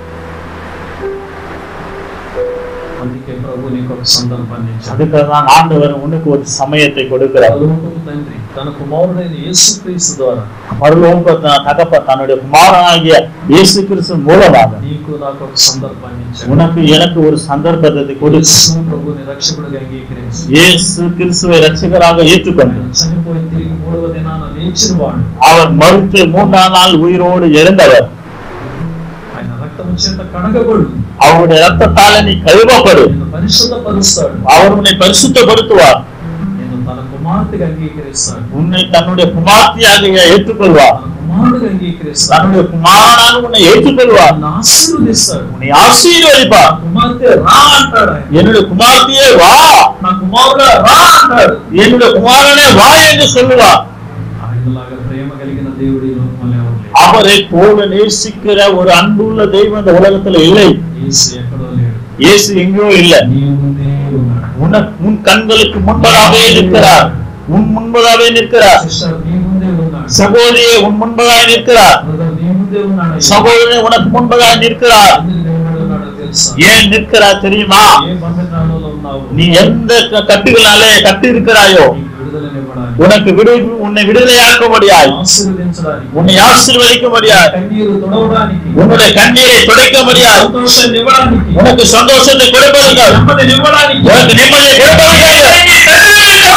అందుకే ప్రభు నీకు ఒక సందర్భాన్ని ఇచ్చాడు அதுக்காக தான் ஆண்டவர் உனக்கு ஒரு சமயத்தை கொடுக்கிறார் పరలోకపు తండ్రి తన కుమారుడైన యేసుక్రీస్తు ద్వారా பரலோக த- தகப்ப தன்னுடைய குமாரனாகிய இயேசு கிறிஸ்து மூலமாக నీకు నాకు ఒక సందర్భాన్ని ఇచ్చాడు உனக்கு எனக்கு ஒரு சந்தர்ப்பத்தை கொடுத்து యేసు ప్రభుని రక్షకుడిగా అంగీకరించి இயேசு கிறிஸ்துவை ரட்சகராக ஏற்றுக்கொண்டு ఆయన చనిపోయి తిరిగి మూడవ దినాన లేచిన వాడు அவர் மறுத்து மூன்றாம் நாள் உயிரோடு எழுந்தவர் ఆయన రక్తము చేత కడగబడు அவருடைய ரத்தத்தால நீ கழுவப்படு నిన్ను పరిశుద్ధపరుస్తాడు அவர் உன்னை பரிசுத்தப்படுத்துவார் నిన్ను తన కుమార్తెగా అంగీకరిస్తాడు உன்னை தன்னுடைய குமார்த்தியாக ஏற்றுக்கொள்வார் తన కుమారుడిగా అంగీకరిస్తాడు தன்னுடைய குமாரனாக உன்னை ஏற்றுக்கொள்வார் నన్ను ఆశీర్వదిస్తాడు உன்னை ஆசீர்வதிப்பார் నా కుమార్తె రా అంటాడు ఆయన என்னுடைய குமார்த்தியே வா నా కుమారుడా రా అంటాడు என்னுடைய குமாரனே வா என்று சொல்லுவார் ఆయనలాగా ప్రేమ కలిగిన దేవుడి లోకంలో ఎవరు లేరు. அவரை அவரை போல நேசிக்கிற ஒரு அன்புள்ள தெய்வம் இந்த உலகத்துல இல்லை యేసు ఎక్కడో లేడు இயேசு எங்கேயோ இல்ல నీ ముందే ఉన్నాడు உனக்கு உன் கண்களுக்கு முன்பதாகவே நிற்கிறார் உன் முன்பதாகவே நிற்கிறார் సిస్టర్ నీ ముందే ఉన్నాడు சகோதரியே உன் முன்பதாக நிற்கிறார் బ్రదర్ నీ ముందే ఉన్నాడు சகோதரன் உனக்கு முன்பதாக நிற்கிறார் ఎందుకు నిలబడి ఉన్నాడో తెలుసా ஏன் நிற்கிறார் தெரியுமா ఏ బంధకాలలో ఉన్నావు நீ எந்த க- கட்டுகளாலே கட்டி இருக்கிறாயோ నీకు విడుదలనివ్వడానికి உனக்கு விடு உன்னை விடுதலையாக்க முடியாது ఆశీర్వదించడానికి உன்னை ఆశీర్வதிக்க முடியாது కన్నీరు తొడవడానికి உன்னுடைய கண்ணீரை துடைக்க முடியாது సంతోషాన్ని ఇవ్వడానికి உனக்கு சந்தோஷத்தை கொடுப்பதற்கு నెమ్మదిని ఇవ్వడానికి உனக்கு நிம்மதியை கொடுப்பதற்கு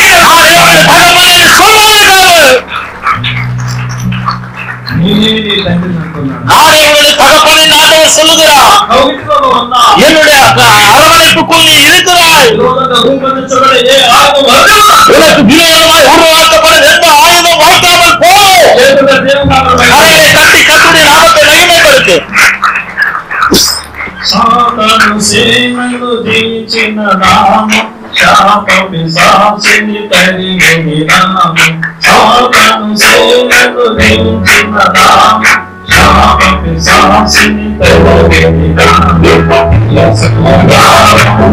నేనే నీ తండ్రిని అంటున్నాడు நானே உங்களுடைய தகப்பனை ஆண்டவர் சொல்லுகிறார் కౌగిటిలో ఉన్నా என்னுடைய அ- அரவணைப்புக்குள் நீ இருக்கிறாய் విరోధంగా రూపొందించబడే ఏ ఆయుధం వదలు. உனக்கு விரோதமாய் உருவாக்கப்படும் எந்த ஆயுதம் வாய்க்காமல் போ లేకుండా దేవుని నామమున அவைகளை கட்டி கத்துடைய நாமத்தை மகிமைப்படுத்து సాతాను సేనలు జయించిన నామం శాప పిశాచిని తరిమిని నామం సాతాను సేనలు జయించిన నామం శాప పిశాచిని తరిమిని నామం యేసు నామం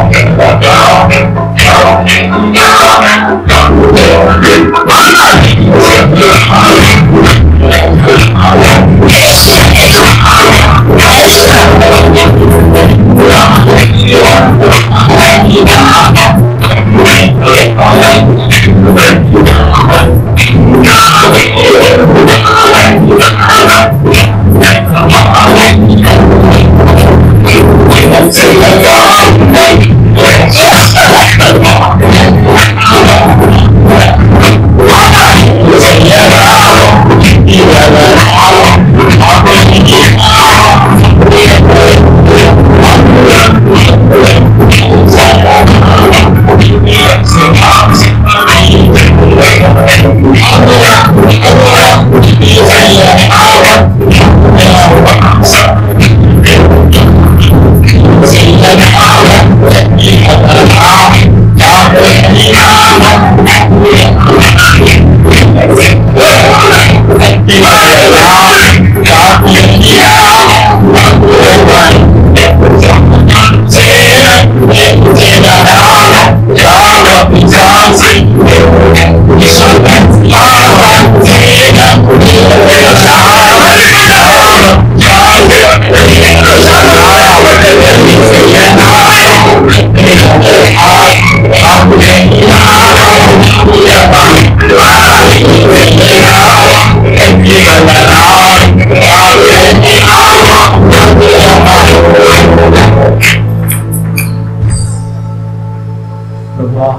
ప్రభా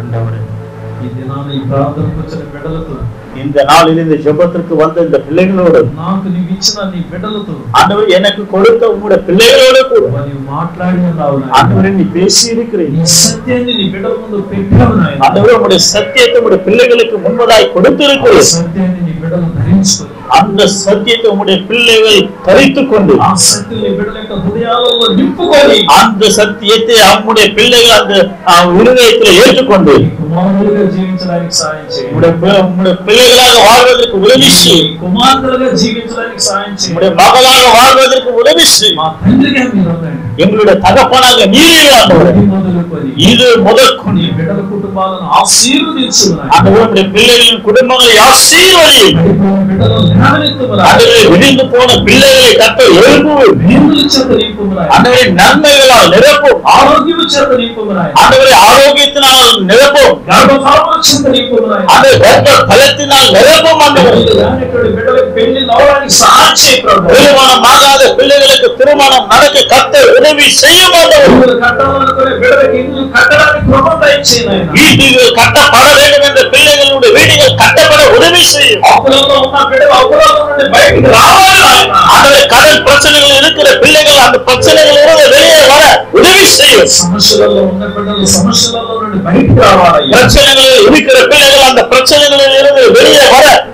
ఈ దినాన ఈ ప్రార్థనకు వచ్చిన బిడ్డలతో இந்த நாளில் இந்த ஜெபத்திற்கு வந்த இந்த பிள்ளைகளோடு నాకు నీవు ఇచ్చిన నీ బిడ్డలతో ஆண்டவர் எனக்கு கொடுத்த உங்களுடைய பிள்ளைகளோடு கூட ప్రభా, నీవు మాట్లాడి ఉన్నావు నాయనా. ஆண்டவரே நீ பேசி இருக்கிறீர் నీ సత్యాన్ని నీ బిడ్డల ముందు పెట్టావు నాయన ஆண்டவரே உங்களுடைய சத்தியத்தை உங்களுடைய பிள்ளைகளுக்கு முன்பதாய் கொடுத்திருக்கிறீர் సత్యాన్ని నీ బిడ్డలు ధరించుకొని அந்த சத்தியத்தை உங்களுடைய பிள்ளைகள் தரித்துக் கொண்டு ఆ సత్యం నీ బిడ్డల యొక్క హృదయాలలో నింపుకొని அந்த சத்தியத்தை அவங்களுடைய பிள்ளைகள் அந்த அஹ், இருதயத்தில் ஏற்றுக்கொண்டு నీ కుమారులుగా జీవించడానికి సాయం చేయండి உங்களுடைய பி- உங்களுடைய பிள்ளைகளாக வாழ்வதற்கு உதவி నీ செய்யும் కుమార్తెలుగా జీవించడానికి సాయం చేయండి உங்களுடைய மகளாக வாழ்வதற்கு உதவி செய்யும் మా తండ్రిగా మీరు ఉండండి எங்களுடைய தகப்பனாக நீரே ஆண்டவரே ఇది మొదలుకొని இது నీ முதற்கொண்டு బిడ్డల కుటుంబాలను ఆశీర్వదించు నాయన. ஆண்டவரே உங்களுடைய பிள்ளைகளின் குடும்பங்களை ஆசீர்வதியும் పడిపోయిన బిడ్డలు జ్ఞానవిత్తుమురా. ஆண்டவரே விழுந்து போன பிள்ளைகளை கட்ட எழுப்புவோம் మేలుల చేత నింపుమురా. ஆண்டவரே நன்மைகளால் நிரப்பும் ఆరోగ్యము చేత నింపుమురా. ஆண்டவரே ஆரோக்கியத்தினால் நிரப்பும் గర్భఫలముల చేత నింపుమురా. ஆண்டவரே கர்ப்ப பலத்தினால் நிரப்பும் ஆண்டவரே ఈ జ్ఞానికుడి బిడ్డలకు పెళ్లి అవడానికి సహాయం చేయి ప్రభు. திருமணம் ஆகாத பிள்ளைகளுக்கு திருமணம் நடக்க கத்த உதவி செய்ய மாட்டோம் ఇల్లు కట్టాలనుకునే బిడ్డలకు ఇల్లు కట్టడానికి కృప దయచేయి నాయన. வீடுகள் கட்டப்பட வேண்டும் என்ற பிள்ளைகளுடைய வீடுகள் கட்டப்பட உதவி செய்யும் అప్పులలో ఉన్న బిడ్డలు అప్పులలో నుండి బయటికి రావాలి నాయన. ஆண்டவரே கடன் பிரச்சனைகள் இருக்கிற பிள்ளைகள் அந்த பிரச்சனைகள் இருந்து வெளியே வர உதவி செய்யும் సమస్యలలో ఉన్న బిడ్డలు సమస్యలలో నుండి బయటికి రావాలి பிரச்சனைகளில் இருக்கிற பிள்ளைகள் அந்த பிரச்சனைகளில் இருந்து வெளியே வர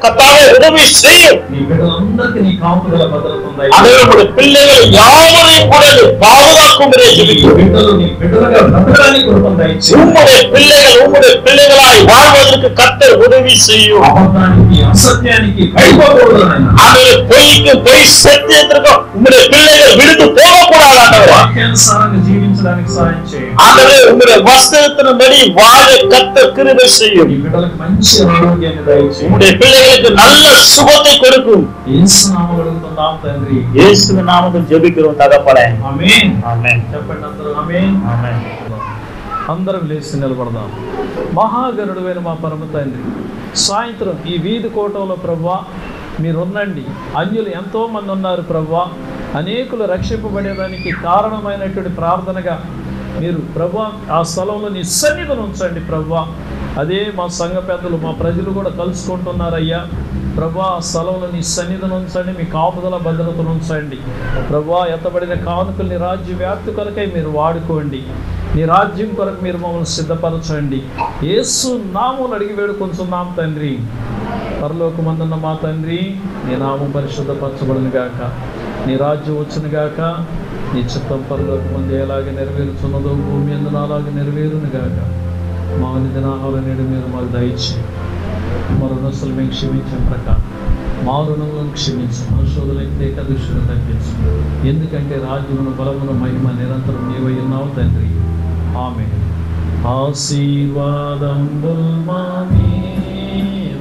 கத்தாவே உதவி செய்யும் నీ బిడ్డలందరికీ నీ కాపుదల భద్రత ఉంది ஆண்டவரே உங்களுடைய பிள்ளைகள் யாவரையும் கூட நீ பாதுகாக்கும்படியே నీ ஜெபிக்கிறோம் బిడ్డలు నీ బిడ్డలుగా బ్రతకడానికి కృపను దయచేయి உம்முடைய பிள்ளைகள் உம்முடைய பிள்ளைகளாய் வாழ்வதற்கு கத்தர் உதவி செய்யும் అబద్ధానికి అసత్యానికి భయపడకూడదు నాయన ஆண்டவரே பொய்க்கு பொய் சத்தியத்திற்கும் உம்முடைய பிள்ளைகள் விழுந்து போகக்கூடாது ஆண்டவரே వాక్యానుసారంగా జీవించడానికి సహాయం చేయండి ஆண்டவரே உங்களுடைய வஸ்திரத்தின்படி வாழ கத்தர் கிருபை செய்யும் నీ బిడ్డలకు మంచి ఆరోగ్యాన్ని దయచేయి உம்முடைய பிள்ளைகளுக்கு நல்ல சுகத்தை கொடுக்கும் ఏసునామం అడుగుతున్నాం తండ్రి இயேசுவின் நாமத்தில் ஜெபிக்கிறோம் தகப்பனே ఆమేన్ ஆமென் చెప్పండి అందరూ ఆమేన్ ஆமென் అందరం లేచి నిలబడదాం మహాగరుడువైన మా పరమ తండ్రి సాయంత్రం ఈ వీధి కోటంలో ప్రవ్వా మీరున్నండి అన్యులు ఎంతో మంది ఉన్నారు ప్రవ్వా అనేకులు రక్షింపబడేదానికి కారణమైనటువంటి ప్రార్థనగా మీరు ప్రభా ఆ స్థలంలో నీ సన్నిధిని ఉంచండి ప్రభా అదే మా సంఘ పెద్దలు మా ప్రజలు కూడా కలుసుకుంటున్నారయ్యా ప్రభా ఆ స్థలంలో నీ సన్నిధిని ఉంచండి మీ కాపుదల భద్రతను ఉంచండి ప్రభా ఎత్తబడిన కానుకల్ని రాజ్య వ్యాప్తి కొరకై మీరు వాడుకోండి నీ రాజ్యం కొరకు మీరు మమ్మల్ని సిద్ధపరచండి యేసు నామం అడిగి వేడుకొంచున్నాం తండ్రి పరలోకమందున్న మా తండ్రి నీ నామం పరిశుద్ధపరచబడిన గాక నీ రాజ్యం వచ్చిన గాక నీ చిత్తం పరలోకమంది ఎలాగ నెరవేరుచున్నదో భూమి అందున అలాగే నెరవేరును గాక మా నిధనాహాల నేడు మీరు మాకు దయచి మా రుణస్తులు మేము క్షమించిన ప్రకారం మా రుణములను క్షమించు మనుషులైతే కదుషులు తగ్గించు ఎందుకంటే రాజ్యమును బలమును మహిమ నిరంతరం నీవై ఉన్నావు తండ్రి ఆమె ఆశీర్వాదంబుల్ మా మీద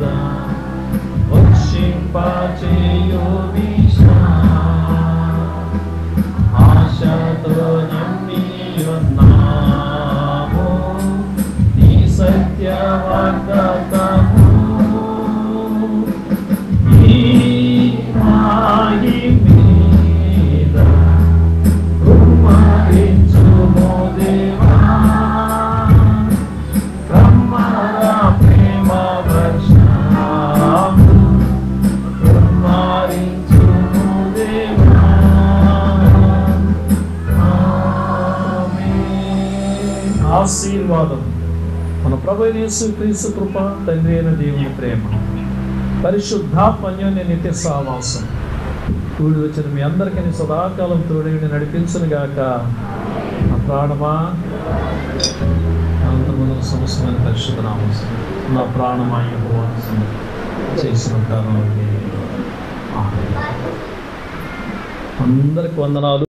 వర్షింపచేయు విషా ఆశతో నమ్మి ఉన్నాము నీ సత్య వాగ్దాతము ఈ మాయి మీద కుమ్మరించుము దేవా కమ్మల ప్రేమ వర్షము కుమ్మరించుము దేవా ఆమేన్. ఆశీర్వాదం మన ప్రభు యేసు క్రీస్తు కృప తండ్రి అయిన దేవుని ప్రేమ పరిశుద్ధాత్మ అన్యోన్య నిత్య సావాసం కూడి వచ్చిన మీ అందరికీ నీ సదాకాలం తోడేవి నడిపించును గాక నా ప్రాణమా అంతమున సమస్తమైన పరిశుద్ధ నామసం నా ప్రాణమా ఉపవాసం చేసిన కాలం అందరికి వందనాలు